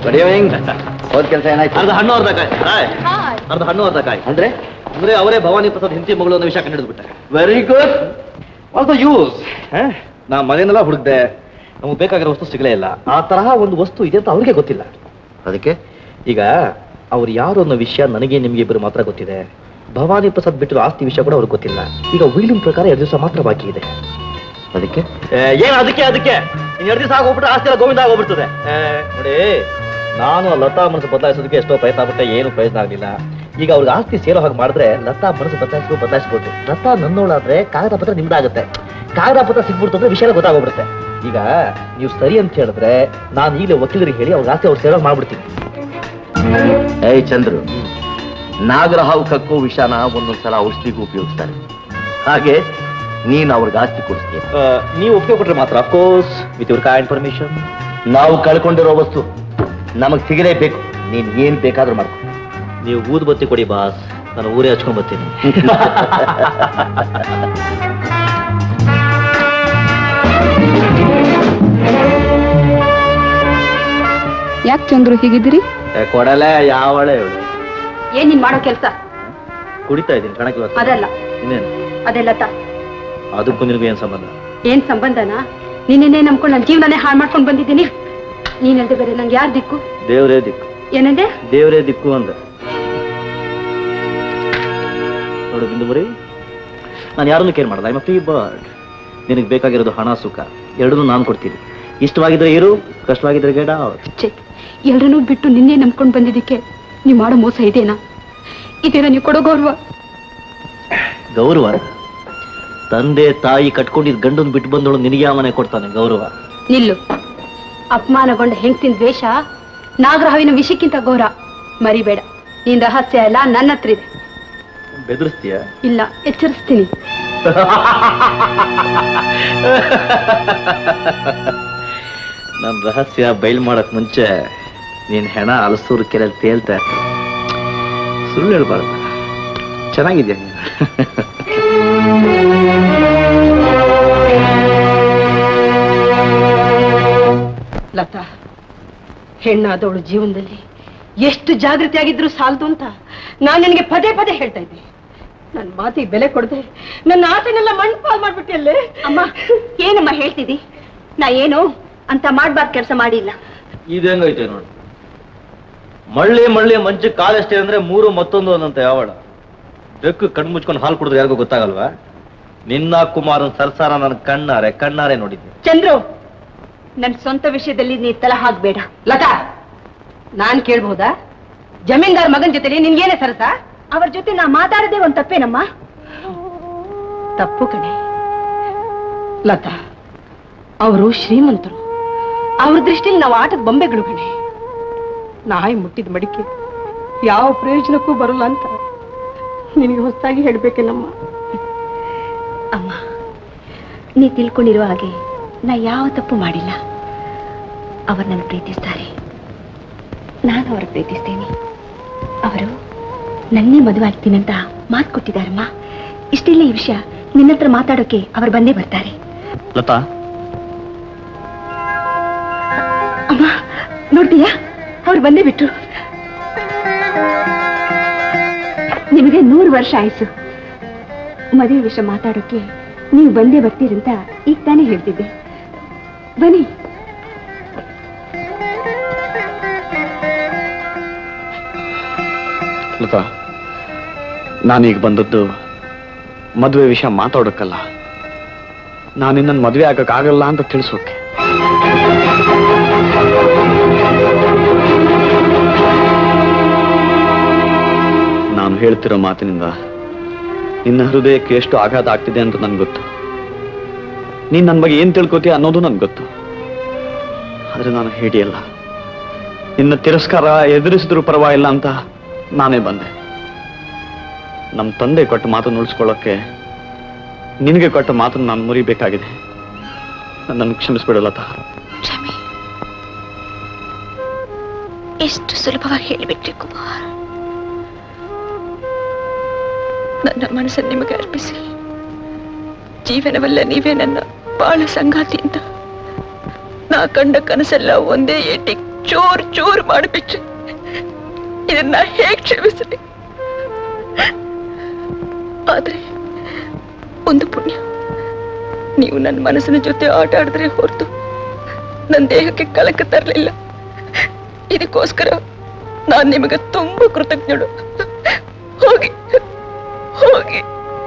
ಗುಡ್ ಈವ್ನಿಂಗ್ ಹೋದ್ ಕೆಲಸ ಏನಾಯ್ತು ಅರ್ಧ ಹಣ್ಣು ಅರ್ಧ ಕಾಯಿ ಹಾಯ್. ಅರ್ಧ ಹಣ್ಣು ಅರ್ಧ ಕಾಯಿ ಅಂದ್ರೆ ಅಂದ್ರೆ ಅವರೇ ಭವಾನಿ ಪ್ರಸಾದ್ ಹಿಂತಿ ಮಗಳು ಅನ್ನೋ ವಿಷಯ ಕಂಡು ಬಿಟ್ಟ ವೆರಿ ಗುಡ್ ಆಲ್ಸೋ ಯೂಸ್ ನಾ ಮನೆಯನ್ನೆಲ್ಲ ಹುಡುಕ್ದೆ ನಮಗೆ ಬೇಕಾಗಿರೋ ವಸ್ತು ಸಿಗಲೇ ಇಲ್ಲ ಆ ತರಹ ಒಂದು ವಸ್ತು ಇದೆ ಅಂತ ಅವ್ರಿಗೆ ಗೊತ್ತಿಲ್ಲ ಅದಕ್ಕೆ ಈಗ ಅವ್ರು ಯಾರು ಅನ್ನೋ ವಿಷಯ ನನಗೆ ನಿಮಗೆ ಇಬ್ಬರು ಮಾತ್ರ ಗೊತ್ತಿದೆ ಭವಾನಿ ಪ್ರಸಾದ್ ಬಿಟ್ಟಿರೋ ಆಸ್ತಿ ವಿಷಯ ಕೂಡ ಅವ್ರಿಗೆ ಗೊತ್ತಿಲ್ಲ ಈಗ ವೀಲಿನ ಪ್ರಕಾರ ಎರಡು ದಿವಸ ಮಾತ್ರ ಬಾಕಿ ಇದೆ ಅದಕ್ಕೆ ಏನ್ ಅದಕ್ಕೆ ಅದಕ್ಕೆ ಇನ್ ಎರಡು ದಿವಸ ಆಗೋಗ್ಬಿಟ್ರೆ ಆಸ್ತಿ ಎಲ್ಲ ಗೋವಿಂದ ಆಗೋಗ್ಬಿಡ್ತದೆ ಏ, ನೋಡಿ ನಾನು ಆ ಲತಾ ಮನಸ್ಸು ಬದಲಾಯಿಸೋದಕ್ಕೆ ಎಷ್ಟೋ ಪ್ರಯತ್ನ ಪಟ್ಟೆ ಏನು ಪ್ರಯೋಜನ ಆಗಲಿಲ್ಲ ಈಗ ಅವ್ರಿಗೆ ಆಸ್ತಿ ಸೇರೋ ಹಾಗೆ ಮಾಡಿದ್ರೆ ಲತಾ ಮನಸ್ಸು ಬದಲಾಯಿಸ್ಕೊ ಬದಲಾಯಿಸ್ಕೊಟ್ಟು ಲತಾ ನನ್ನೋಳಾದ್ರೆ ಕಾಗದ ಪತ್ರ ನಿಮ್ದಾಗುತ್ತೆ ಕಾಗದ ಪತ್ರ ಸಿಗ್ಬಿಡ್ತು ಅಂದ್ರೆ ವಿಷಯ ಗೊತ್ತಾಗೋಗ್ಬಿಡುತ್ತೆ ಈಗ ನೀವು ಸರಿ ಅಂತ ಹೇಳಿದ್ರೆ ನಾನು ಈಗಲೇ ವಕೀಲರಿಗೆ ಹೇಳಿ ಅವ್ರ ಆಸ್ತಿ ಅವ್ರು ಸೇರೋ ಮಾಡ್ಬಿಡ್ತೀನಿ ಏಯ್ ಚಂದ್ರು ನಾಗರಹಾವು ಕಕ್ಕೋ ವಿಷಾನ ಒಂದೊಂದ್ಸಲ ಔಷಧಿಗೂ ಉಪಯೋಗಿಸ್ತಾರೆ ಹಾಗೆ ನೀನು ಅವ್ರಿಗೆ ಆಸ್ತಿ ಕೊಡಿಸ್ತೀಯ ನೀವು ಒಪ್ಪಿಗೆ ಕೊಟ್ರೆ ಮಾತ್ರ of course with your kind permission ನಾವು ಕಳ್ಕೊಂಡಿರೋ ವಸ್ತು ನಮಗ್ ಸಿಗಲೇಬೇಕು ನೀನ್ ಏನ್ ಬೇಕಾದ್ರೂ ಮಾಡ್ಕೊ ನೀವು ಊದು ಬತ್ತಿ ಕೊಡಿ ಬಾಸ್ ನಾನು ಊರೇ ಹಚ್ಕೊಂಡ್ ಬರ್ತೀನಿ ಯಾಕೆ ಚಂದ್ರು ಹೀಗಿದ್ದೀರಿ ಕೊಡಲೆ ಯಾವಳೆ ಇವಳು ಏನ್ ನೀನ್ ಮಾಡೋ ಕೆಲ್ಸ ಕುಡಿತಾ ಇದ್ದೀನಿ ಕಣಕ್ಕೆ ಅದಲ್ಲ ಇನ್ನೇನು ಅದೆಲ್ಲ ತ ಅದಕ್ಕೂ ನಿನಗೂ ಏನ್ ಸಂಬಂಧ ಏನ್ ಸಂಬಂಧನಾ ನೀನೇನೇ ನಂಬ್ಕೊಂಡು ನನ್ನ ಜೀವನನೇ ಹಾಳು ಮಾಡ್ಕೊಂಡು ಬಂದಿದ್ದೀನಿ ನೀನಲ್ದೆ ಬೇರೆ ನಂಗೆ ಯಾರ್ ದಿಕ್ಕು ದೇವರೇ ದಿಕ್ಕು ಏನಂದೆ ದೇವರೇ ದಿಕ್ಕು ಅಂದ ನೋಡು ಬಿಂದು ಬರೀ ನಾನು ಯಾರನ್ನು ಕೇರ್ ಮಾಡಲ್ಲ ಐ ಫ್ರೀ ಬರ್ಡ್ ನಿನಗೆ ಬೇಕಾಗಿರೋದು ಹಣ ಸುಖ ಎರಡನ್ನೂ ನಾನು ಕೊಡ್ತೀನಿ ಇಷ್ಟವಾಗಿದ್ರೆ ಇರು ಕಷ್ಟವಾಗಿದ್ರೆ ಗೇಡ ಛೆ, ಎಲ್ರನ್ನೂ ಬಿಟ್ಟು ನಿನ್ನೆ ನಂಬ್ಕೊಂಡು ಬಂದಿದ್ದಕ್ಕೆ ನೀವ್ ಮಾಡೋ ಮೋಸ ಇದೇನಾ ಇದೇನಾ ನೀವು ಕೊಡೋ ಗೌರವ ಗೌರವ ತಂದೆ ತಾಯಿ ಕಟ್ಕೊಂಡಿದ್ ಗಂಡನ್ ಬಿಟ್ಟು ಬಂದವಳು ನಿನಗೆ ಯಾವ ಮನೆ ಕೊಡ್ತಾನೆ ಗೌರವ ನಿಲ್ಲು ಅಪಮಾನಗೊಂಡ ಹೆಂಗ್ತಿನ ದ್ವೇಷ ನಾಗರಹಾವಿನ ವಿಷಕ್ಕಿಂತ ಘೋರ ಮರಿಬೇಡ ನಿನ್ ರಹಸ್ಯ ಎಲ್ಲ ನನ್ನ ಹತ್ರ ಇದೆ ಬೆದರಿಸ್ತೀಯ ಇಲ್ಲ ಎಚ್ಚರಿಸ್ತೀನಿ ನನ್ನ ರಹಸ್ಯ ಬಯಲ್ ಮಾಡಕ್ ಮುಂಚೆ ನೀನ್ ಹೆಣ ಅಲಸೂರು ಕೆರೆಯಲ್ಲಿ ತೇಲ್ತಾ ಇರ್ತ ಸುಳ್ಳು ಹೇಳ್ಬಾರ್ದು ಚೆನ್ನಾಗಿದ್ಯಾ ನೀನು ಲತಾ ಹೆಣ್ಣಾದವಳು ಜೀವನದಲ್ಲಿ ಎಷ್ಟು ಜಾಗೃತಿ ಆಗಿದ್ರು ಸಾಲದು ಅಂತ ನಾನು ನಿನಗೆ ಪದೇ ಪದೇ ಹೇಳ್ತಾ ಇದ್ದೆ ನನ್ನ ಮಾತಿಗೆ ಬೆಲೆ ಕೊಡದೆ ನನ್ನ ಆಸೆನೆಲ್ಲ ಮಣ್ಣು ಪಾಲ್ ಮಾಡ್ಬಿಟ್ಟಿಯಲ್ಲೇ ಅಮ್ಮ ಏನಮ್ಮ ಹೇಳ್ತಿದಿ ನಾ ಏನು ಅಂತ ಮಾಡ್ಬಾರ್ದು ಕೆಲಸ ಮಾಡಿಲ್ಲ ಇದಂಗೈತೆ ನೋಡಿ ಮಳ್ಳಿ ಮಳ್ಳಿ ಮಂಚ ಕಾಲೆಷ್ಟೇ ಅಂದ್ರೆ ಮೂರು ಮತ್ತೊಂದು ಅನ್ನಂತ ಯಾವಳ ಬೆಕ್ಕು ಕಣ್ಣು ಮುಚ್ಕೊಂಡು ಹಾಲು ಕುಡಿದ್ರೆ ಯಾರಿಗೂ ಗೊತ್ತಾಗಲ್ವಾ ನಿನ್ನ ಕುಮಾರನ್ ಸರ್ಸಾರ ನನ್ನ ಕಣ್ಣಾರೆ ಕಣ್ಣಾರೆ ನೋಡಿದ್ದೆ ಚಂದ್ರು ನನ್ ಸ್ವಂತ ವಿಷಯದಲ್ಲಿ ನೀ ತಲೆ ಹಾಕ್ಬೇಡ ಲತಾ ನಾನ್ ಕೇಳ್ಬಹುದಾ ಜಮೀನ್ದಾರ್ ಮಗನ್ ಜೊತೆಲಿ ನಿನ್ಗೇನೆ ಸರಸ ಅವ್ರ ಜೊತೆ ನಾ ಮಾತಾಡದೆ ಒಂದ್ ತಪ್ಪೇನಮ್ಮ ತಪ್ಪು ಕಣೆ ಲತಾ ಅವರು ಶ್ರೀಮಂತರು ಅವ್ರ ದೃಷ್ಟಿಲಿ ನಾವು ಆಟದ ಬೊಂಬೆಗಳು ಕಣೆ ನಾಯಿ ಮುಟ್ಟಿದ ಮಡಿಕೆ ಯಾವ ಪ್ರಯೋಜನಕ್ಕೂ ಬರಲ್ಲ ಅಂತ ನಿನಗೆ ಹೊಸದಾಗಿ ಹೇಳ್ಬೇಕೇನಮ್ಮ ಅಮ್ಮ ನೀ ತಿಳ್ಕೊಂಡಿರೋ ಹಾಗೆ ನಾ ಯಾವ ತಪ್ಪು ಮಾಡಿಲ್ಲ ಅವರು ನನ್ನ ಪ್ರೀತಿಸ್ತಾರೆ ನಾನು ಅವರ ಪ್ರೀತಿಸ್ತೇನೆ ಅವರು ನನ್ನೇ ಮದುವೆ ಆಗ್ತೀನಂತ ಮಾತು ಕೊಟ್ಟಿದ್ದಾರಮ್ಮ ಇಷ್ಟೆಲ್ಲ ಈ ವಿಷಯ ನಿನ್ನ ಹತ್ರ ಮಾತಾಡೋಕೆ ಅವರು ಬಂದೇ ಬರ್ತಾರೆ ಲತಾ ಅಮ್ಮ ನೋಡ್ತೀಯಾ ಅವ್ರು ಬಂದೇ ಬಿಟ್ರು ನಿಮಗೆ ನೂರು ವರ್ಷ ಆಯ್ಸು ಮದುವೆ ವಿಷಯ ಮಾತಾಡೋಕೆ ನೀವು ಬಂದೇ ಬರ್ತೀರಂತ ಈಗ ತಾನೇ ಹೇಳ್ತಿದ್ದೆ ಬನ್ನಿ ಲತಾ ನಾನೀಗ ಬಂದದ್ದು ಮದುವೆ ವಿಷಯ ಮಾತಾಡೋಕ್ಕಲ್ಲ ನಾನು ನಿನ್ನ ಮದುವೆ ಆಗಕ್ಕಾಗಲ್ಲ ಅಂತ ತಿಳಿಸೋಕೆ ನಾನು ಹೇಳ್ತಿರೋ ಮಾತಿನಿಂದ ನಿನ್ನ ಹೃದಯಕ್ಕೆ ಎಷ್ಟು ಆಘಾತ ಆಗ್ತಿದೆ ಅಂತ ನನ್ಗೆ ಗೊತ್ತು ನೀನ್ ನನ್ನ ಬಗ್ಗೆ ಏನ್ ತಿಳ್ಕೊತೀಯ ಅನ್ನೋದು ನನ್ಗೆ ಗೊತ್ತು ಆದ್ರೆ ನಾನು ಹೇಳಿಯಲ್ಲ ನಿನ್ನ ತಿರಸ್ಕಾರ ಎದುರಿಸಿದ್ರು ಪರವಾಗಿಲ್ಲ ಅಂತ ನಾನೇ ಬಂದೆ ನಮ್ಮ ತಂದೆ ಕೊಟ್ಟ ಮಾತನ್ನು ಉಳಿಸ್ಕೊಳ್ಳೋಕೆ ನಿನಗೆ ಕೊಟ್ಟ ಮಾತನ್ನು ನಾನು ಮುರಿಬೇಕಾಗಿದೆ ನನ್ನನ್ನು ಕ್ಷಮಿಸ್ಬಿಡಲತ ಕ್ಷಮೆ ಎಷ್ಟು ಸುಲಭವಾಗಿ ಹೇಳಿಬಿಟ್ರಿ ಕುಮಾರ್ ನನ್ನ ಮನಸ್ಸನ್ನು ನಿಮಗೆ ಅರ್ಪಿಸಿ ಜೀವನವಲ್ಲ ನೀವೇ ನನ್ನ ಬಾಳ ಸಂಗಾತಿ ಅಂತ ನಾ ಕಂಡ ಕನಸೆಲ್ಲ ಒಂದೇ ಏಟಿ ಚೂರ್ ಚೂರ್ ಮಾಡಿಬಿಟ್ರೆ ಇದನ್ನ ಹೇಗ್ ಕ್ಷಮಿಸಲಿ ಆದ್ರೆ ಒಂದು ಪುಣ್ಯ ನೀವು ನನ್ನ ಮನಸ್ಸಿನ ಜೊತೆ ಆಟ ಆಡಿದ್ರೆ ಹೊರತು ನನ್ನ ದೇಹಕ್ಕೆ ಕಳಕ ತರಲಿಲ್ಲ ಇದಕ್ಕೋಸ್ಕರ ನಾನ್ ನಿಮಗೆ ತುಂಬಾ ಕೃತಜ್ಞಳು ಹೋಗಿ ಹೋಗಿ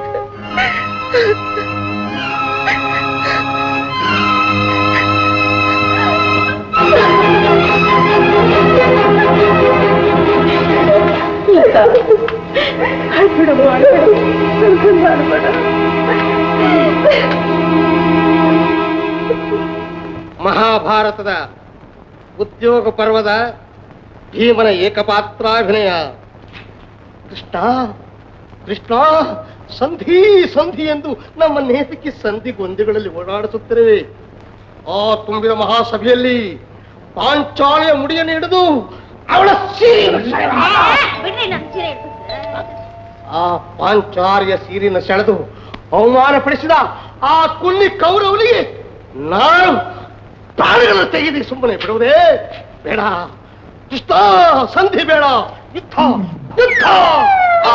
ಮಹಾಭಾರತದ ಉದ್ಯೋಗ ಪರ್ವದ ಭೀಮನ ಏಕಪಾತ್ರಾಭಿನಯ ಕೃಷ್ಣ ಕೃಷ್ಣ ಸಂಧಿ ಸಂಧಿ ಎಂದು ನಮ್ಮ ನೇತಕ್ಕೆ ಸಂಧಿ ಗೊಂದಿಗಳಲ್ಲಿ ಓಡಾಡಿಸುತ್ತಿರುವೆ ಆ ತುಂಬಿದ ಮಹಾಸಭೆಯಲ್ಲಿ ಪಾಂಚಾಲಿಯ ಮುಡಿಯನ್ನು ಹಿಡಿದು ಅವಳ ಸೀರಿನ ಸೆಳೆದ. ಆ ಪಾಂಚಾರ್ಯ ಸೀರಿನ ಸೆಳೆದು ಅವಮಾನಪಡಿಸಿದ ಆ ಕುಲ್ಲಿ ಕೌರವನಿಗೆ ನಾನು ಪ್ರಾಣಿಗಳನ್ನು ತೆಗೆದು ಸುಮ್ಮನೆ ಬಿಡುವುದೇ ಬೇಡ ಕೃಷ್ಣ ಸಂಧಿ ಬೇಡ ಯುದ್ಧ ಯುದ್ಧ ಆ!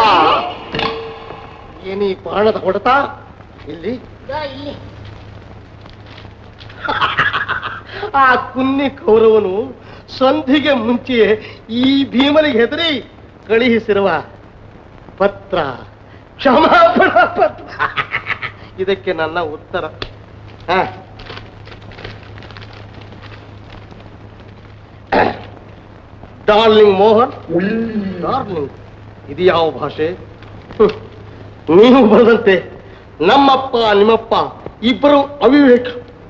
ಏನೀ ಬಾಣದ ಹೊಡೆತ ಇಲ್ಲಿ ಆ ಕುನ್ನಿ ಕೌರವನು ಸಂಧಿಗೆ ಮುಂಚೆಯೇ ಈ ಭೀಮನಿಗೆ ಹೆದರಿ ಕಳುಹಿಸಿರುವ ಪತ್ರ ಕ್ಷಮಾಪಣ ಪತ್ರ ಇದಕ್ಕೆ ನನ್ನ ಉತ್ತರ ಹ. ಡಾರ್ಲಿಂಗ್ ಮೋಹನ್ ಡಾರ್ಲಿಂಗ್ ಇದು ಯಾವ ಭಾಷೆ ಹ್ಮ್. ನೀವು ಬರೆದಂತೆ ನಮ್ಮಪ್ಪ ನಿಮ್ಮಪ್ಪ ಇಬ್ಬರು ಅವಿವೇಕ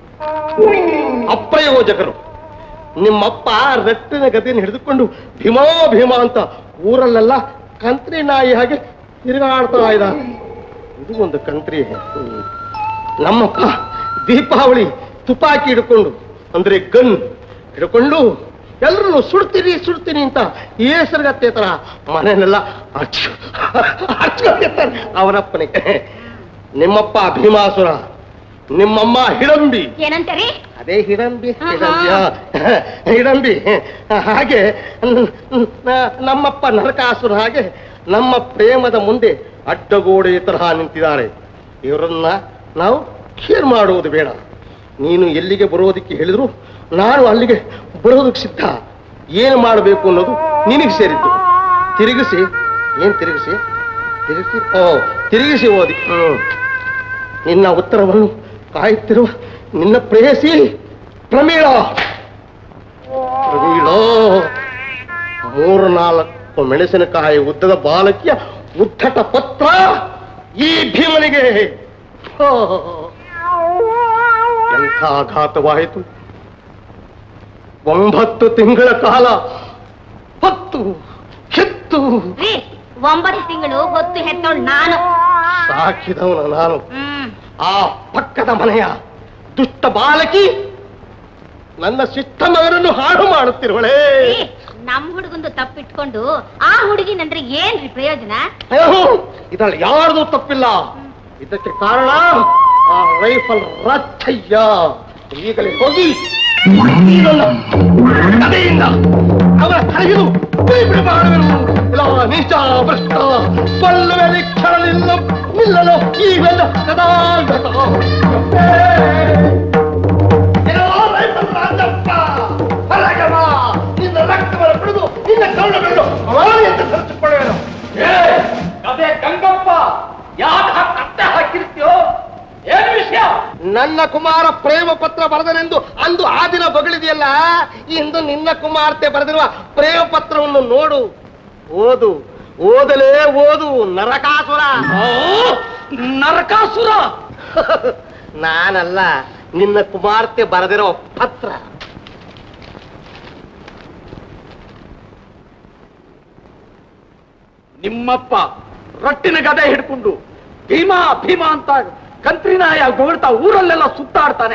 ಅಪ್ರಯೋಜಕರು ನಿಮ್ಮಪ್ಪ ರಟ್ಟಿನ ಗತಿಯನ್ನು ಹಿಡಿದುಕೊಂಡು ಭೀಮಾ ಭೀಮಾ ಅಂತ ಊರಲ್ಲೆಲ್ಲ ಕಂತ್ರಿ ನಾಯಿ ಹಾಗೆ ತಿರುಗಾಡ್ತಾ ಇದ್ದ ಇದು ಒಂದು ಕಂತ್ರಿ ಹ್ಮ್. ನಮ್ಮಪ್ಪ ದೀಪಾವಳಿ ತುಪಾಕಿ ಹಿಡ್ಕೊಂಡು ಅಂದ್ರೆ ಗನ್ ಹಿಡ್ಕೊಂಡು ಎಲ್ಲರೂ ಸುಡ್ತೀನಿ ಸುಡ್ತೀನಿ ಅಂತ ಏಸರ್ಗತ್ತೆ ತರ ಮನೆಯಲ್ಲೆಲ್ಲ ಹಚ್ಚು ಹಚ್ಕೊಂಡಿರ್ತಾರೆ ಅವನಪ್ಪನಿಗೆ ನಿಮ್ಮಪ್ಪ ಭೀಮಾಸುರ ನಿಮ್ಮಮ್ಮ ಹಿಡಂಬಿ ಏನಂತಾರೆ ಅದೇ ಹಿಡಂಬಿ ಹಿಡಂಬಿಯ ಹಿಡಂಬಿ ಹಾಗೆ ನ- ನ- ನಮ್ಮಪ್ಪ ನರಕಾಸುರ ಹಾಗೆ ನಮ್ಮ ಪ್ರೇಮದ ಮುಂದೆ ಅಡ್ಡಗೋಡೆ ತರಹ ನಿಂತಿದ್ದಾರೆ ಇವರನ್ನ ನಾವು ಕೇರ್ ಮಾಡುವುದು ಬೇಡ ನೀನು ಎಲ್ಲಿಗೆ ಬರೋದಕ್ಕೆ ಹೇಳಿದ್ರು ನಾನು ಅಲ್ಲಿಗೆ ಬರೋದಕ್ಕೆ ಸಿದ್ಧ ಏನು ಮಾಡಬೇಕು ಅನ್ನೋದು ನಿನಗೆ ಸೇರಿದ್ದು ತಿರುಗಿಸಿ ಏನ್ ತಿರುಗಿಸಿ ತಿರುಗಿಸಿ ಓ ತಿರುಗಿಸಿ ಓದಿ ಹ್ಮ್ ನಿನ್ನ ಉತ್ತರವನ್ನು ಕಾಯುತ್ತಿರುವ ನಿನ್ನ ಪ್ರೇಯಸಿ ಪ್ರಮೀಳ ಪ್ರಮೀಳ ಮೂರು ನಾಲ್ಕು ಮೆಣಸಿನಕಾಯಿ ಉದ್ದದ ಬಾಲಕಿಯ ಉದ್ದಟ ಪತ್ರ ಈ ಭೀಮನಿಗೆ ಹೋ, ಎಂಥ ಆಘಾತವಾಯಿತು ಒಂಬತ್ತು ತಿಂಗಳ ಕಾಲ ಹೊತ್ತು ಕಿತ್ತು ರೀ ಒಂಬತ್ತು ತಿಂಗಳು ಗೊತ್ತು ಹೆತ್ತೋಳ್ ನಾನು ಸಾಕಿದವನು ನಾನು ಹ್ಮ್ ಆ ಪಕ್ಕದ ಮನೆಯ ದುಷ್ಟ ಬಾಲಕಿ ನನ್ನ ಸಿಟ್ಟ ಮಗನನ್ನು ಹಾಳು ಮಾಡುತ್ತಿರುವಳೇ ರೀ, ನಮ್ ಹುಡುಗಂದು ತಪ್ಪಿಟ್ಕೊಂಡು ಆ ಹುಡುಗಿನಂದ್ರೆ ಏನ್ರಿ ಪ್ರಯೋಜನ ಇದ್ರಲ್ಲಿ ಯಾರ್ದು ತಪ್ಪಿಲ್ಲ ಇದಕ್ಕೆ ಕಾರಣ ಆ ರೈಫಲ್ ರಚ್ಚಯ್ಯ ಈಗಲೇ ಹೋಗಿ ಇದನ್ನ ತಲೆಯಿಂದ ಅವರ ತಲೆಗಿದು ಬಿಡಿ ಮಾಡುವೆನು ಇಲ್ಲ ನೀಚ ಭ್ರಷ್ಟ ಕೊಲ್ಲುವೆ ನಿಕ್ಷರಲಿಲ್ಲ ನಿಲ್ಲಲು ಈವೆಲ್ಲ ಸದಾ ಗತ. ಏನೋ ರೈಫಲ್ ರಾಜಪ್ಪ ಹೊರಗೆ ಬಾ ನಿನ್ನ ರಕ್ತವನ್ನು ಬಿಡುದು ನಿನ್ನ ಕರುಳುಗಳನ್ನು ಮಾಡಿ ಅಂತ ತರಿಸಿಕೊಳ್ಳುವೆನು ಅದೇ ಗಂಗಪ್ಪ ಯಾಕೆ ಕತ್ತೆ ಹಾಕಿರ್ತೀಯೋ ಏನು ವಿಷಯ ನನ್ನ ಕುಮಾರ ಪ್ರೇಮ ಪತ್ರ ಬರೆದನೆಂದು ಅಂದು ಆ ದಿನ ಬಗಳಿದೆಯಲ್ಲ ಇಂದು ನಿನ್ನ ಕುಮಾರ್ತೆ ಬರೆದಿರುವ ಪ್ರೇಮ ಪತ್ರವನ್ನು ನೋಡು ಓದು ಓದಲೇ ಓದು ನರಕಾಸುರ ನರಕಾಸುರ ನಾನಲ್ಲ ನಿನ್ನ ಕುಮಾರ್ತೆ ಬರೆದಿರೋ ಪತ್ರ ನಿಮ್ಮಪ್ಪ ರಟ್ಟಿನ ಗದೆ ಹಿಡ್ಕೊಂಡು ಭೀಮಾ ಭೀಮಾ ಅಂತ ಕಂತ್ರಿನಾಯ ಹೊಗಳ್ತಾ ಊರಲ್ಲೆಲ್ಲ ಸುತ್ತಾಡ್ತಾನೆ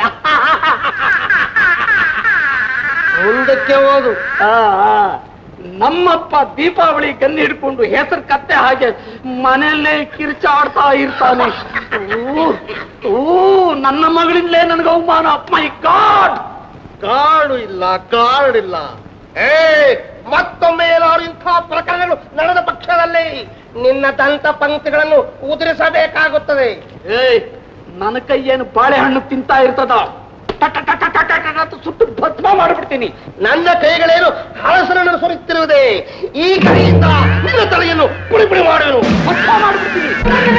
ಮುಂದಕ್ಕೆ ಓದು ಆ, ಆ. ನಮ್ಮಪ್ಪ ದೀಪಾವಳಿ ಗನ್ನಿ ಹಿಡ್ಕೊಂಡು ಹೆಸರು ಕತ್ತೆ ಹಾಗೆ ಮನೆಯಲ್ಲೇ ಕಿರ್ಚಾಡ್ತಾ ಇರ್ತಾನೆ ಊ, ಊ, ನನ್ನ ಮಗಳಿಂದಲೇ ನನಗೆ ಅವಮಾನ ಮೈ ಗಾಡ್ ಕಾಡು ಇಲ್ಲ ಕಾಡಿಲ್ಲ ಏ ಮತ್ತೊಮ್ಮೆ ಏನಾದ್ರು ಇಂಥ ಪ್ರಕರಣಗಳು ನಡೆದ ಪಕ್ಷದಲ್ಲಿ ನಿನ್ನ ದಂತ ಪಂಕ್ತಿಗಳನ್ನು ಉದುರಿಸಬೇಕಾಗುತ್ತದೆ ಏಯ್ ನನ್ನ ಕೈಯೇನು ಬಾಳೆಹಣ್ಣು ತಿಂತಾ ಇರ್ತದ ಸುಟ್ಟು ಭಸ್ಮ ಮಾಡ್ಬಿಡ್ತೀನಿ ನನ್ನ ಕೈಗಳೇನು ಹಳಸರನ್ನು ಸುರಿಯುತ್ತಿರುವುದೇ ಈ ಕೈಯಿಂದ ನಿನ್ನ ತಲೆಯನ್ನು ಪುಡಿ ಪುಡಿ ಮಾಡುವೆನು ಭಸ್ಮ ಮಾಡ್ಬಿಡ್ತೀನಿ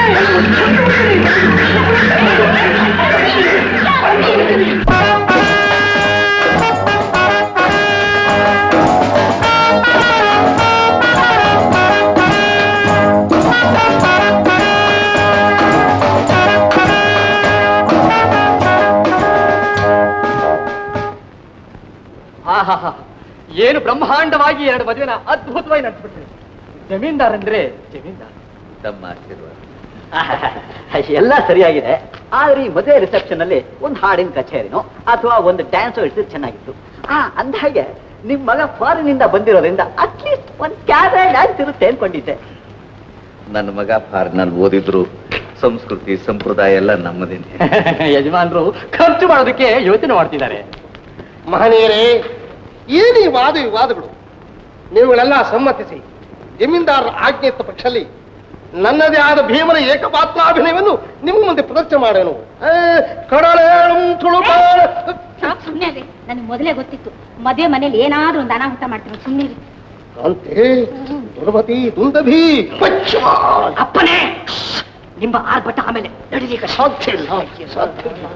ಆಹಾಹಾ ಏನು ಬ್ರಹ್ಮಾಂಡವಾಗಿ ಎರಡು ಮದುವೆನ ಅದ್ಭುತವಾಗಿ ನಡೆಸ್ಬಿಟ್ರಿ ಜಮೀನ್ದಾರ್ ಅಂದ್ರೆ ಜಮೀನ್ದಾರ್ ತಮ್ಮ ಆಶೀರ್ವಾದ ಎಲ್ಲ ಸರಿಯಾಗಿದೆ ಆದ್ರೆ ಈ ಮದುವೆ ರಿಸೆಪ್ಷನ್ ಅಲ್ಲಿ ಒಂದು ಹಾಡಿನ ಕಚೇರಿನೋ ಅಥವಾ ಒಂದು ಡ್ಯಾನ್ಸ್ ಇಡ್ಸಿದ್ರೆ ಚೆನ್ನಾಗಿತ್ತು ಆ ಅಂದ ಹಾಗೆ ನಿಮ್ ಮಗ ಫಾರಿನ್ ಇಂದ ಬಂದಿರೋದ್ರಿಂದ ಅಟ್ಲೀಸ್ಟ್ ಒಂದ್ ಕ್ಯಾರೆ ಡ್ಯಾನ್ಸ್ ಇರುತ್ತೆ ಅನ್ಕೊಂಡಿದ್ದೆ ನನ್ನ ಮಗ ಫಾರಿನಲ್ಲಿ ಓದಿದ್ರು ಸಂಸ್ಕೃತಿ ಸಂಪ್ರದಾಯ ಎಲ್ಲ ನಮ್ಮದೇನೆ ಯಜಮಾನ್ರು ಖರ್ಚು ಮಾಡೋದಕ್ಕೆ ಯೋಚನೆ ಮಾಡ್ತಿದ್ದಾರೆ ಮಹನೀಯರೇ ಏನೀ ವಾದ ವಿವಾದಗಳು ನೀವುಗಳೆಲ್ಲ ಸಮ್ಮತಿಸಿ ಜಮೀನ್ದಾರರ ಆಜ್ಞೆ ಇತ್ತ ಪಕ್ಷದಲ್ಲಿ ನನ್ನದೇ ಆದ ಭೀಮನ ಏಕಪಾತ್ರಾಭಿನಯವನ್ನು ನಿಮ್ಮ ಮುಂದೆ ಪ್ರದರ್ಶನ ಮಾಡೋನು ಆ, ಕಡಲೇಳು ತುಳುಕಾಲ ಸಾಕು ಸುಮ್ಮನೆ ರೀ ನನಗೆ ಮೊದಲೇ ಗೊತ್ತಿತ್ತು ಮದುವೆ ಮನೇಲಿ ಏನಾದ್ರೂ ಒಂದು ಅನಾಹುತ ಮಾಡ್ತಾರೆ ಸುಮ್ಮನೆ ಕಾಂತೆ ದುರ್ಮತಿ ದುಂದಭಿ ಅಪ್ಪನೇ ನಿಮ್ಮ ಆರ್ಭಟ ಆಮೇಲೆ ನಡೀಲಿಕ್ಕೆ ಸಾಧ್ಯ ಇಲ್ಲ ಸಾಧ್ಯ ಇಲ್ಲ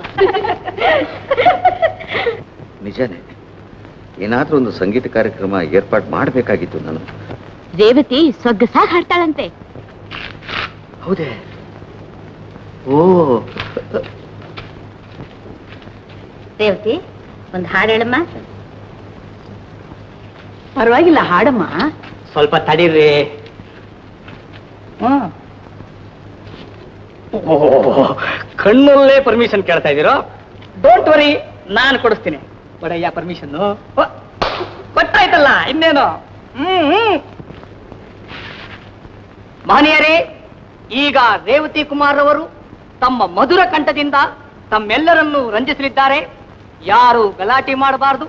ನಿಜನೇ ಏನಾದ್ರೂ ಒಂದು ಸಂಗೀತ ಕಾರ್ಯಕ್ರಮ ಏರ್ಪಾಡು ಮಾಡಬೇಕಾಗಿತ್ತು ನಾನು ರೇವತಿ ಸೊಗ್ಗಸಾಗಿ ಹಾಡ್ತಾಳಂತೆ ಹೌದೇ ಓ ರೇವತಿ ಒಂದು ಹಾಡು ಹೇಳಮ್ಮ ಪರವಾಗಿಲ್ಲ ಹಾಡಮ್ಮ ಸ್ವಲ್ಪ ತಡೀರಿ ಕಣ್ಣಲ್ಲೇ ಪರ್ಮಿಷನ್ ಕೇಳ್ತಾ ಇದ್ದೀರೋ ಡೋಂಟ್ ವರಿ ನಾನು ಕೊಡಿಸ್ತೀನಿ ಕೊಡಯ್ಯ ಪರ್ಮಿಷನ್ ಗೊತ್ತಾಯ್ತಲ್ಲ ಇನ್ನೇನು ಹ್ಮ್ ಹ್ಮ್. ಮಹನೀಯರೇ ಈಗ ರೇವತಿ ಕುಮಾರ್ ಅವರು ತಮ್ಮ ಮಧುರ ಕಂಠದಿಂದ ತಮ್ಮೆಲ್ಲರನ್ನು ರಂಜಿಸಲಿದ್ದಾರೆ ಯಾರು ಗಲಾಟೆ ಮಾಡಬಾರದು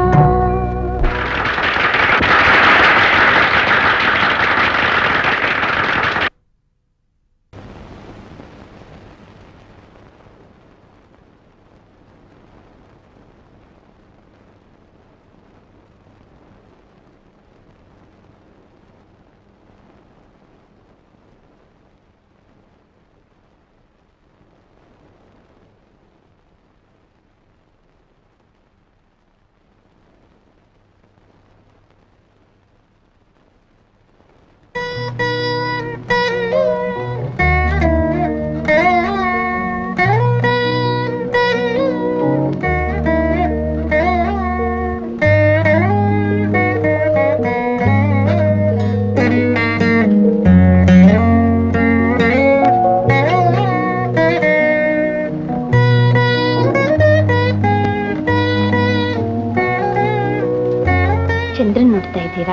ಚಂದ್ರನ್ ನೋಡ್ತಾ ಇದ್ದೀರಾ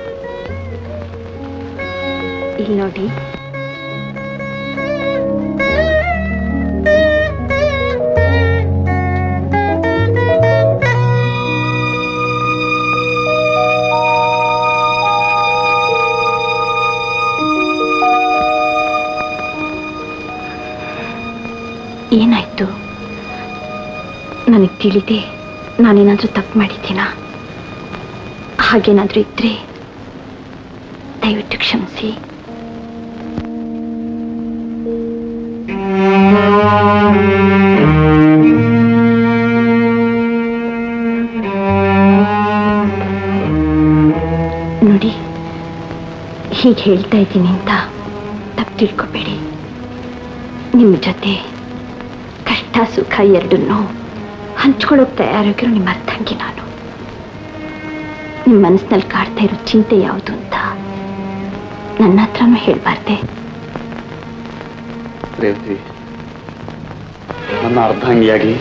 ಇಲ್ಲಿ ನೋಡಿ ಏನಾಯ್ತು ನನಗೆ ತಿಳಿದೆ ನಾನೇನಾದ್ರೂ ತಪ್ಪು ಮಾಡಿದ್ದೀನಾ ಹಾಗೇನಾದ್ರೂ ಇದ್ರೆ ದಯವಿಟ್ಟು ಕ್ಷಮಿಸಿ ನೋಡಿ ಹೀಗೆ ಹೇಳ್ತಾ ಇದ್ದೀನಿ ಅಂತ ತಪ್ಪು ತಿಳ್ಕೊಬೇಡಿ ನಿಮ್ಮ ಜೊತೆ ಕಷ್ಟ ಸುಖ ಎರಡನ್ನೂ ಹಂಚ್ಕೊಳ್ಳೋಕೆ ತಯಾರಾಗಿರೋ ನಿಮ್ಮ ಅರ್ಥಂಗಿ ನಾನು ನಿಮ್ಮ ಮನಸ್ಸಿನಲ್ಲಿ ಕಾಡ್ತಾ ಇರೋ ಚಿಂತೆ ಯಾವುದು ಅಂತ ನನ್ನ ಹತ್ರನೂ ಹೇಳ್ಬಾರ್ದೆ ರೇವತಿ ನನ್ನ ಅರ್ಧಾಂಗಿಯಾಗಿ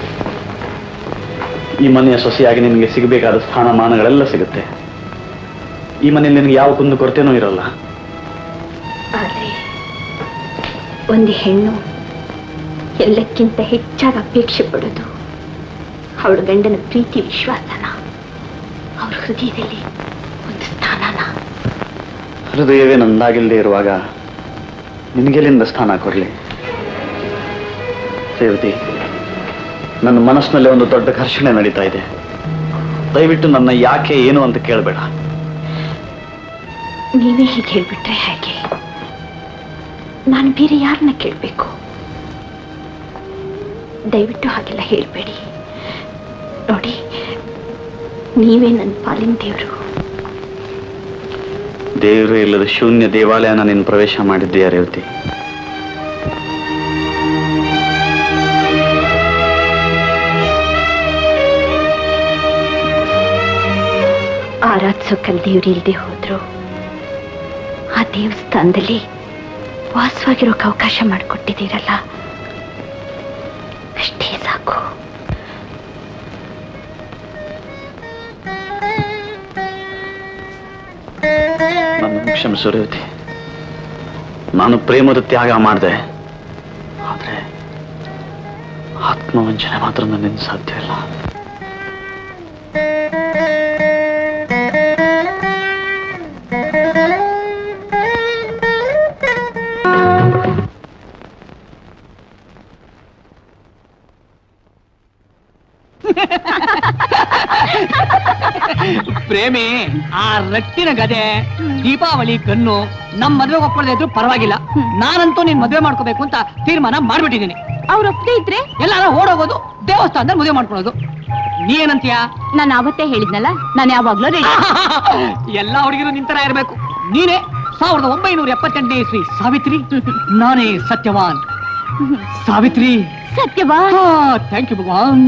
ಈ ಮನೆಯ ಸೊಸೆಯಾಗಿ ನಿನಗೆ ಸಿಗಬೇಕಾದ ಸ್ಥಾನಮಾನಗಳೆಲ್ಲ ಸಿಗುತ್ತೆ ಈ ಮನೆಯಲ್ಲಿ ನಿನಗೆ ಯಾವ ಕುಂದು ಕೊರತೆನೂ ಇರಲ್ಲ ಆದರೆ ಒಂದು ಹೆಣ್ಣು ಎಲ್ಲಕ್ಕಿಂತ ಹೆಚ್ಚಾಗಿ ಅಪೇಕ್ಷೆ ಪಡೋದು ಅವಳ ಗಂಡನ ಪ್ರೀತಿ ವಿಶ್ವಾಸನ ಅವ್ರ ಹೃದಯದಲ್ಲಿ ಒಂದು ಸ್ಥಾನನ ಹೃದಯವೇ ನಂದಾಗಿಲ್ಲದೆ ಇರುವಾಗ ನಿನಗೆಲ್ಲಿಂದ ಸ್ಥಾನ ಕೊಡಲಿ ರೇವತಿ ನನ್ನ ಮನಸ್ಸಿನಲ್ಲಿ ಒಂದು ದೊಡ್ಡ ಘರ್ಷಣೆ ನಡೀತಾ ಇದೆ ದಯವಿಟ್ಟು ನನ್ನ ಯಾಕೆ ಏನು ಅಂತ ಕೇಳಬೇಡ ನೀವೇ ಹೀಗೆ ಹೇಳ್ಬಿಟ್ರೆ ಹೇಗೆ ನಾನು ಬೇರೆ ಯಾರನ್ನ ಕೇಳಬೇಕು ದಯವಿಟ್ಟು ಹಾಗೆಲ್ಲ ಹೇಳ್ಬೇಡಿ ನೋಡಿ ನೀವೇ ನನ್ನ ಪಾಲಿನ ದೇವರು ದೇವರು ಇಲ್ಲದ ಶೂನ್ಯ ದೇವಾಲಯನ ನೀನು ಪ್ರವೇಶ ಮಾಡಿದ್ದೀಯ ರೇವತಿ ಆರಾಧಿಸೋಕಲ್ ದೇವ್ರು ಇಲ್ಲದೆ ಹೋದ್ರು ಆ ದೇವಸ್ಥಾನದಲ್ಲಿ ವಾಸವಾಗಿರೋಕೆ ಅವಕಾಶ ಮಾಡಿಕೊಟ್ಟಿದ್ದೀರಲ್ಲ ಅಷ್ಟೇ ಸಾಕು ನನ್ನ ಕ್ಷಮಿಸು ರೇವತಿ ನಾನು ಪ್ರೇಮದ ತ್ಯಾಗ ಮಾಡಿದೆ ಆದ್ರೆ ಆತ್ಮವಂಚನೆ ಮಾತ್ರ ನನ್ನಿಂದ ಸಾಧ್ಯ ಇಲ್ಲ ಪ್ರೇಮಿ ಆ ರಟ್ಟಿನ ಗದೆ ದೀಪಾವಳಿ ಕಣ್ಣು ನಮ್ ಮದ್ವೆ ಒಪ್ಪಳದೆ ಇದ್ರು ಪರವಾಗಿಲ್ಲ ನಾನಂತೂ ನೀನ್ ಮದ್ವೆ ಮಾಡ್ಕೋಬೇಕು ಅಂತ ತೀರ್ಮಾನ ಮಾಡ್ಬಿಟ್ಟಿದ್ದೀನಿ ಅವ್ರ ಒಪ್ಪದೇ ಇದ್ರೆ ಎಲ್ಲಾರ ಓಡೋಗೋದು ದೇವಸ್ಥಾನದಲ್ಲಿ ಮದುವೆ ಮಾಡ್ಕೊಳ್ಳೋದು ನೀ ಏನಂತೀಯ ನಾನು ಅವತ್ತೇ ಹೇಳಿದ್ನಲ್ಲ ನಾನು ಯಾವಾಗ್ಲೂ ರೆಡಿ ಎಲ್ಲಾ ಹುಡುಗಿರು ನಿಂತರ ಇರ್ಬೇಕು ನೀನೇ ಸಾವಿರದ ಒಂಬೈನೂರ ಎಪ್ಪತ್ತೆಂಟನೇ ಇಸ್ವಿ ಸಾವಿತ್ರಿ ನಾನೇ ಸತ್ಯವಾನ್ ಸಾವಿತ್ರಿ ಸತ್ಯವಾ ಥ್ಯಾಂಕ್ ಯು ಭಗವಾನ್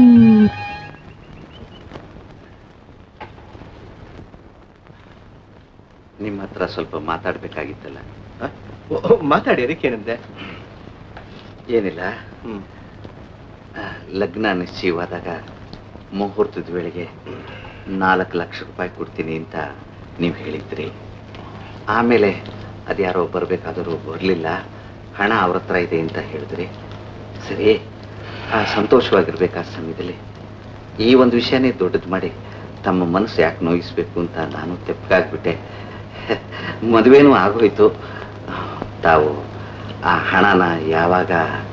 ನಿಮ್ಮ ಹತ್ರ ಸ್ವಲ್ಪ ಮಾತಾಡ್ಬೇಕಾಗಿತ್ತಲ್ಲ ಮಾತಾಡಿ ಅದಕ್ಕೇನಂತೆ ಏನಿಲ್ಲ ಆ, ಲಗ್ನ ನಿಶ್ಚಯವಾದಾಗ ಮುಹೂರ್ತದ ವೇಳೆಗೆ ನಾಲ್ಕು ಲಕ್ಷ ರೂಪಾಯಿ ಕೊಡ್ತೀನಿ ಅಂತ ನೀವು ಹೇಳಿದ್ರಿ ಆಮೇಲೆ ಅದ್ಯಾರೋ ಬರಬೇಕಾದರೂ ಬರಲಿಲ್ಲ ಹಣ ಅವ್ರ ಹತ್ರ ಇದೆ ಅಂತ ಹೇಳಿದ್ರಿ ಸರಿ ಆ ಸಂತೋಷವಾಗಿರ್ಬೇಕಾದ ಸಮಯದಲ್ಲಿ ಈ ಒಂದು ವಿಷಯನೇ ದೊಡ್ಡದು ಮಾಡಿ ತಮ್ಮ ಮನಸ್ಸು ಯಾಕೆ ನೋಯಿಸ್ಬೇಕು ಅಂತ ನಾನು ತೆಪ್ಪಗಾಗ್ಬಿಟ್ಟೆ ಮದುವೆನೂ ಆಗೋಯ್ತು ತಾವು ಆ ಹಣನ ಯಾವಾಗ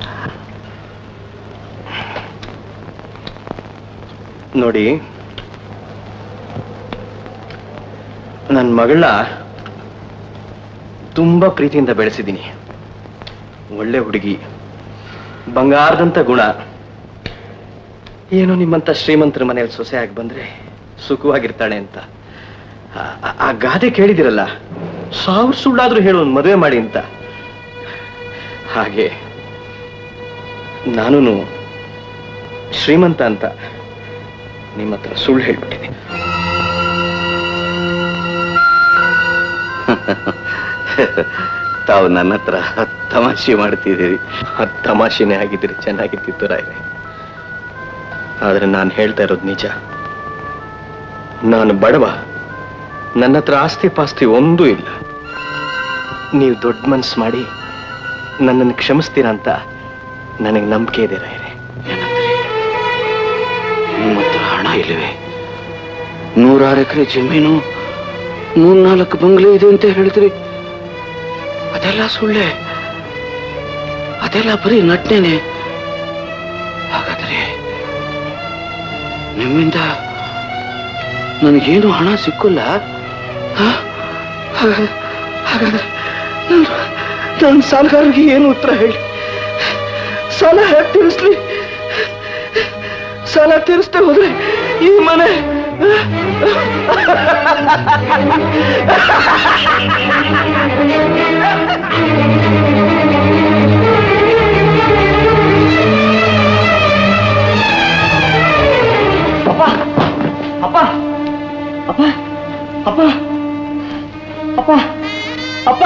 ನೋಡಿ ನನ್ನ ಮಗಳನ್ನ ತುಂಬಾ ಪ್ರೀತಿಯಿಂದ ಬೆಳೆಸಿದ್ದೀನಿ ಒಳ್ಳೆ ಹುಡುಗಿ ಬಂಗಾರದಂತ ಗುಣ ಏನೋ ನಿಮ್ಮಂತ ಶ್ರೀಮಂತರ ಮನೆಯಲ್ಲಿ ಸೊಸೆಯಾಗಿ ಬಂದ್ರೆ ಸುಖವಾಗಿರ್ತಾಳೆ ಅಂತ ಆ- ಆ- ಆ ಗಾದೆ ಕೇಳಿದಿರಲ್ಲ ಸಾವಿರ ಸುಳ್ಳಾದ್ರೂ ಹೇಳು ಒಂದು ಮದುವೆ ಮಾಡಿ ಅಂತ ಹಾಗೆ ನಾನು ಶ್ರೀಮಂತ ಅಂತ ನಿಮ್ಮ ಹತ್ರ ಸುಳ್ಳು ಹೇಳ್ಬಿಟ್ಟಿದ್ದೀನಿ ತಾವು ನನ್ನ ಹತ್ರ ತಮಾಷೆ ಮಾಡ್ತಿದ್ದೀರಿ ಅದು ತಮಾಷೆನೇ ಆಗಿದ್ರೆ ಚೆನ್ನಾಗಿರ್ತಿತ್ತು ರಾಯ್ರೆ ಆದ್ರೆ ನಾನು ಹೇಳ್ತಾ ಇರೋದು ನಿಜ ನಾನು ಬಡವ ನನ್ನ ಹತ್ರ ಆಸ್ತಿ ಪಾಸ್ತಿ ಒಂದೂ ಇಲ್ಲ ನೀವು ದೊಡ್ಡ ಮನ್ಸು ಮಾಡಿ ನನ್ನನ್ನು ಕ್ಷಮಿಸ್ತೀರಾ ಅಂತ ನನಗೆ ನಂಬಿಕೆ ಇದೆ ರಾಯ್ರೆ ನಿಮ್ಮ ಹತ್ರ ಹಣ ಇಲ್ಲವೇ ನೂರಾರು ಎಕರೆ ಜಮೀನು ಮೂರ್ನಾಲ್ಕು ಬಂಗ್ಲೆ ಇದೆ ಅಂತ ಹೇಳಿದ್ರಿ ಅದೆಲ್ಲ ಸುಳ್ಳೆ ಅದೆಲ್ಲ ಬರೀ ನಟನೆನೆ ಹಾಗಾದ್ರೆ ನಿಮ್ಮಿಂದ ನನಗೇನು ಹಣ ಸಿಕ್ಕಿಲ್ಲ ಹ? ಹಾಗಾದ್ರೆ ಹಾಗಾದ್ರೆ ನನ್ನ ಸಾಲಗಾರರಿಗೆ ಏನು ಉತ್ತರ ಹೇಳಿ ಸಾಲ ಹೇಗೆ ತೀರಿಸ್ಲಿ ಸಾಲ ತೀರಿಸ್ದೆ ಹೋದ್ರೆ ಈ ಮನೆ ಅಪ್ಪ ಅಪ್ಪ ಅಪ್ಪ ಅಪ್ಪ ಅಪ್ಪ ಅಪ್ಪ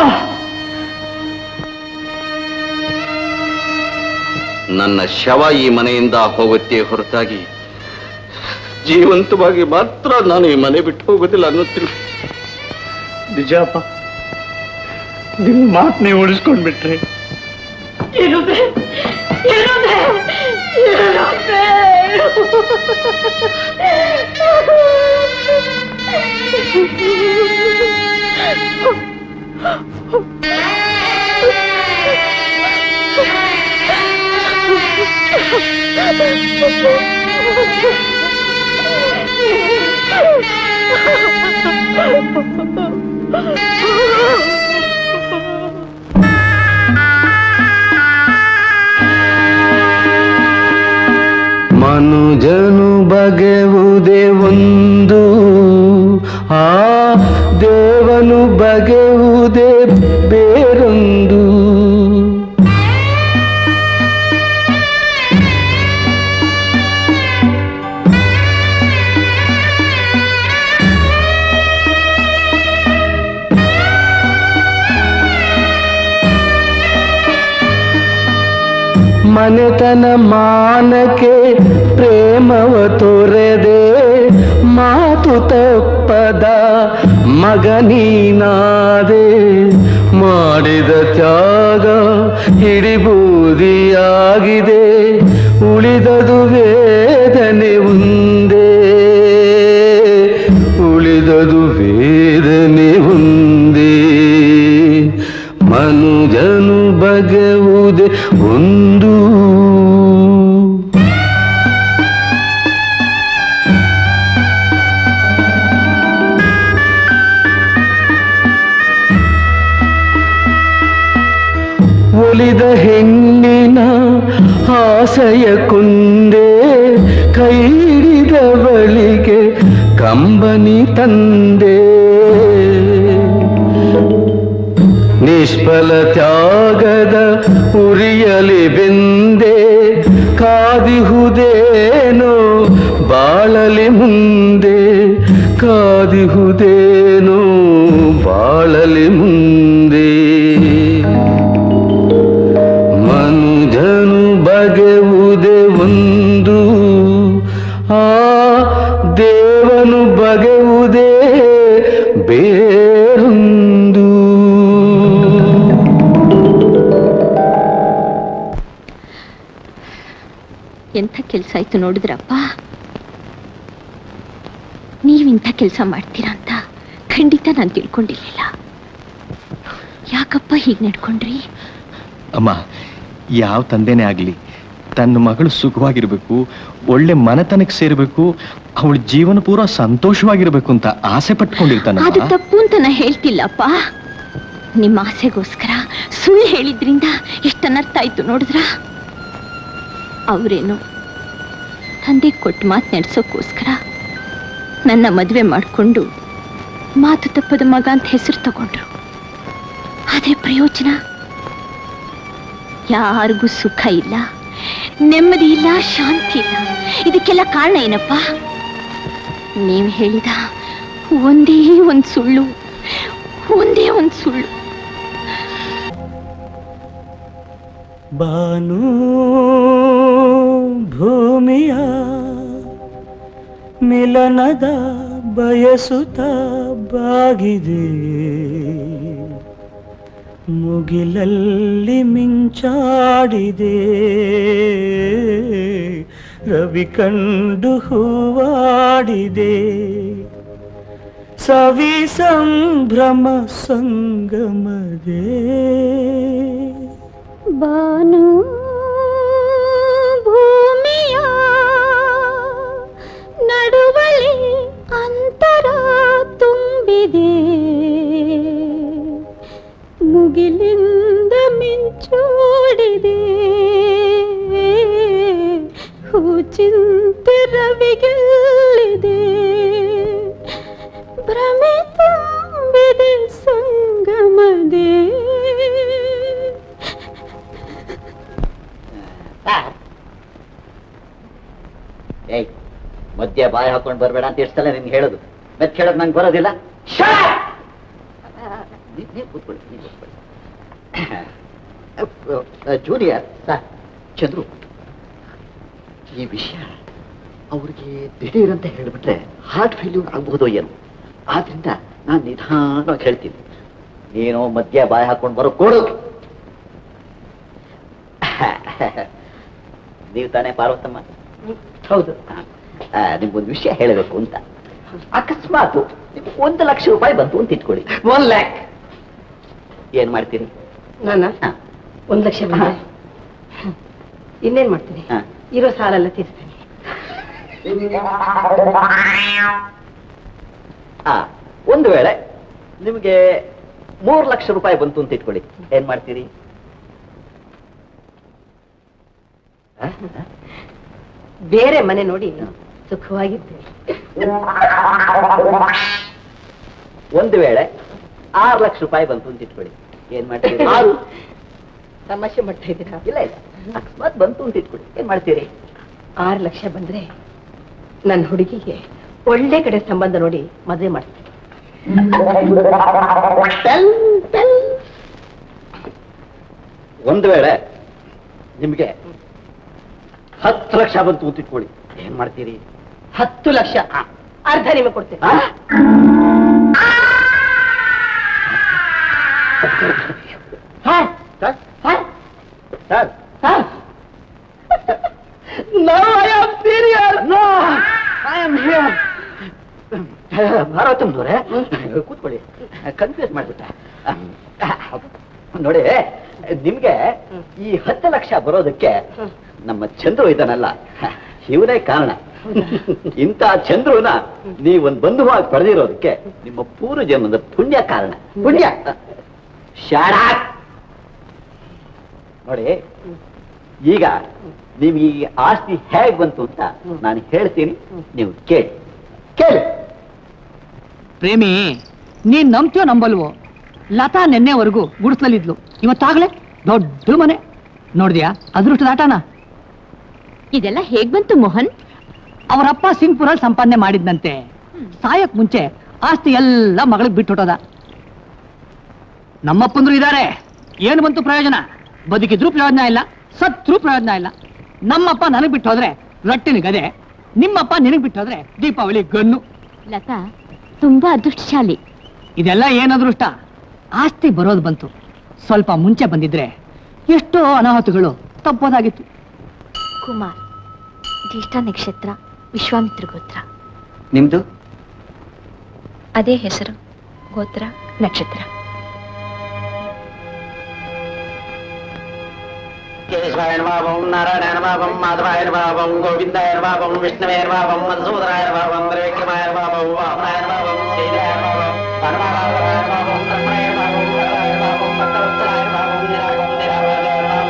ನನ್ನ ಶವ ಈ ಮನೆಯಿಂದ ಹೋಗುತ್ತೆ ಹೊರತಾಗಿ ಜೀವಂತವಾಗಿ ಮಾತ್ರ ನಾನು ಈ ಮನೆ ಬಿಟ್ಟು ಹೋಗೋದಿಲ್ಲ ಅನ್ನೋತಿಲ್ಲ ನಿಜ ಅಪ್ಪ ನಿಮ್ಮ ಮಾತು ನೀವು ಉಳಿಸ್ಕೊಂಡ್ಬಿಟ್ರೆ ಇರುದೆ ಇರುದೆ ಇರುದೆ ಮನುಜನು ಬಗೆವುದೇ ಒಂದು ಆ ದೇವನು ಬಗೆವುದೇ ಬೇರೊಂದು ಮನೆತನ ಮಾನಕ್ಕೆ ಪ್ರೇಮವ ತೊರೆದೆ ಮಾತು ತಪ್ಪದ ಮಗನೀನಾದೆ ಮಾಡಿದ ತ್ಯಾಗ ಹಿಡಿಬೂದಿಯಾಗಿದೆ ಉಳಿದದು ವೇದನೆ ಒಂದೇ ಉಳಿದದು ವೇದನೆ ಒಂದೇ ಮನುಜನು ಬಗೆವುದೇ ಒಂದು ಒಲಿದ ಹೆಣ್ಣಿನ ಆಸೆಯ ಕುಂದೆ ಕೈ ಹಿಡಿದವಳಿಗೆ ಕಂಬನಿ ತಂದೆ ನಿಷ್ಫಲ ತ್ಯಾಗದ ಉರಿಯಲಿ ಬೆಂದೆ ಕಾದಿಹುದೇನೋ ಬಾಳಲಿ ಮುಂದೆ ಕಾದಿಹುದೇನೋ ಬಾಳಲಿ ಮುಂದೆ ಮನುಜನು ಬಗೆವುದೇ ಒಂದು ಆ ದೇವನು ಬಗೆವುದೇ ಬೇರೊಂದು ಎಂಥ ಕೆಲಸ ಆಯ್ತು ನೋಡಿದ್ರಪ್ಪ ನೀವಿಂಥ ಕೆಲಸ ಮಾಡ್ತೀರಾ ಅಂತ ಖಂಡಿತ ನಾನು ತಿಳ್ಕೊಂಡಿರ್ಲಿಲ್ಲ ಯಾಕಪ್ಪ ಹೀಗೆ ನಡ್ಕೊಂಡ್ರಿ ಅಮ್ಮ ಯಾವ ತಂದೆನೇ ಆಗಲಿ ತನ್ನ ಮಗಳು ಸುಖವಾಗಿರ್ಬೇಕು ಒಳ್ಳೆ ಮನೆತನಕ್ಕೆ ಸೇರ್ಬೇಕು ಅವಳ ಜೀವನ ಪೂರ ಸಂತೋಷವಾಗಿರ್ಬೇಕು ಅಂತ ಆಸೆ ಪಟ್ಕೊಂಡಿರ್ತಾನ ಅದು ತಪ್ಪು ಅಂತ ನಾ ಹೇಳ್ತಿಲ್ಲಪ್ಪ ನಿಮ್ಮ ಆಸೆಗೋಸ್ಕರ ಸುಳ್ಳು ಹೇಳಿದ್ರಿಂದ ಎಷ್ಟು ಅನರ್ಥ ಆಯ್ತು ನೋಡಿದ್ರ ಅವರೇನು ತಂದೆ ಕೊಟ್ಟು ಮಾತು ನಡೆಸೋಕ್ಕೋಸ್ಕರ ನನ್ನ ಮದುವೆ ಮಾಡಿಕೊಂಡು ಮಾತು ತಪ್ಪದ ಮಗ ಅಂತ ಹೆಸರು ತಗೊಂಡ್ರು ಆದ್ರೆ ಪ್ರಯೋಜನ ಯಾರಿಗೂ ಸುಖ ಇಲ್ಲ ನೆಮ್ಮದಿ ಇಲ್ಲ ಶಾಂತಿ ಇಲ್ಲ ಇದಕ್ಕೆಲ್ಲ ಕಾರಣ ಏನಪ್ಪ ನೀವು ಹೇಳಿದ ಒಂದೇ ಒಂದು ಸುಳ್ಳು ಒಂದೇ ಒಂದು ಸುಳ್ಳು ಬಾನು ಭೂಮಿಯ ಮಿಲನದ ಬಯಸುತ್ತ ಬಾಗಿದೆ ಮುಗಿಲಲ್ಲಿ ಮಿಂಚಾಡಿದೆ ರವಿ ಕಂಡು ಹೂವಾಡಿದೆ ಸವಿ ಸಂಭ್ರಮ ಸಂಗಮದೇ ಬಾನು ಭೂಮಿಯ ನಡುವಳಿ ಅಂತರ ತುಂಬಿದೆ ಮುಗಿಲಿಂದ ಮಿಂಚೋಡಿದೆ ಹೂಚಿಂತೆ ರವಿಗೆಲ್ಲಿದೆ ಭ್ರಮೆ ತುಂಬಿದೆ ಸಂಗಮದೇ ಏಯ್ ಮಧ್ಯ ಬಾಯಿ ಹಾಕೊಂಡು ಬರಬೇಡ ಅಂತ ಎಷ್ಟು ಸಲ ನಿನ್ಗೆ ಹೇಳೋದು ಮತ್ತೆ ಹೇಳೋದು ನಂಗೆ ಬರೋದಿಲ್ಲ ನೀವ್- ನೀವ್ ಕೂತ್ಕೊಳ್ಳಿ ನೀವ್ ಕೂತ್ಕೊಳ್ಳಿ ಜೂನಿಯರ್ ಚಂದ್ರು ಈ ವಿಷಯ ಅವ್ರಿಗೆ ದಿಢೀರ್ ಅಂತ ಹೇಳಿಬಿಟ್ರೆ ಹಾರ್ಟ್ ಫೇಲ್ಯೂರ್ ಆಗ್ಬಹುದು ಏನು ಆದ್ರಿಂದ ನಾನು ನಿಧಾನವಾಗಿ ಹೇಳ್ತೀನಿ ನೀನು ಮಧ್ಯ ಬಾಯಿ ಹಾಕೊಂಡು ಬರೋ ಕೊಡು ನೀವು ತಾನೇ ಪಾರ್ವತಮ್ಮ ಹೌದು ನಿಮ್ಗೊಂದು ವಿಷಯ ಹೇಳಬೇಕು ಅಂತ ಅಕಸ್ಮಾತ್ ನಿಮ್ಗೆ ಒಂದು ಲಕ್ಷ ರೂಪಾಯಿ ಬಂತು ಅಂತ ಇಟ್ಕೊಳ್ಳಿ ಒನ್ ಲ್ಯಾಕ್ ಏನ್ ಮಾಡ್ತೀರಿ ನಾನ ಒಂದ್ ಲಕ್ಷ ಬಂದ್ರೆ ಇನ್ನೇನ್ ಮಾಡ್ತೀನಿ ಇರೋ ಸಾಲೆಲ್ಲ ತೀರಿಸ್ತೀನಿ ಆ ಒಂದು ವೇಳೆ ನಿಮಗೆ ಮೂರು ಲಕ್ಷ ರೂಪಾಯಿ ಬಂತು ಅಂತ ಇಟ್ಕೊಳ್ಳಿ ಏನ್ ಮಾಡ್ತೀರಿ ಆ? ಬೇರೆ ಮನೆ ನೋಡಿ ಸುಖವಾಗಿದ್ದೇನೆ ಒಂದು ವೇಳೆ ಆರು ಲಕ್ಷ ರೂಪಾಯಿ ಬಂತು ಅಂತ ಇಟ್ಕೊಳ್ಳಿ ಏನ್ ಮಾಡ್ತೀರಿ ಆರು? ತಮಾಷೆ ಮಾಡ್ತಾ ಇದ್ದೀರಾ ಇಲ್ಲ ಇಲ್ಲ ಅಕಸ್ಮಾತ್ ಬಂತು ಅಂತ ಇಟ್ಕೊಳ್ಳಿ ಏನ್ ಮಾಡ್ತೀರಿ ಆರು ಲಕ್ಷ ಬಂದ್ರೆ ನನ್ನ ಹುಡುಗಿಗೆ ಒಳ್ಳೆ ಕಡೆ ಸಂಬಂಧ ನೋಡಿ ಮದುವೆ ಮಾಡ್ತೀನಿ ಒಂದು ವೇಳೆ ನಿಮಗೆ ಹತ್ತು ಲಕ್ಷ ಬಂತು ಅಂತ ಇಟ್ಕೊಳ್ಳಿ ಏನ್ ಮಾಡ್ತೀರಿ ಹತ್ತು ಲಕ್ಷ ಅರ್ಧ ನಿಮಗೆ ಕೊಡ್ತೇನೆ sir No, I am serious. No, I am here. ಭಾರತಂದವ್ರೆ ಕೂತ್ಕೊಳ್ಳಿ ಕನ್ಫ್ಯೂಸ್ ಮಾಡ್ಬಿಟ್ಟೆ ನೋಡಿ ನಿಮ್ಗೆ ಈ ಹತ್ತು ಲಕ್ಷ ಬರೋದಕ್ಕೆ ನಮ್ಮ ಚಂದ್ರು ಇದ್ದಾನಲ್ಲ ಇವನೇ ಕಾರಣ ಇಂಥ ಚಂದ್ರುನ ನೀವೊಂದು ಬಂಧುವಾಗಿ ಪಡೆದಿರೋದಕ್ಕೆ ನಿಮ್ಮ ಪೂರ್ವ ಜನ್ಮದ ಪುಣ್ಯ ಕಾರಣ ಪುಣ್ಯ ಶಾಡ ನೋಡಿ ಈಗ ನೀವು ಈ ಆಸ್ತಿ ಹೇಗ್ ಬಂತು ಅಂತ ನಾನು ಹೇಳ್ತೀನಿ ನೀವು ಕೇಳಿ ಕೇಳಿ ಪ್ರೇಮಿ ನೀನ್ ನಂಬ್ತೀಯೋ ನಂಬಲ್ವೋ ಲತಾ ನೆನ್ನೆವರೆಗೂ ಗುಡಿಸ್ಲಲ್ಲಿದ್ಲು ಇವತ್ತಾಗ್ಲೇ ದೊಡ್ಡ ಮನೆ ನೋಡಿದ್ಯಾ ಅದೃಷ್ಟದ ಆಟನ ಇದೆಲ್ಲ ಹೇಗ್ ಬಂತು ಮೋಹನ್ ಅವರಪ್ಪ ಸಿಂಗ್ಪುರಲ್ಲಿ ಸಂಪಾದನೆ ಮಾಡಿದ್ನಂತೆ ಸಾಯಕ್ ಮುಂಚೆ ಆಸ್ತಿ ಎಲ್ಲ ಮಗಳಿಗೆ ಬಿಟ್ಟು ಹೊಟ್ಟೋದ ನಮ್ಮಪ್ಪಂದ್ರು ಇದಾರೆ ಏನು ಬಂತು ಪ್ರಯೋಜನ ಬದುಕಿದ್ರು ಪ್ರಯೋಜನ ಇಲ್ಲ ಸತ್ರು ಪ್ರಯೋಜನ ಇಲ್ಲ ನಮ್ಮಪ್ಪ ನನಗ್ ಬಿಟ್ಟು ಹೋದ್ರೆ ರಟ್ಟಿನ ಗದೆ ನಿಮ್ಮಪ್ಪ ನಿನಗ್ ಬಿಟ್ಟು ಹೋದ್ರೆ ದೀಪಾವಳಿ ಗನ್ನು ಲತಾ ತುಂಬಾ ಅದೃಷ್ಟಶಾಲಿ ಇದೆಲ್ಲ ಏನ್ ಅದೃಷ್ಟ ಆಸ್ತಿ ಬರೋದು ಬಂತು ಸ್ವಲ್ಪ ಮುಂಚೆ ಬಂದಿದ್ರೆ ಎಷ್ಟೋ ಅನಾಹುತಗಳು ತಪ್ಪೋದಾಗಿತ್ತು ಕುಮಾರ್ ಜ್ಯೇಷ್ಠ ನಕ್ಷತ್ರ ವಿಶ್ವಾಮಿತ್ರ ಗೋತ್ರ ನಿಮ್ದು ಅದೇ ಹೆಸರು ಗೋತ್ರ ನಕ್ಷತ್ರ ಕೇಶವಾಯ ಭಾವಂ ನಾರಾಯಣ ಭಾವಂ ಮಾಧವಾಯ ಭಾವಂ ಗೋವಿಂದಾಯ ಭಾವಂ ವಿಷ್ಣುವೇ ಭಾವಂ ಮಧುಸೂದರಾಯ ಭಾವಂ ತ್ರಿವಿಕ್ರಮಾಯ ಭಾವಂ ವಾಮನಾಯ ಭಾವಂ ಶ್ರೀರಾಯ ಭಾವಂ ಪರಮಾನಂದರಾಯ ಭಾವಂ ಬ್ರಹ್ಮಣಾಯ ಭಾವಂ ವರದಾಯ ಭಾವಂ ಭಕ್ತವತ್ಸಲಾಯ ಭಾವಂ ನಿರಾಗಂ ನಿರಾಮಯಾಯ ಭಾವಂ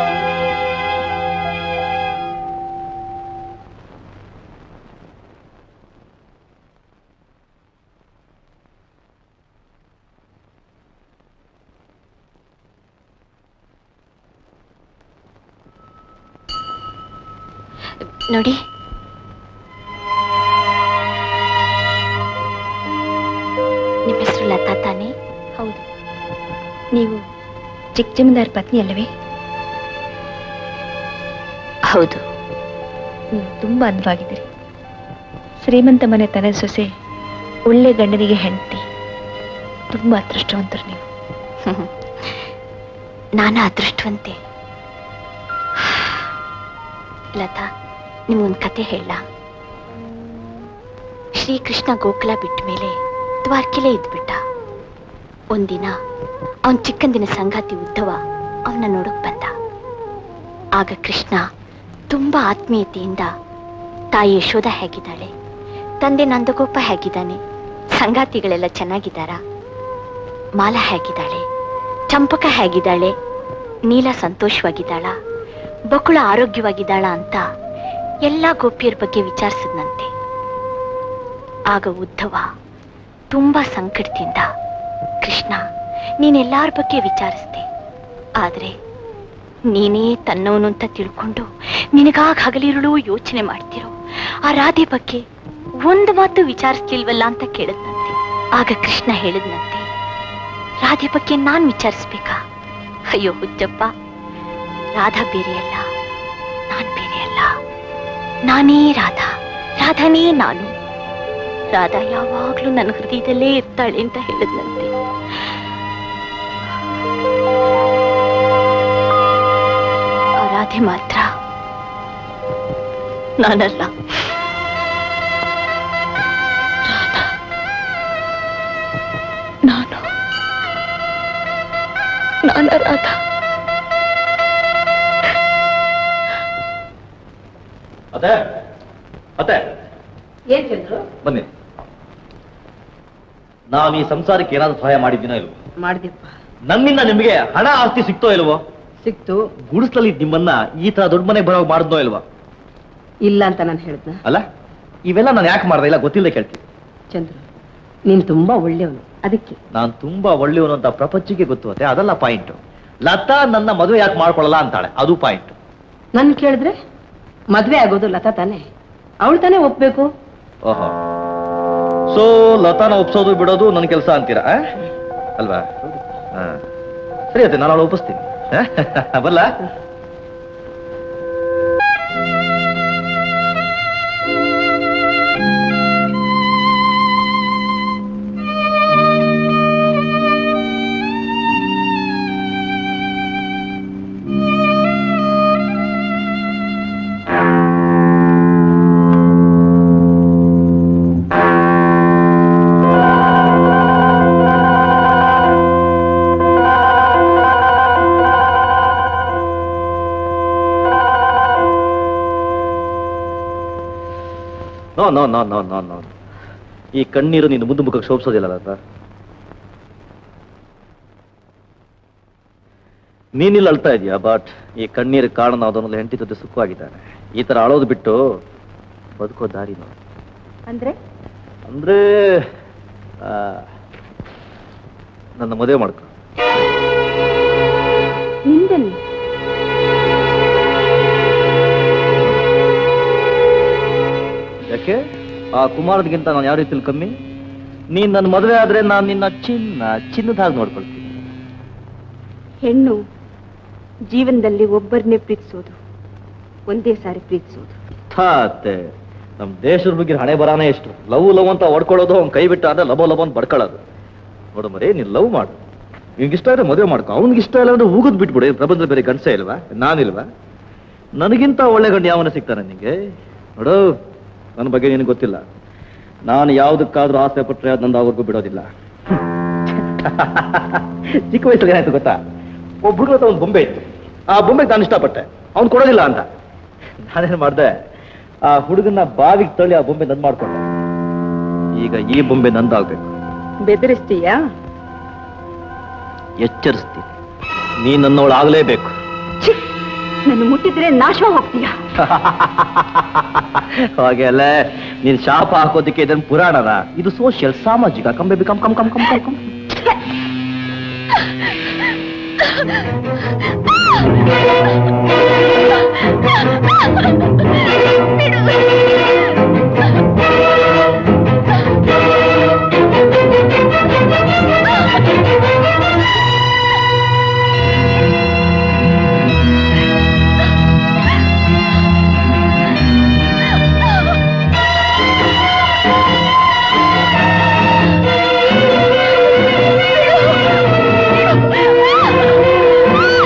ನೋಡಿ ನಿಮ್ಮ ಹೆಸರು ಲತಾ ತಾನೇ ಹೌದು ನೀವು ಚಿಕ್ಕ ಜಮೀನ್ದಾರ್ ಪತ್ನಿ ಅಲ್ಲವೇ ಹೌದು ನೀವು ತುಂಬಾ ಅಂದವಾಗಿದ್ದೀರಿ ಶ್ರೀಮಂತ ಮನೆ ತನ ಸೊಸೆ ಒಳ್ಳೆ ಗಂಡನಿಗೆ ಹೆಂಡತಿ ತುಂಬಾ ಅದೃಷ್ಟವಂತರು ನೀವು ನಾನು ಅದೃಷ್ಟವಂತೆ ಲತಾ ನಿಮ್ಗೊಂದು ಕತೆ ಹೇಳ ಶ್ರೀಕೃಷ್ಣ ಗೋಕುಲ ಬಿಟ್ಟ ಮೇಲೆ ದ್ವಾರಕೆಲೇ ಇದ್ಬಿಟ್ಟ ಒಂದಿನ ಅವನ್ ಚಿಕ್ಕಂದಿನ ಸಂಗಾತಿ ಉದ್ದವ ಅವನ ನೋಡಕ್ ಬಂದ ಆಗ ಕೃಷ್ಣ ತುಂಬಾ ಆತ್ಮೀಯತೆಯಿಂದ ತಾಯಿ ಯಶೋಧ ಹೇಗಿದ್ದಾಳೆ ತಂದೆ ನಂದಗೋಪ ಹೇಗಿದ್ದಾನೆ ಸಂಗಾತಿಗಳೆಲ್ಲ ಚೆನ್ನಾಗಿದ್ದಾರಾ ಮಾಲ ಹೇಗಿದ್ದಾಳೆ ಚಂಪಕ ಹೇಗಿದ್ದಾಳೆ ನೀಲ ಸಂತೋಷವಾಗಿದ್ದಾಳ ಬಕುಳ ಆರೋಗ್ಯವಾಗಿದ್ದಾಳ ಅಂತ ಎಲ್ಲಾ ಗೋಪಿಯರ ಬಗ್ಗೆ ವಿಚಾರಿಸಿದ್ನಂತೆ ಆಗ ಉದ್ಧವ ತುಂಬಾ ಸಂಕಟದಿಂದ ಕೃಷ್ಣ ನೀನೆಲ್ಲಾರ ಬಗ್ಗೆ ವಿಚಾರಿಸ್ದೆ ಆದ್ರೆ ನೀನೇ ತನ್ನವನು ಅಂತ ತಿಳ್ಕೊಂಡು ನಿನಗಾಗ ಹಗಲಿರುಳು ಯೋಚನೆ ಮಾಡ್ತಿರೋ ಆ ರಾಧೆ ಬಗ್ಗೆ ಒಂದು ಮಾತು ವಿಚಾರಿಸ್ಲಿಲ್ವಲ್ಲ ಅಂತ ಕೇಳಿದ್ನಂತೆ ಆಗ ಕೃಷ್ಣ ಹೇಳಿದ್ನಂತೆ ರಾಧೆ ಬಗ್ಗೆ ನಾನ್ ವಿಚಾರಿಸ್ಬೇಕಾ ಅಯ್ಯೋ ಹುಚ್ಚಪ್ಪ ರಾಧಾ ಬೇರೆಯಲ್ಲ ನಾನ್ ಬೇರೆಯಲ್ಲ ನಾನೇ ರಾಧಾ ರಾಧಾನೇ ನಾನು ರಾಧಾ ಯಾವಾಗ್ಲೂ ನನ್ನ ಹೃದಯದಲ್ಲೇ ಇರ್ತಾಳೆ ಅಂತ ಹೇಳಿದ್ನಂತೆ ಆ ರಾಧೆ ಮಾತ್ರ ನಾನಲ್ಲ ರಾಧಾ ನಾನು ನಾನ ರಾಧಾ ಅತ್ತೆ ಅತ್ತೆ ಏನ್ ಚಂದ್ರು ಬನ್ನಿ ನಾವು ಈ ಸಂಸಾರಕ್ಕೆ ಏನಾದ್ರು ಸಹಾಯ ಮಾಡಿದ್ದೀನೋ ಇಲ್ವೋ ಮಾಡ್ದಿಪ್ಪ ನನ್ನಿಂದ ನಿಮಗೆ ಹಣ ಆಸ್ತಿ ಸಿಕ್ತೋ ಇಲ್ವೋ ಸಿಕ್ತು ಗುಡಿಸ್ಲಲ್ಲಿ ನಿಮ್ಮನ್ನ ಈ ತರ ದೊಡ್ಡ ಮನೆಗೆ ಬರೋ ಮಾಡಿದ್ನೋ ಇಲ್ವಾ ಇಲ್ಲ ಅಂತ ನಾನು ಹೇಳ್ದ ಅಲ್ಲ ಇವೆಲ್ಲ ನಾನು ಯಾಕೆ ಮಾಡ್ದೆ ಇಲ್ಲ ಗೊತ್ತಿಲ್ಲದೆ ಕೇಳ್ತೀನಿ ಚಂದ್ರು ನೀನ್ ತುಂಬಾ ಒಳ್ಳೆಯವನು ಅದಕ್ಕೆ ನಾನು ತುಂಬಾ ಒಳ್ಳೆಯವನು ಅಂತ ಪ್ರಪಂಚಕ್ಕೆ ಗೊತ್ತು ಅತ್ತೆ ಅದಲ್ಲ ಪಾಯಿಂಟ್ ಲತಾ ನನ್ನ ಮದುವೆ ಯಾಕೆ ಮಾಡ್ಕೊಳ್ಳಲ್ಲ ಅಂತಾಳೆ ಅದು ಪಾಯಿಂಟ್ ನನ್ ಕೇಳಿದ್ರೆ ಮದ್ವೆ ಆಗೋದು ಲತಾ ತಾನೆ ಅವಳು ತಾನೇ ಒಪ್ಬೇಕು ಓಹೋ ಸೊ ಲತಾನ ಒಪ್ಸೋದು ಬಿಡೋದು ನನ್ನ ಕೆಲಸ ಅಂತೀರಾ ಆ? ಅಲ್ವಾ ಹಾ. ಸರಿ ಅತ್ತೆ ನಾನು ಅವಳು ಒಪ್ಪಿಸ್ತೀನಿ ಆ? ಬಲ್ಲ no no no no no no ಈ ಕಣ್ಣೀರು ನೀನು ಮುದ್ದು ಮುಖಕ್ಕೆ ಶೋಭಿಸೋದಿಲ್ಲ ಲತಾ ನೀನಿಲ್ಲಿ ಅಳ್ತಾ ಇದೀಯಾ ಬಟ್ ಈ ಕಣ್ಣೀರು ಕಾರಣ ಅದನ್ನೆಲ್ಲ ಹೆಂಡತಿ ಜೊತೆ ಸುಖವಾಗಿದ್ದಾನೆ ಈ ತರ ಅಳೋದು ಬಿಟ್ಟು ಬದುಕೋ ದಾರಿ ನೋಡಿ ಅಂದ್ರೆ ಅಂದ್ರೆ ಆ, ನನ್ನ ಮದುವೆ ಮಾಡ್ಕೊ ನಿಂದೆಲ್ಲಿ ಯಾಕೆ ಆ ಕುಮಾರದ್ಗಿಂತ ನಾನು ಯಾವ ರೀತಿಲಿ ಕಮ್ಮಿ ನೀನ್ ನನ್ನ ಮದುವೆ ಆದ್ರೆ ನಾನು ನಿನ್ನ ಚಿನ್ನ ಚಿನ್ನದ ಹಾಗೆ ನೋಡ್ಕೊಳ್ತೀನಿ ಹೆಣ್ಣು ಜೀವನದಲ್ಲಿ ಒಬ್ಬರನ್ನೇ ಪ್ರೀತಿಸೋದು ಒಂದೇ ಸಾರಿ ಪ್ರೀತಿಸೋದು ಥಾತೆ ನಮ್ ದೇಶದ ಬಗ್ಗೆ ಹಣೆ ಬರಾನೇ ಎಷ್ಟು ಲವ್ ಲವ್ ಅಂತ ಹೊಡ್ಕೊಳ್ಳೋದು ಅವ್ನ್ ಕೈ ಬಿಟ್ಟು ಆದ್ರೆ ಲವ್ ಲವ್ ಅಂತ ಬಡ್ಕೊಳ್ಳೋದು ನೋಡು ಮರೇ ನೀನ್ ಲವ್ ಮಾಡು ನಿಂಗೆ ಇಷ್ಟ ಇದ್ರೆ ಮದುವೆ ಮಾಡ್ಕೊ ಅವ್ನಿಗೆ ಇಷ್ಟ ಇಲ್ಲ ಅಂದ್ರೆ ಉಗಿದ್ ಬಿಟ್ಬಿಡು ಏನ್ ಪ್ರಪಂಚದ ಬೇರೆ ಗಂಡಸೇ ಇಲ್ವಾ ನಾನಿಲ್ವಾ ನನಗಿಂತ ಒಳ್ಳೆ ಗಂಡು ಯಾವನ ಸಿಗ್ತಾನೆ ನಿಂಗೆ ನೋಡು ನನ್ನ ಬಗ್ಗೆ ನಿನಗೆ ಗೊತ್ತಿಲ್ಲ ನಾನು ಯಾವ್ದಕ್ಕಾದ್ರೂ ಆಸೆ ಪಟ್ರೆ ಅದು ನಂದು ಬಿಡೋದಿಲ್ಲ ಚಿಕ್ಕ ವಯಸ್ಸಲ್ಲಿ ಏನಾಯ್ತು ಗೊತ್ತಾ ಒಬ್ಬ ಹುಡುಗ ಒಂದು ಬೊಂಬೆ ಇತ್ತು ಆ ಬೊಂಬೆಗೆ ನಾನು ಇಷ್ಟಪಟ್ಟೆ ಅವ್ನು ಕೊಡೋದಿಲ್ಲ ಅಂತ ನಾನೇನ್ ಮಾಡ್ದೆ ಆ ಹುಡುಗನ ಬಾವಿಗೆ ತಳ್ಳಿ ಆ ಬೊಂಬೆ ನಂದ್ ಮಾಡ್ಕೊಂಡೆ ಈಗ ಈ ಬೊಂಬೆ ನಂದಾಗ್ಬೇಕು ಬೆದರಿಸ್ತೀಯಾ ಎಚ್ಚರಿಸ್ತೀನಿ ನೀ ನನ್ನವಳು ಆಗ್ಲೇಬೇಕು ನನ್ನ ಮುಟ್ಟಿದ್ರೆ ನಾಶ ಹೋಗ್ತೀಯ ಹಾಗೆ ಅಲ್ಲ ನೀನ್ ಶಾಪ ಹಾಕೋದಕ್ಕೆ ಇದನ್ನ ಪುರಾಣನ ಇದು ಸೋಷಿಯಲ್ ಸಾಮಾಜಿಕ ಕಂಬೆ come come come come come come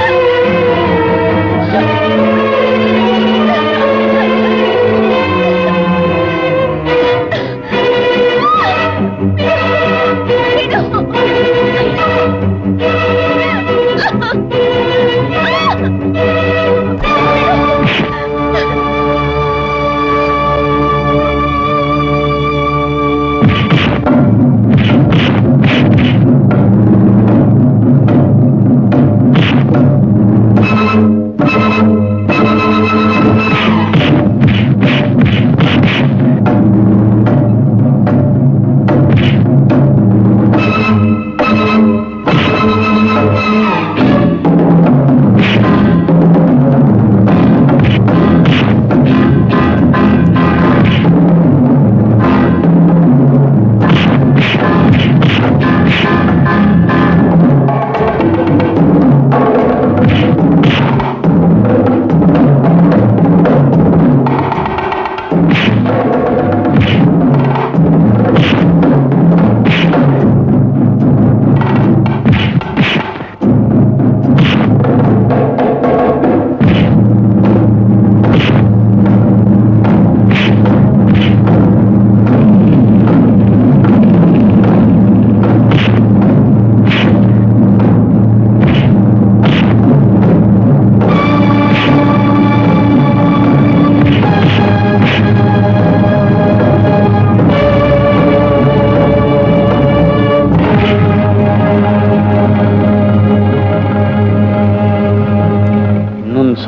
ಬಿಡು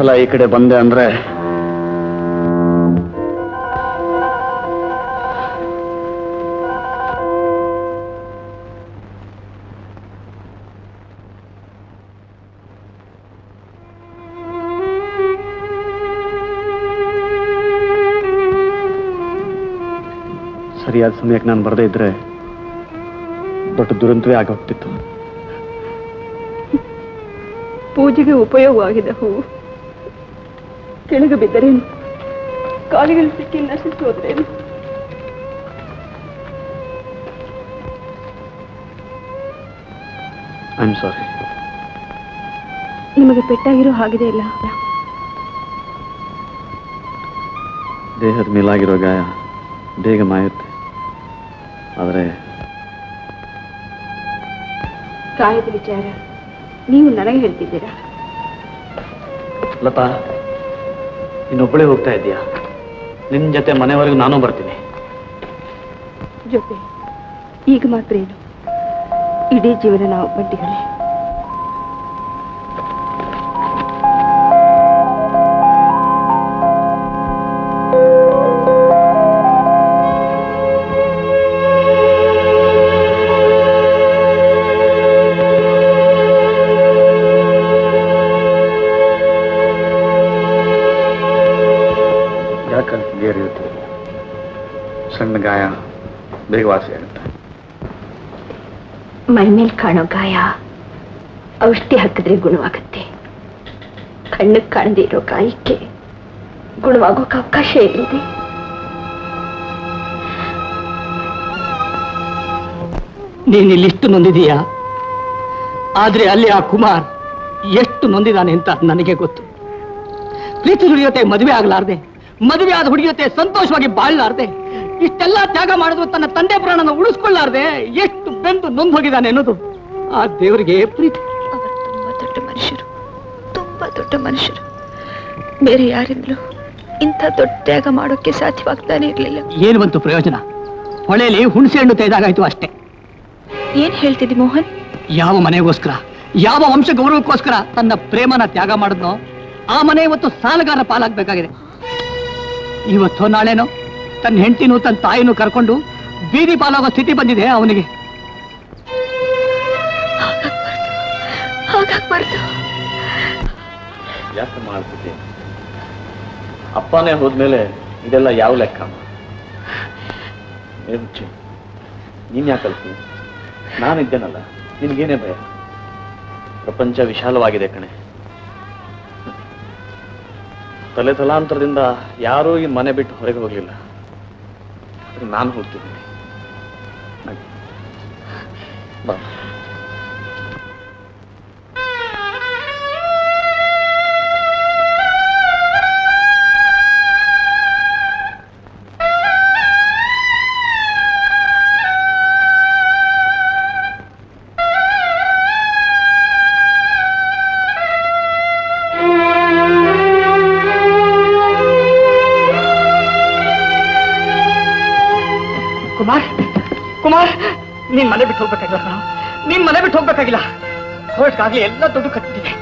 ಇನ್ನೊಂದ್ಸಲ ಈ ಕಡೆ ಬಂದೆ ಅಂದ್ರೆ ಸರಿಯಾದ ಸಮಯಕ್ಕೆ ನಾನು ಬರದೇ ಇದ್ರೆ ದೊಡ್ಡ ದುರಂತವೇ ಆಗೋಗ್ತಿತ್ತು ಪೂಜೆಗೆ ಉಪಯೋಗವಾಗಿದೆ ಹೂವು ಕೆಳಗೆ ಬಿದ್ದರೇನು ಕಾಲಿಗಳು ಸಿಕ್ಕಿ ನಶಿಸಿ ಹೋದ್ರೇನು ಐ ಆಮ್ ಸಾರಿ ನಿಮಗೆ ಪೆಟ್ಟಾಗಿರೋ ಹಾಗಿದೆ ಇಲ್ಲ ದೇಹದ ಮೇಲಾಗಿರೋ ಗಾಯ ಬೇಗ ಮಾಯುತ್ತೆ ಆದರೆ ಕಾಯದ ವಿಚಾರ ನೀವು ನನಗೆ ಹೇಳ್ತಿದ್ದೀರಾ ಲತಾ ಇನ್ನೊಬ್ಬಳೇ ಹೋಗ್ತಾ ಇದೀಯಾ ನಿನ್ನ ಜೊತೆ ಮನೆವರೆಗೂ ನಾನು ಬರ್ತೀನಿ ಜೊತೆ ಈಗ ಮಾತ್ರ ಏನು ಇಡೀ ಜೀವನ ನಾವು ಬಂಟಿಗಳೇ ಯಾಕಂತ ಗೇರಿರುತ್ತೆ ಸಣ್ಣ ಗಾಯ ಬೇಗ ವಾಸಿ ಆಗುತ್ತೆ ಮೈ ಮೇಲೆ ಕಾಣೋ ಗಾಯ ಔಷಧಿ ಹಾಕಿದ್ರೆ ಗುಣವಾಗುತ್ತೆ ಕಣ್ಣಿಗೆ ಕಾಣದೇ ಇರೋ ಗಾಯಕ್ಕೆ ಗುಣವಾಗೋಕೆ ಅವಕಾಶ ಎಲ್ಲಿದೆ ನೀನ್ ಇಲ್ಲಿಷ್ಟು ನೊಂದಿದೀಯಾ ಆದ್ರೆ ಅಲ್ಲಿ ಆ ಕುಮಾರ್ ಎಷ್ಟು ನೊಂದಿದ್ದಾನೆ ಅಂತ ನನಗೆ ಗೊತ್ತು ಪ್ರೀತಿ ಹುಡುಗಿ ಜೊತೆ ಮದುವೆ ಆಗ್ಲಾರ್ದೆ ಮದುವೆ ಆದ ಹುಡುಗಿ ಜೊತೆ ಸಂತೋಷವಾಗಿ ಬಾಳ್ಲಾರ್ದೆ ಇಷ್ಟೆಲ್ಲ ತ್ಯಾಗ ಮಾಡಿದ್ರು ತನ್ನ ತಂದೆ ಪ್ರಾಣನ ಉಳಿಸ್ಕೊಳ್ಳಾರ್ದೆ ಎಷ್ಟು ಬೆಂದು ನೊಂದು ಹೋಗಿದ್ದಾನೆ ಅನ್ನೋದು ಆ ದೇವರಿಗೆ ಪ್ರೀತಿ ತುಂಬಾ ದೊಡ್ಡ ಮನುಷ್ಯರು ತುಂಬಾ ದೊಡ್ಡ ಮನುಷ್ಯರು ಬೇರೆ ಯಾರಿಂದಲೂ ಇಂಥ ದೊಡ್ಡ ತ್ಯಾಗ ಮಾಡೋಕೆ ಸಾಧ್ಯವಾಗ್ತಾನೆ ಇರ್ಲಿಲ್ಲ ಏನು ಬಂತು ಪ್ರಯೋಜನ ಹೊಳೆಯಲ್ಲಿ ಹುಣಸೆ ಹಣ್ಣು ತೆಗೆದಾಗಾಯ್ತು ಅಷ್ಟೇ ಏನ್ ಹೇಳ್ತಿದ್ದಿ ಮೋಹನ್ ಯಾವ ಮನೆಗೋಸ್ಕರ ಯಾವ ವಂಶ ಗೌರವಕ್ಕೋಸ್ಕರ ತನ್ನ ಪ್ರೇಮನ ತ್ಯಾಗ ಮಾಡಿದ್ನೋ ಆ ಮನೆ ಇವತ್ತು ಸಾಲಗಾರ ಪಾಲಾಗ್ಬೇಕಾಗಿದೆ ಇವತ್ತೋ ನಾಳೆನೋ ತನ್ನ ಹೆಂಡತಿನೂ ತನ್ನ ತಾಯಿನೂ ಕರ್ಕೊಂಡು ಬೀದಿ ಪಾಲಾಗೋ ಸ್ಥಿತಿ ಬಂದಿದೆ ಅವನಿಗೆ ಹಾಗಾಗ್ಬಾರ್ದು ಯಾಕೆ ಮಾಡ್ತಿದ್ದೆ ಅಪ್ಪನೇ ಹೋದ್ಮೇಲೆ ಇದೆಲ್ಲ ಯಾವ ಲೆಕ್ಕ ನಿರ್ಚಿ ನೀನ್ ಯಾಕೆ ಕಲ್ತಿ ನಾನಿದ್ದೇನಲ್ಲ ನಿನ್ಗೇನೇ ಭಯ ಪ್ರಪಂಚ ವಿಶಾಲವಾಗಿದೆ ಕಣೆ ತಲೆ ತಲಾಂತರದಿಂದ ಯಾರೂ ಈ ಮನೆ ಬಿಟ್ಟು ಹೊರಗೆ ಹೋಗ್ಲಿಲ್ಲ ಆದ್ರೆ ನಾನು ಹೋಗ್ತಿದ್ದೀನಿ ಬಾ ಕುಮಾರ್ ಕುಮಾರ್ ನೀನ್ ಮನೆ ಬಿಟ್ಟು ಹೋಗ್ಬೇಕಾಗಿಲ್ಲ ನಾವು ನೀನ್ ಮನೆ ಬಿಟ್ಟು ಹೋಗ್ಬೇಕಾಗಿಲ್ಲ ಕೋರ್ಟ್ಗಾಗ್ಲಿ ಎಲ್ಲ ದುಡ್ಡು ಕಟ್ಟಿದ್ದೀನಿ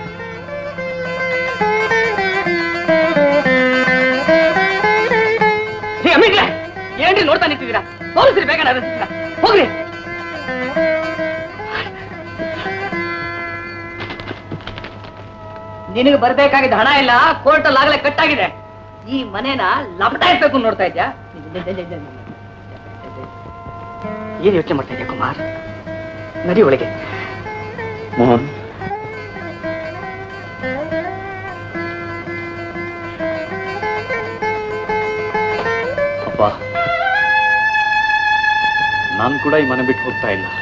ಹೇ ಅಮೀನ್ರೆ ಏನ್ರಿ ನೋಡ್ತಾ ನಿಂತಿದ್ದೀರಾ ತೋರಿಸ್ರಿ ಬೇಗ ನಡೆಸ್ತೀರಾ ಹೋಗ್ರಿ ನಿನಗೆ ಬರ್ಬೇಕಾಗಿದ್ದ ಹಣ ಇಲ್ಲ ಕೋರ್ಟ್ ಅಲ್ಲಿ ಆಗ್ಲೇ ಕಟ್ಟಾಗಿದೆ ಈ ಮನೇನ ಲಪಟ ಇರ್ಬೇಕು ನೋಡ್ತಾ ಇದ್ಯಾ ಏನ್ ಯೋಚನೆ ಮಾಡ್ತಾ ಇದ್ಯಾ ಕುಮಾರ್ ನಡಿ ಒಳಗೆ ಮೋಹನ್ ಅಪ್ಪ ನಾನು ಕೂಡ ಈ ಮನೆ ಬಿಟ್ಟು ಹೋಗ್ತಾ ಇಲ್ಲ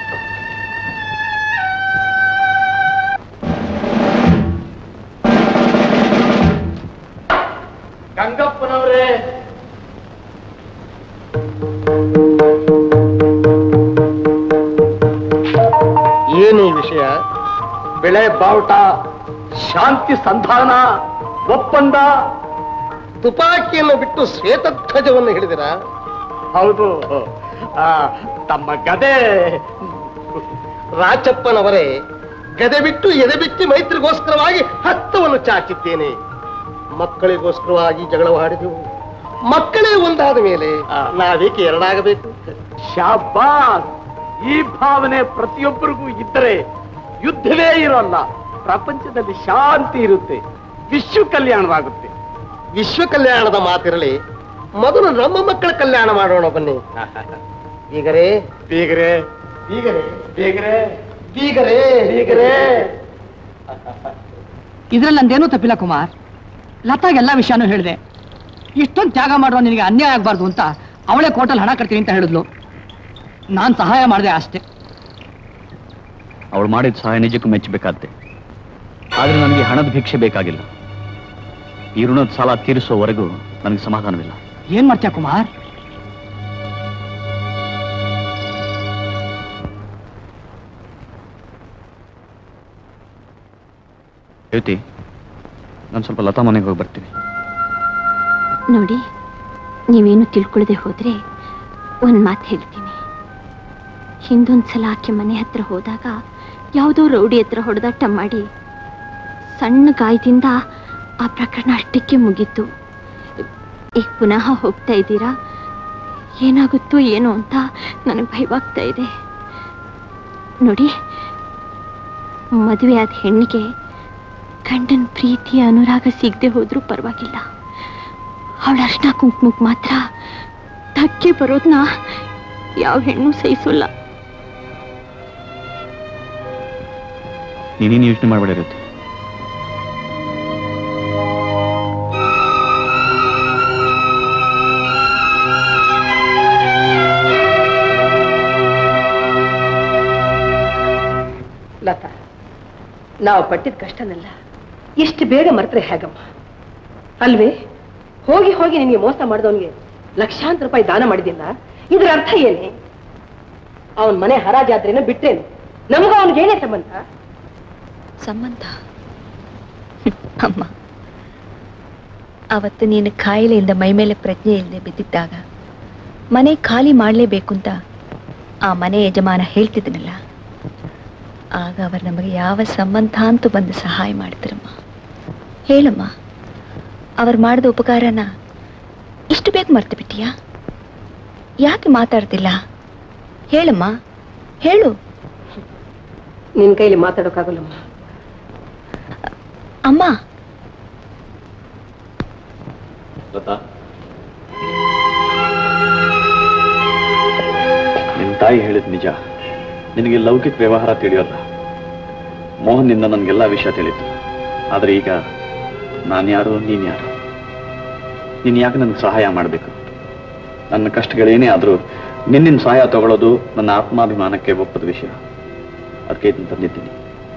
ಗಂಗಪ್ಪನವರೇ ಏನು ವಿಷಯ ಬೆಳೆ ಬಾವುಟ ಶಾಂತಿ ಸಂಧಾನ ಒಪ್ಪಂದ ತುಪಾಕಿಯನ್ನು ಬಿಟ್ಟು ಶ್ವೇತಧ್ವಜವನ್ನು ಹಿಡಿದಿರ ಹೌದು ಆ, ತಮ್ಮ ಗದೆ ರಾಚಪ್ಪನವರೇ ಗದೆ ಬಿಟ್ಟು ಎದೆ ಬಿಟ್ಟು ಮೈತ್ರಿಗೋಸ್ಕರವಾಗಿ ಹಸ್ತವನ್ನು ಚಾಚಿದ್ದೇನೆ ಮಕ್ಕಳಿಗೋಸ್ಕರವಾಗಿ ಜಗಳವಾಡಿದೆವು ಮಕ್ಕಳೇ ಒಂದಾದ ಮೇಲೆ ನಾವೇಕೆ ಎರಡಾಗಬೇಕು ಶಾಬಾಸ್ ಈ ಭಾವನೆ ಪ್ರತಿಯೊಬ್ಬರಿಗೂ ಇದ್ದರೆ ಯುದ್ಧವೇ ಇರೋಲ್ಲ ಪ್ರಪಂಚದಲ್ಲಿ ಶಾಂತಿ ಇರುತ್ತೆ ವಿಶ್ವ ಕಲ್ಯಾಣವಾಗುತ್ತೆ ವಿಶ್ವ ಕಲ್ಯಾಣದ ಮಾತಿರಲಿ ಮೊದಲು ನಮ್ಮ ಮಕ್ಕಳ ಕಲ್ಯಾಣ ಮಾಡೋಣ ಬನ್ನಿ ಬೀಗರೇ ಬೀಗರೇ ಬೀಗರೇ ಬೀಗರೇ ಬೀಗರೇ ಬೀಗರೇ ಇದ್ರಲ್ಲಿ ನಂದೇನೂ ತಪ್ಪಿಲ್ಲ ಕುಮಾರ್ ಲತಾಗೆಲ್ಲ ವಿಷಯನೂ ಹೇಳಿದೆ ಇಷ್ಟೊಂದು ತ್ಯಾಗ ಮಾಡುವ ನಿನಗೆ ಅನ್ಯಾಯ ಆಗಬಾರ್ದು ಅಂತ ಅವಳೇ ಕೋರ್ಟಲ್ಲಿ ಹಣ ಕಟ್ತೀನಿ ಅಂತ ಹೇಳಿದ್ಲು ನಾನು ಸಹಾಯ ಮಾಡಿದೆ ಅಷ್ಟೇ ಅವಳು ಮಾಡಿದ ಸಹಾಯ ನಿಜಕ್ಕೂ ಮೆಚ್ಚಬೇಕಾದ್ದೆ ಆದ್ರೆ ನನಗೆ ಹಣದ ಭಿಕ್ಷೆ ಬೇಕಾಗಿಲ್ಲ ಈ ಋಣದ ಸಾಲ ತೀರಿಸೋವರೆಗೂ ನನಗೆ ಸಮಾಧಾನವಿಲ್ಲ ಏನ್ ಮಾಡ್ತೀಯ ಕುಮಾರ್ ಯುವತಿ ನಾನು ಸ್ವಲ್ಪ ಲತಾ ಮನೆಗೆ ಹೋಗಿ ಬರ್ತೀನಿ ನೋಡಿ ನೀವೇನು ತಿಳ್ಕೊಳ್ಳದೆ ಹೋದ್ರೆ ಒಂದ್ ಮಾತು ಹೇಳ್ತೀನಿ ಹಿಂದೊಂದ್ಸಲ ಆಕೆ ಮನೆ ಹತ್ರ ಹೋದಾಗ ಯಾವುದೋ ರೌಡಿ ಹತ್ರ ಹೊಡೆದಾಟ ಮಾಡಿ ಸಣ್ಣ ಗಾಯದಿಂದ ಆ ಪ್ರಕರಣ ಅಷ್ಟಕ್ಕೆ ಮುಗೀತು ಈಗ ಪುನಃ ಹೋಗ್ತಾ ಇದ್ದೀರಾ ಏನಾಗುತ್ತೋ ಏನೋ ಅಂತ ನನಗೆ ಭಯವಾಗ್ತಾ ಇದೆ ನೋಡಿ ಮದುವೆ ಆದ ಹೆಣ್ಣಿಗೆ ಗಂಡನ ಪ್ರೀತಿ ಅನುರಾಗ ಸಿಗದೆ ಹೋದ್ರೂ ಪರವಾಗಿಲ್ಲ ಅವಳ ಅರ್ಶನ ಕುಂಕುಮಕ್ಕೆ ಮಾತ್ರ ಧಕ್ಕೆ ಬರೋದ್ನ ಯಾವ ಹೆಣ್ಣು ಸಹಿಸೋಲ್ಲ ನೀನೇನು ಯೋಚನೆ ಮಾಡಬೇಡಿರುತ್ತೆ ಲತಾ ನಾವು ಪಟ್ಟಿದ ಕಷ್ಟನೆಲ್ಲ ಎಷ್ಟು ಬೇಗ ಮರೆತ್ರೆ ಹೇಗಮ್ಮ ಅಲ್ವೇ ಹೋಗಿ ಹೋಗಿ ನಿನಗೆ ಮೋಸ ಮಾಡಿದವನಿಗೆ ಲಕ್ಷಾಂತರ ರೂಪಾಯಿ ದಾನ ಮಾಡಿದಿಲ್ಲ ಇದ್ರ ಅರ್ಥ ಏನೇ ಅವನ್ ಮನೆ ಹರಾಜಾದ್ರೇನ ಬಿಟ್ರೇನು ನಮಗ ಅವನಿಗೆ ಏನೇ ಸಂಬಂಧ ಸಂಬಂಧ ಅಮ್ಮ ಅವತ್ತು ನೀನು ಕಾಯಿಲೆಯಿಂದ ಮೈಮೇಲೆ ಪ್ರಜ್ಞೆ ಇಲ್ಲದೆ ಬಿದ್ದಿದ್ದಾಗ ಮನೆ ಖಾಲಿ ಮಾಡಲೇಬೇಕು ಅಂತ ಆ ಮನೆ ಯಜಮಾನ ಹೇಳ್ತಿದ್ದನಲ್ಲ ಆಗ ಅವರು ನಮಗೆ ಯಾವ ಸಂಬಂಧ ಅಂತೂ ಬಂದು ಸಹಾಯ ಮಾಡಿದ್ರಮ್ಮ ಹೇಳಮ್ಮ ಅವ್ರು ಮಾಡಿದ ಉಪಕಾರನ ಇಷ್ಟು ಬೇಗ ಮರ್ತು ಬಿಟ್ಟಿಯಾ ಯಾಕೆ ಮಾತಾಡ್ತಿಲ್ಲ ಹೇಳಮ್ಮ ಹೇಳು ನಿನ್ ಕೈಲಿ ಮಾತಾಡೋಕ್ಕಾಗಲ್ಲಮ್ಮ ಅಮ್ಮ ಲತಾ ನಿನ್ನ ತಾಯಿ ಹೇಳಿದ ನಿಜ ನಿನಗೆ ಲೌಕಿಕ ವ್ಯವಹಾರ ತಿಳಿಯೋಲ್ಲ ಮೋಹನ್ನಿಂದ ನನಗೆಲ್ಲ ವಿಷಯ ತಿಳಿತು ಆದರೆ ಈಗ ನಾನು ಯಾರು ನೀನು ಯಾರು ನೀನು ಯಾಕೆ ನನಗೆ ಸಹಾಯ ಮಾಡಬೇಕು ನನ್ನ ಕಷ್ಟಗಳೇನೇ ಆದರೂ ನಿನ್ನಿನ ಸಹಾಯ ತಗೊಳ್ಳೋದು ನನ್ನ ಆತ್ಮಾಭಿಮಾನಕ್ಕೆ ಒಪ್ಪದ ವಿಷಯ ಅದಕ್ಕೆ ಇದನ್ನು ತಂದಿದ್ದೀನಿ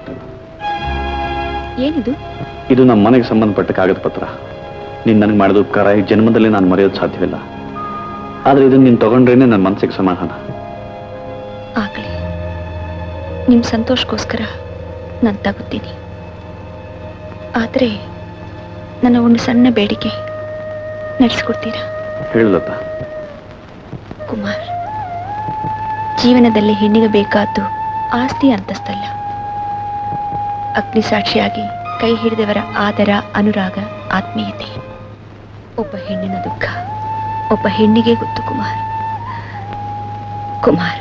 ಏನಿದು ಇದು ನಮ್ಮ ಮನೆಗೆ ಸಂಬಂಧಪಟ್ಟ ಕಾಗದ ಪತ್ರ ನೀನು ನನಗೆ ಮಾಡಿದ ಉಪಕಾರ ಈ ಜನ್ಮದಲ್ಲಿ ನಾನು ಮರೆಯೋದು ಸಾಧ್ಯವಿಲ್ಲ ಆದರೆ ಇದನ್ನು ನೀನು ತಗೊಂಡ್ರೇನೆ ನನ್ನ ಮನಸ್ಸಿಗೆ ಸಮಾಧಾನ ಆಗ್ಲಿ ನಿಮ್ ಸಂತೋಷಕ್ಕೋಸ್ಕರ ನಾನು ತಗೋತೀನಿ ಆದ್ರೆ ನನ್ನ ಒಂದು ಸಣ್ಣ ಬೇಡಿಕೆ ನಡೆಸ್ಕೊಡ್ತೀರಾ ಹೇಳಲತ್ತ ಕುಮಾರ್ ಜೀವನದಲ್ಲಿ ಹೆಣ್ಣಿಗೆ ಬೇಕಾದ್ದು ಆಸ್ತಿ ಅಂತಸ್ತಲ್ಲ ಅಗ್ನಿ ಸಾಕ್ಷಿಯಾಗಿ ಕೈ ಹಿಡಿದವರ ಆದರ ಅನುರಾಗ ಆತ್ಮೀಯತೆ ಒಬ್ಬ ಹೆಣ್ಣಿನ ದುಃಖ ಒಬ್ಬ ಹೆಣ್ಣಿಗೆ ಗೊತ್ತು ಕುಮಾರ್ ಕುಮಾರ್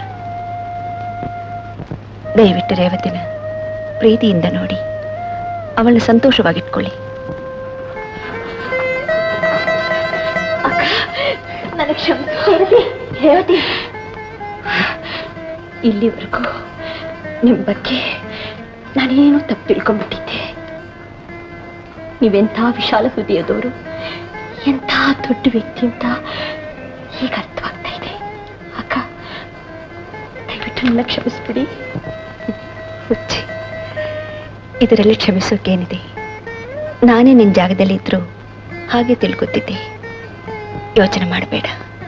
ದಯವಿಟ್ಟು ರೇವತಿನ ಪ್ರೀತಿಯಿಂದ ನೋಡಿ ಅವಳನ್ನ ಸಂತೋಷವಾಗಿಟ್ಕೊಳ್ಳಿ ನನಗೆ ಕ್ಷಮಿಸಿ ರೇವತಿ ಇಲ್ಲಿವರೆಗೂ ನಿಮ್ಮ ಬಗ್ಗೆ ನಾನೇನು ತಪ್ಪು ತಿಳ್ಕೊಂಡ್ಬಿಟ್ಟಿದ್ದೆ ನೀವೆಂಥ ವಿಶಾಲ ಹೃದಯದವರು ಎಂಥ ದೊಡ್ಡ ವ್ಯಕ್ತಿ ಅಂತ ಈಗ ಅರ್ಥವಾಗ್ತಾ ಇದೆ ಅಕ್ಕ ದಯವಿಟ್ಟು ನನ್ನ ಕ್ಷಮಿಸ್ಬಿಡಿ ಹುಚ್ಚಿ ಇದರಲ್ಲಿ ಕ್ಷಮಿಸೋಕೇನಿದೆ ನಾನೇ ನಿನ್ನ ಜಾಗದಲ್ಲಿ ಇದ್ರು ಹಾಗೆ ತಿಳ್ಕೊತಿದ್ದೆ ಯೋಚನೆ ಮಾಡಬೇಡ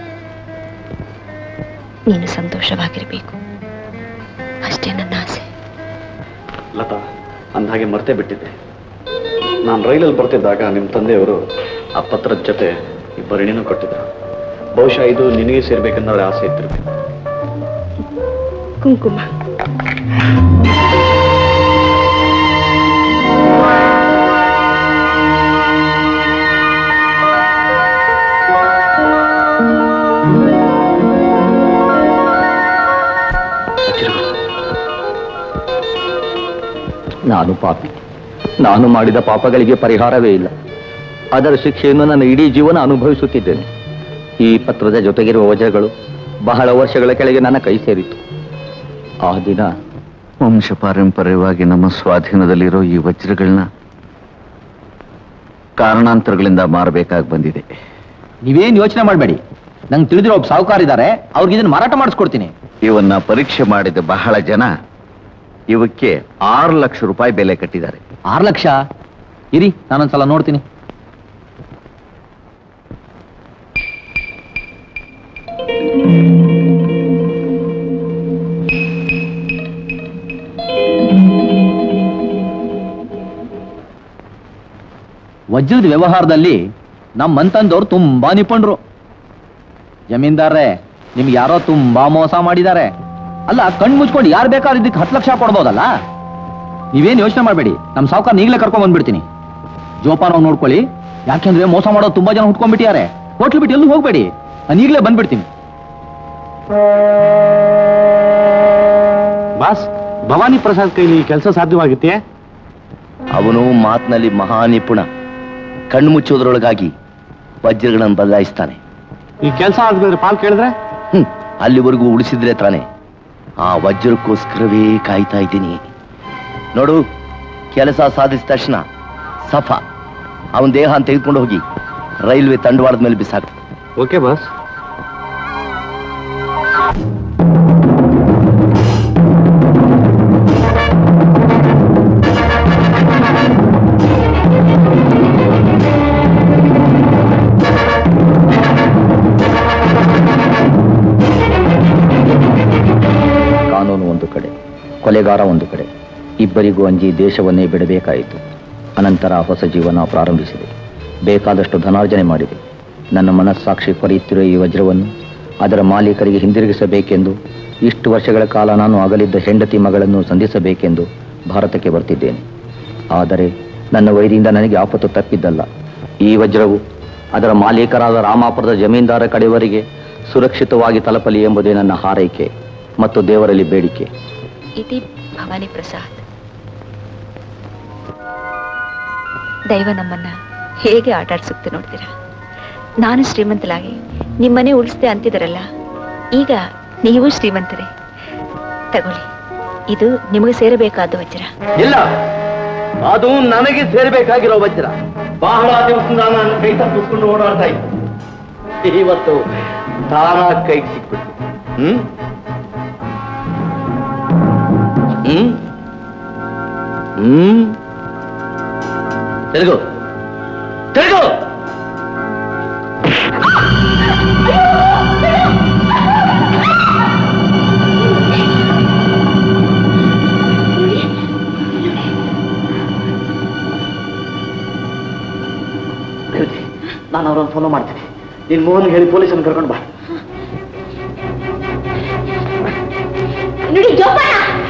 ನೀನು ಸಂತೋಷವಾಗಿರಬೇಕು ಅಷ್ಟೇ ನನ್ನ ಆಸೆ ಲತಾ ಅಂದಾಗೆ ಮರ್ತೇ ಬಿಟ್ಟಿದ್ದೆ ನಾನು ರೈಲಲ್ಲಿ ಬರ್ತಿದ್ದಾಗ ನಿಮ್ಮ ತಂದೆಯವರು ಆ ಪತ್ರದ ಜೊತೆ ಈ ಭರಣಿನೂ ಕೊಟ್ಟಿದ್ರು ಬಹುಶಃ ಇದು ನಿನಗೆ ಸೇರ್ಬೇಕನ್ನೋರ ಆಸೆ ಇತ್ತಿರ್ಬೇಕು ಕುಂಕುಮ ನಾನು ಪಾಪಿ ನಾನು ಮಾಡಿದ ಪಾಪಗಳಿಗೆ ಪರಿಹಾರವೇ ಇಲ್ಲ ಅದರ ಶಿಕ್ಷೆಯನ್ನು ನನ್ನ ಇಡೀ ಜೀವನ ಅನುಭವಿಸುತ್ತಿದ್ದೇನೆ ಈ ಪತ್ರದ ಜೊತೆಗಿರುವ ವಜಗಳು ಬಹಳ ವರ್ಷಗಳ ಕೆಳಗೆ ನನ್ನ ಕೈ ಸೇರಿತು ಆ ದಿನ ವಂಶ ಪಾರಂಪರ್ಯವಾಗಿ ನಮ್ಮ ಸ್ವಾಧೀನದಲ್ಲಿರೋ ಈ ವಜ್ರಗಳನ್ನ ಕಾರಣಾಂತರಗಳಿಂದ ಮಾರಬೇಕಾಗಿ ಬಂದಿದೆ ನೀವೇನ್ ಯೋಚನೆ ಮಾಡಬೇಡಿ ನಂಗೆ ತಿಳಿದಿರೋ ಒಬ್ಬ ಸಾಹುಕಾರ ಇದ್ದಾರೆ ಅವ್ರಿಗೆ ಇದನ್ನ ಮಾರಾಟ ಮಾಡಿಸ್ಕೊಡ್ತೀನಿ ಇವನ್ನ ಪರೀಕ್ಷೆ ಮಾಡಿದ ಬಹಳ ಜನ ಇವಕ್ಕೆ ಆರು ಲಕ್ಷ ರೂಪಾಯಿ ಬೆಲೆ ಕಟ್ಟಿದ್ದಾರೆ ಆರು ಲಕ್ಷ ಇರಿ ನಾನೊಂದ್ಸಲ ನೋಡ್ತೀನಿ ವಜ್ರದ ವ್ಯವಹಾರದಲ್ಲಿ ನಮ್ಮ ಮಂತಂದವ್ರು ತುಂಬಾ ನಿಪುಣರು ಜಮೀನ್ದಾರ್ರೆ ನಿಮ್ಗೆ ಯಾರೋ ತುಂಬಾ ಮೋಸ ಮಾಡಿದ್ದಾರೆ ಅಲ್ಲ ಕಣ್ ಮುಚ್ಕೊಂಡು ಯಾರು ಬೇಕಾದ್ರೂ ಇದಕ್ಕೆ ಹತ್ತು ಲಕ್ಷ ಕೊಡ್ಬೋದಲ್ಲ ನೀವೇನ್ ಯೋಚನೆ ಮಾಡಬೇಡಿ ನಮ್ಮ ಸಾವುಕಾರ ಈಗಲೇ ಕರ್ಕೊಂಡ್ ಬಂದ್ಬಿಡ್ತೀನಿ ಜೋಪಾನ ನೋಡ್ಕೊಳ್ಳಿ ಯಾಕೆಂದ್ರೆ ಮೋಸ ಮಾಡೋದು ತುಂಬಾ ಜನ ಹುಟ್ಕೊಂಡ್ಬಿಟ್ಟಿದ್ದಾರೆ ಹೋಟ್ಲು ಬಿಟ್ಟು ಎಲ್ಲೂ ಹೋಗ್ಬೇಡಿ ನಾನು ಈಗಲೇ ಬಂದ್ಬಿಡ್ತೀನಿ ಬಾಸ್ ಭವಾನಿ ಪ್ರಸಾದ್ ಕೈಲಿ ಕೆಲಸ ಸಾಧ್ಯವಾಗಿತ್ತೆ ಅವನು ಮಾತಿನಲ್ಲಿ ಮಹಾ ನಿಪುಣ ಕಣ್ಣು ಮುಚ್ಚೋದ್ರೊಳಗಾಗಿ ವಜ್ರಗಳನ್ನು ಬದಲಾಯಿಸ್ತಾನೆ ಈ ಕೆಲಸ ಆದ್ಮೇಲೆ ಪಾಲ್ ಕೇಳಿದ್ರೆ ಹ್ಮ್ ಅಲ್ಲಿವರೆಗೂ ಉಳಿಸಿದ್ರೆ ತಾನೆ ಆ ವಜ್ರಕ್ಕೋಸ್ಕರವೇ ಕಾಯ್ತಾ ಇದ್ದೀನಿ ನೋಡು ಕೆಲಸ ಸಾಧಿಸಿದ ತಕ್ಷಣ ಸಫ ಅವನ ದೇಹ ತೆಗೆದುಕೊಂಡು ಹೋಗಿ ರೈಲ್ವೆ ತಂಡವಾಳದ ಮೇಲೆ ಬಿಸಾಕು ಓಕೆ ಬಾಸ್ ಕಾನೂನು ಒಂದು ಕಡೆ ಕೊಲೆಗಾರ ಒಂದು ಕಡೆ ಇಬ್ಬರಿಗೂ ಅಂಜಿ ದೇಶವನ್ನೇ ಬಿಡಬೇಕಾಯಿತು ಅನಂತರ ಹೊಸ ಜೀವನ ಪ್ರಾರಂಭಿಸಿದೆ ಬೇಕಾದಷ್ಟು ಧನಾರ್ಜನೆ ಮಾಡಿದೆ ನನ್ನ ಮನಸ್ಸಾಕ್ಷಿ ಕೊರೆಯುತ್ತಿರುವ ಈ ವಜ್ರವನ್ನು ಅದರ ಮಾಲೀಕರಿಗೆ ಹಿಂದಿರುಗಿಸಬೇಕೆಂದು ಇಷ್ಟು ವರ್ಷಗಳ ಕಾಲ ನಾನು ಅಗಲಿದ್ದ ಹೆಂಡತಿ ಮಗಳನ್ನು ಸಂಧಿಸಬೇಕೆಂದು ಭಾರತಕ್ಕೆ ಬರ್ತಿದ್ದೇನೆ ಆದರೆ ನನ್ನ ವೈರಿಯಿಂದ ನನಗೆ ಆಪತ್ತು ತಪ್ಪಿದ್ದಲ್ಲ ಈ ವಜ್ರವು ಅದರ ಮಾಲೀಕರಾದ ರಾಮಾಪುರದ ಜಮೀನ್ದಾರ ಕಡೆಯವರಿಗೆ ಸುರಕ್ಷಿತವಾಗಿ ತಲುಪಲಿ ಎಂಬುದೇ ನನ್ನ ಹಾರೈಕೆ ಮತ್ತು ದೇವರಲ್ಲಿ ಬೇಡಿಕೆ ಇತಿ ಭವಾನಿ ಪ್ರಸಾದ್ ದೈವ ನಮ್ಮನ್ನ ಹೇಗೆ ಆಟಾಡ್ಸುತ್ತೆ ನೋಡ್ತೀರಾ ನಾನು ಶ್ರೀಮಂತಲಾಗಿ ನಿಮ್ಮನೆ ಉಳಿಸ್ದೆ ಅಂತಿದಾರಲ್ಲ ಈಗ ನೀವು ಶ್ರೀಮಂತರೇ ತಗೊಳ್ಳಿ ಇದು ನಿಮಗೆ ಸೇರಬೇಕಾದ ವಜ್ರ ಇಲ್ಲ ಅದು ನನಗೆ ಸೇರ್ಬೇಕಾಗಿರೋ ವಜ್ರ ಬಹಳ ದಿವಸದಿಂದ ನಾನು ಕೈ ತಪ್ಪಿಸ್ಕೊಂಡು ಓಡಾಡ್ತಾ ಇದ್ದೆ ಇವತ್ತು ತಾನ ಕೈಗೆ ಸಿಕ್ಬಿಟ್ಟು ಹ್ಮ್ ಹ್ಮ್ ಹ್ಮ್ ತಿರುಗು ತಿರುಗು ನಾನು ಅವ್ರನ್ನ ಫಾಲೋ ಮಾಡ್ತೀನಿ ನೀನ್ ಮೋಹನ್ ಹೇಳಿ ಪೊಲೀಸನ್ನು ಕರ್ಕೊಂಡು ಬಾ ನೋಡಿ ಜೋಪಾನ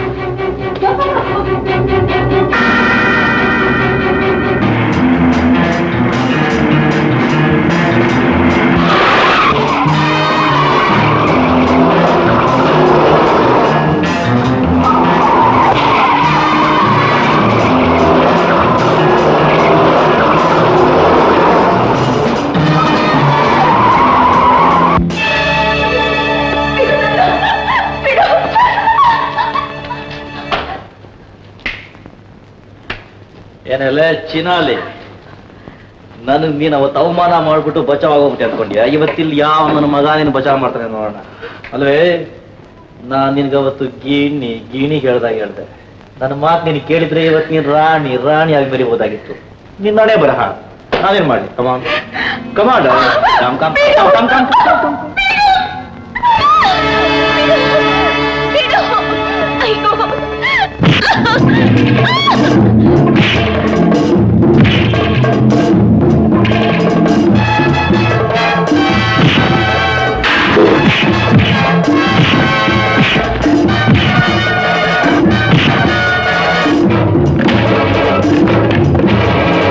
ಏನೆಲ್ಲ ಚಿನಾಲಿ ನನಗ್ ನೀನ್ ಅವತ್ತು ಅವಮಾನ ಮಾಡ್ಬಿಟ್ಟು ಬಚಾವ್ ಆಗೋಗ್ಬಿಟ್ಟೆ ಅನ್ಕೊಂಡ್ಯಾ ಇವತ್ತಿಲ್ಲಿ ಯಾವ ನನ್ನ ಮಗ ನೀನು ಬಚಾವ್ ಮಾಡ್ತಾನೆ ನೋಡೋಣ ಅಲ್ವೇ ನಾನ್ ನಿನ್ಗೆ ಅವತ್ತು ಗೀಣಿ ಗೀಣಿ ಹೇಳ್ದಾಗ ಹೇಳ್ದೆ ನನ್ನ ಮಾತು ನೀನು ಕೇಳಿದ್ರೆ ಇವತ್ತು ನೀನ್ ರಾಣಿ ರಾಣಿ ಆಗಿ ಬೆರಿಬೋದಾಗಿತ್ತು ನಿನ್ನ ನಡೆ ಬರಹ ನಾವೇನ್ ಮಾಡಿ come on command come come come come come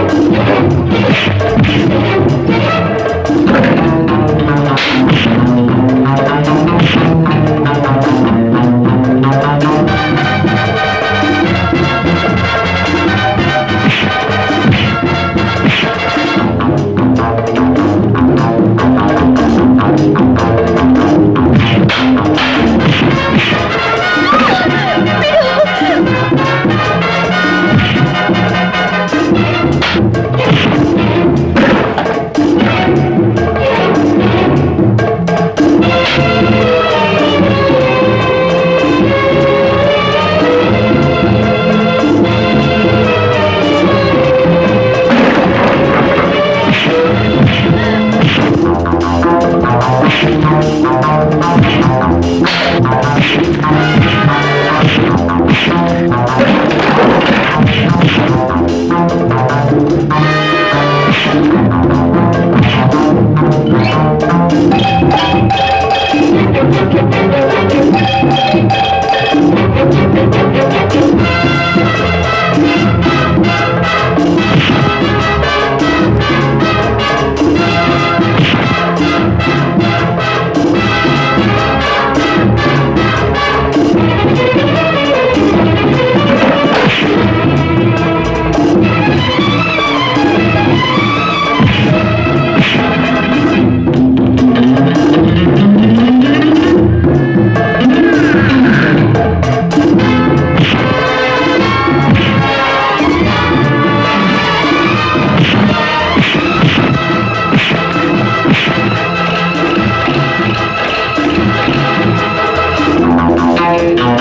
Thank you.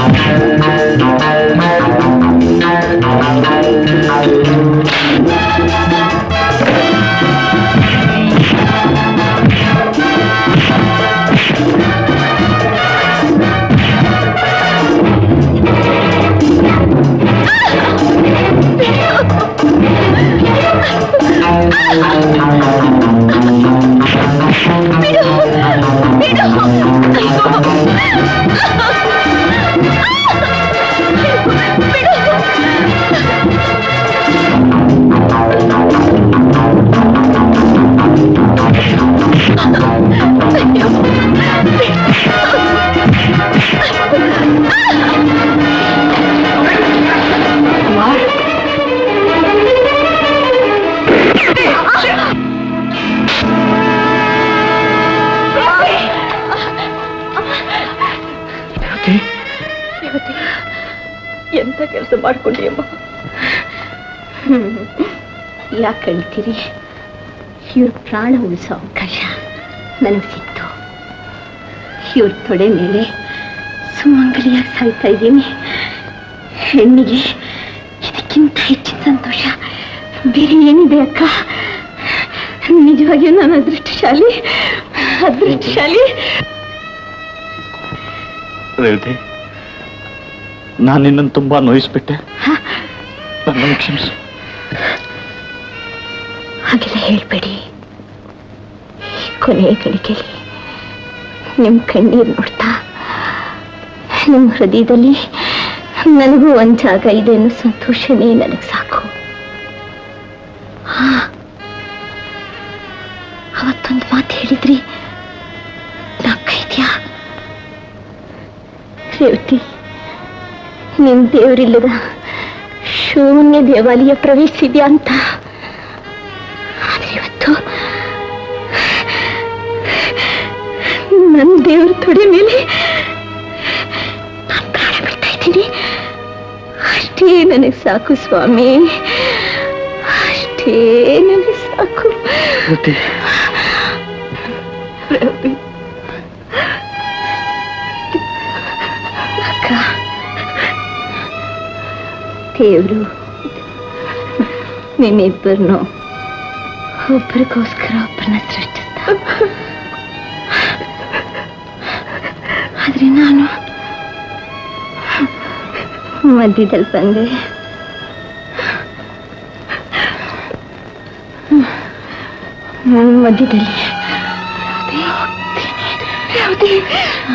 ಎಂತ ಕೆಲಸ ಮಾಡ್ಕೊಂಡಿಯಮ್ಮ ಯಾಕೆ ಕಳ್ತೀರಿ ಇವ್ರ ಪ್ರಾಣ ಉಳಿಸೋ ಅವಕಾಶ ನನಗೆ ಸಿಕ್ತು ಇವ್ರ ತೊಡೆ ಮೇಲೆ ಸುಮಂಗಲಿಯಾಗಿ ಸಾಯ್ತಾ ಇದ್ದೀನಿ ಹೆಣ್ಣಿಗೆ ಇದಕ್ಕಿಂತ ಹೆಚ್ಚಿನ ಸಂತೋಷ ಬೇರೆ ಏನಿದೆ ಅಕ್ಕ ನಿಜವಾಗಿಯೂ ನಾನು ಅದೃಷ್ಟಶಾಲಿ ಅದೃಷ್ಟಶಾಲಿ ರೇವತಿ ನಾನು ನಿನ್ನನ್ನು ತುಂಬಾ ನೋಯಿಸ್ಬಿಟ್ಟೆ ನನ್ನನ್ನು ಕ್ಷಮಿಸು ಹಾಗೆಲ್ಲ ಹೇಳ್ಬೇಡಿ ಈ ಕೊನೆಯ ಗಳಿಗೆಯಲ್ಲಿ ನಿಮ್ಮ ಕಣ್ಣೀರು ನೋಡ್ತಾ ನಿಮ್ಮ ಹೃದಯದಲ್ಲಿ ನನಗೂ ಒಂದು ಜಾಗ ಇದೆ ಅನ್ನೋ ಸಂತೋಷನೇ ನನಗೆ ಸಾಕು ಹಾ ಅವತ್ತೊಂದು ಮಾತು ಹೇಳಿದ್ರಿ ನಾಕೈದ್ಯಾ ರೇವತಿ ನಿಮ್ ದೇವರಿಲ್ಲದ ಶೂನ್ಯ ದೇವಾಲಯ ಪ್ರವೇಶಿದ್ಯಾ ಅಂತ ಆದ್ರೆ ಇವತ್ತು ನನ್ನ ದೇವ್ರ ತೊಡೆ ಮೇಲೆ ನಾನು ಪ್ರಾಣ ಬಿಡ್ತಾ ಇದ್ದೀನಿ ಅಷ್ಟೇ ನನಗೆ ಸಾಕು ಸ್ವಾಮಿ ಅಷ್ಟೇ ನನಗೆ ಸಾಕು ರವಿ. ಅಕ್ಕ ದೇವರು ನಿನ್ನಿಬ್ಬರನ್ನು ಒಬ್ಬರಿಗೋಸ್ಕರ ಒಬ್ಬರನ್ನ ಸೃಷ್ಟಿಸ್ತ ಆದ್ರೆ ನಾನು ಮಧ್ಯದಲ್ಲಿ ಬಂದೆ ನಾನು ಮಧ್ಯದಲ್ಲಿ ಯಾವುದೇ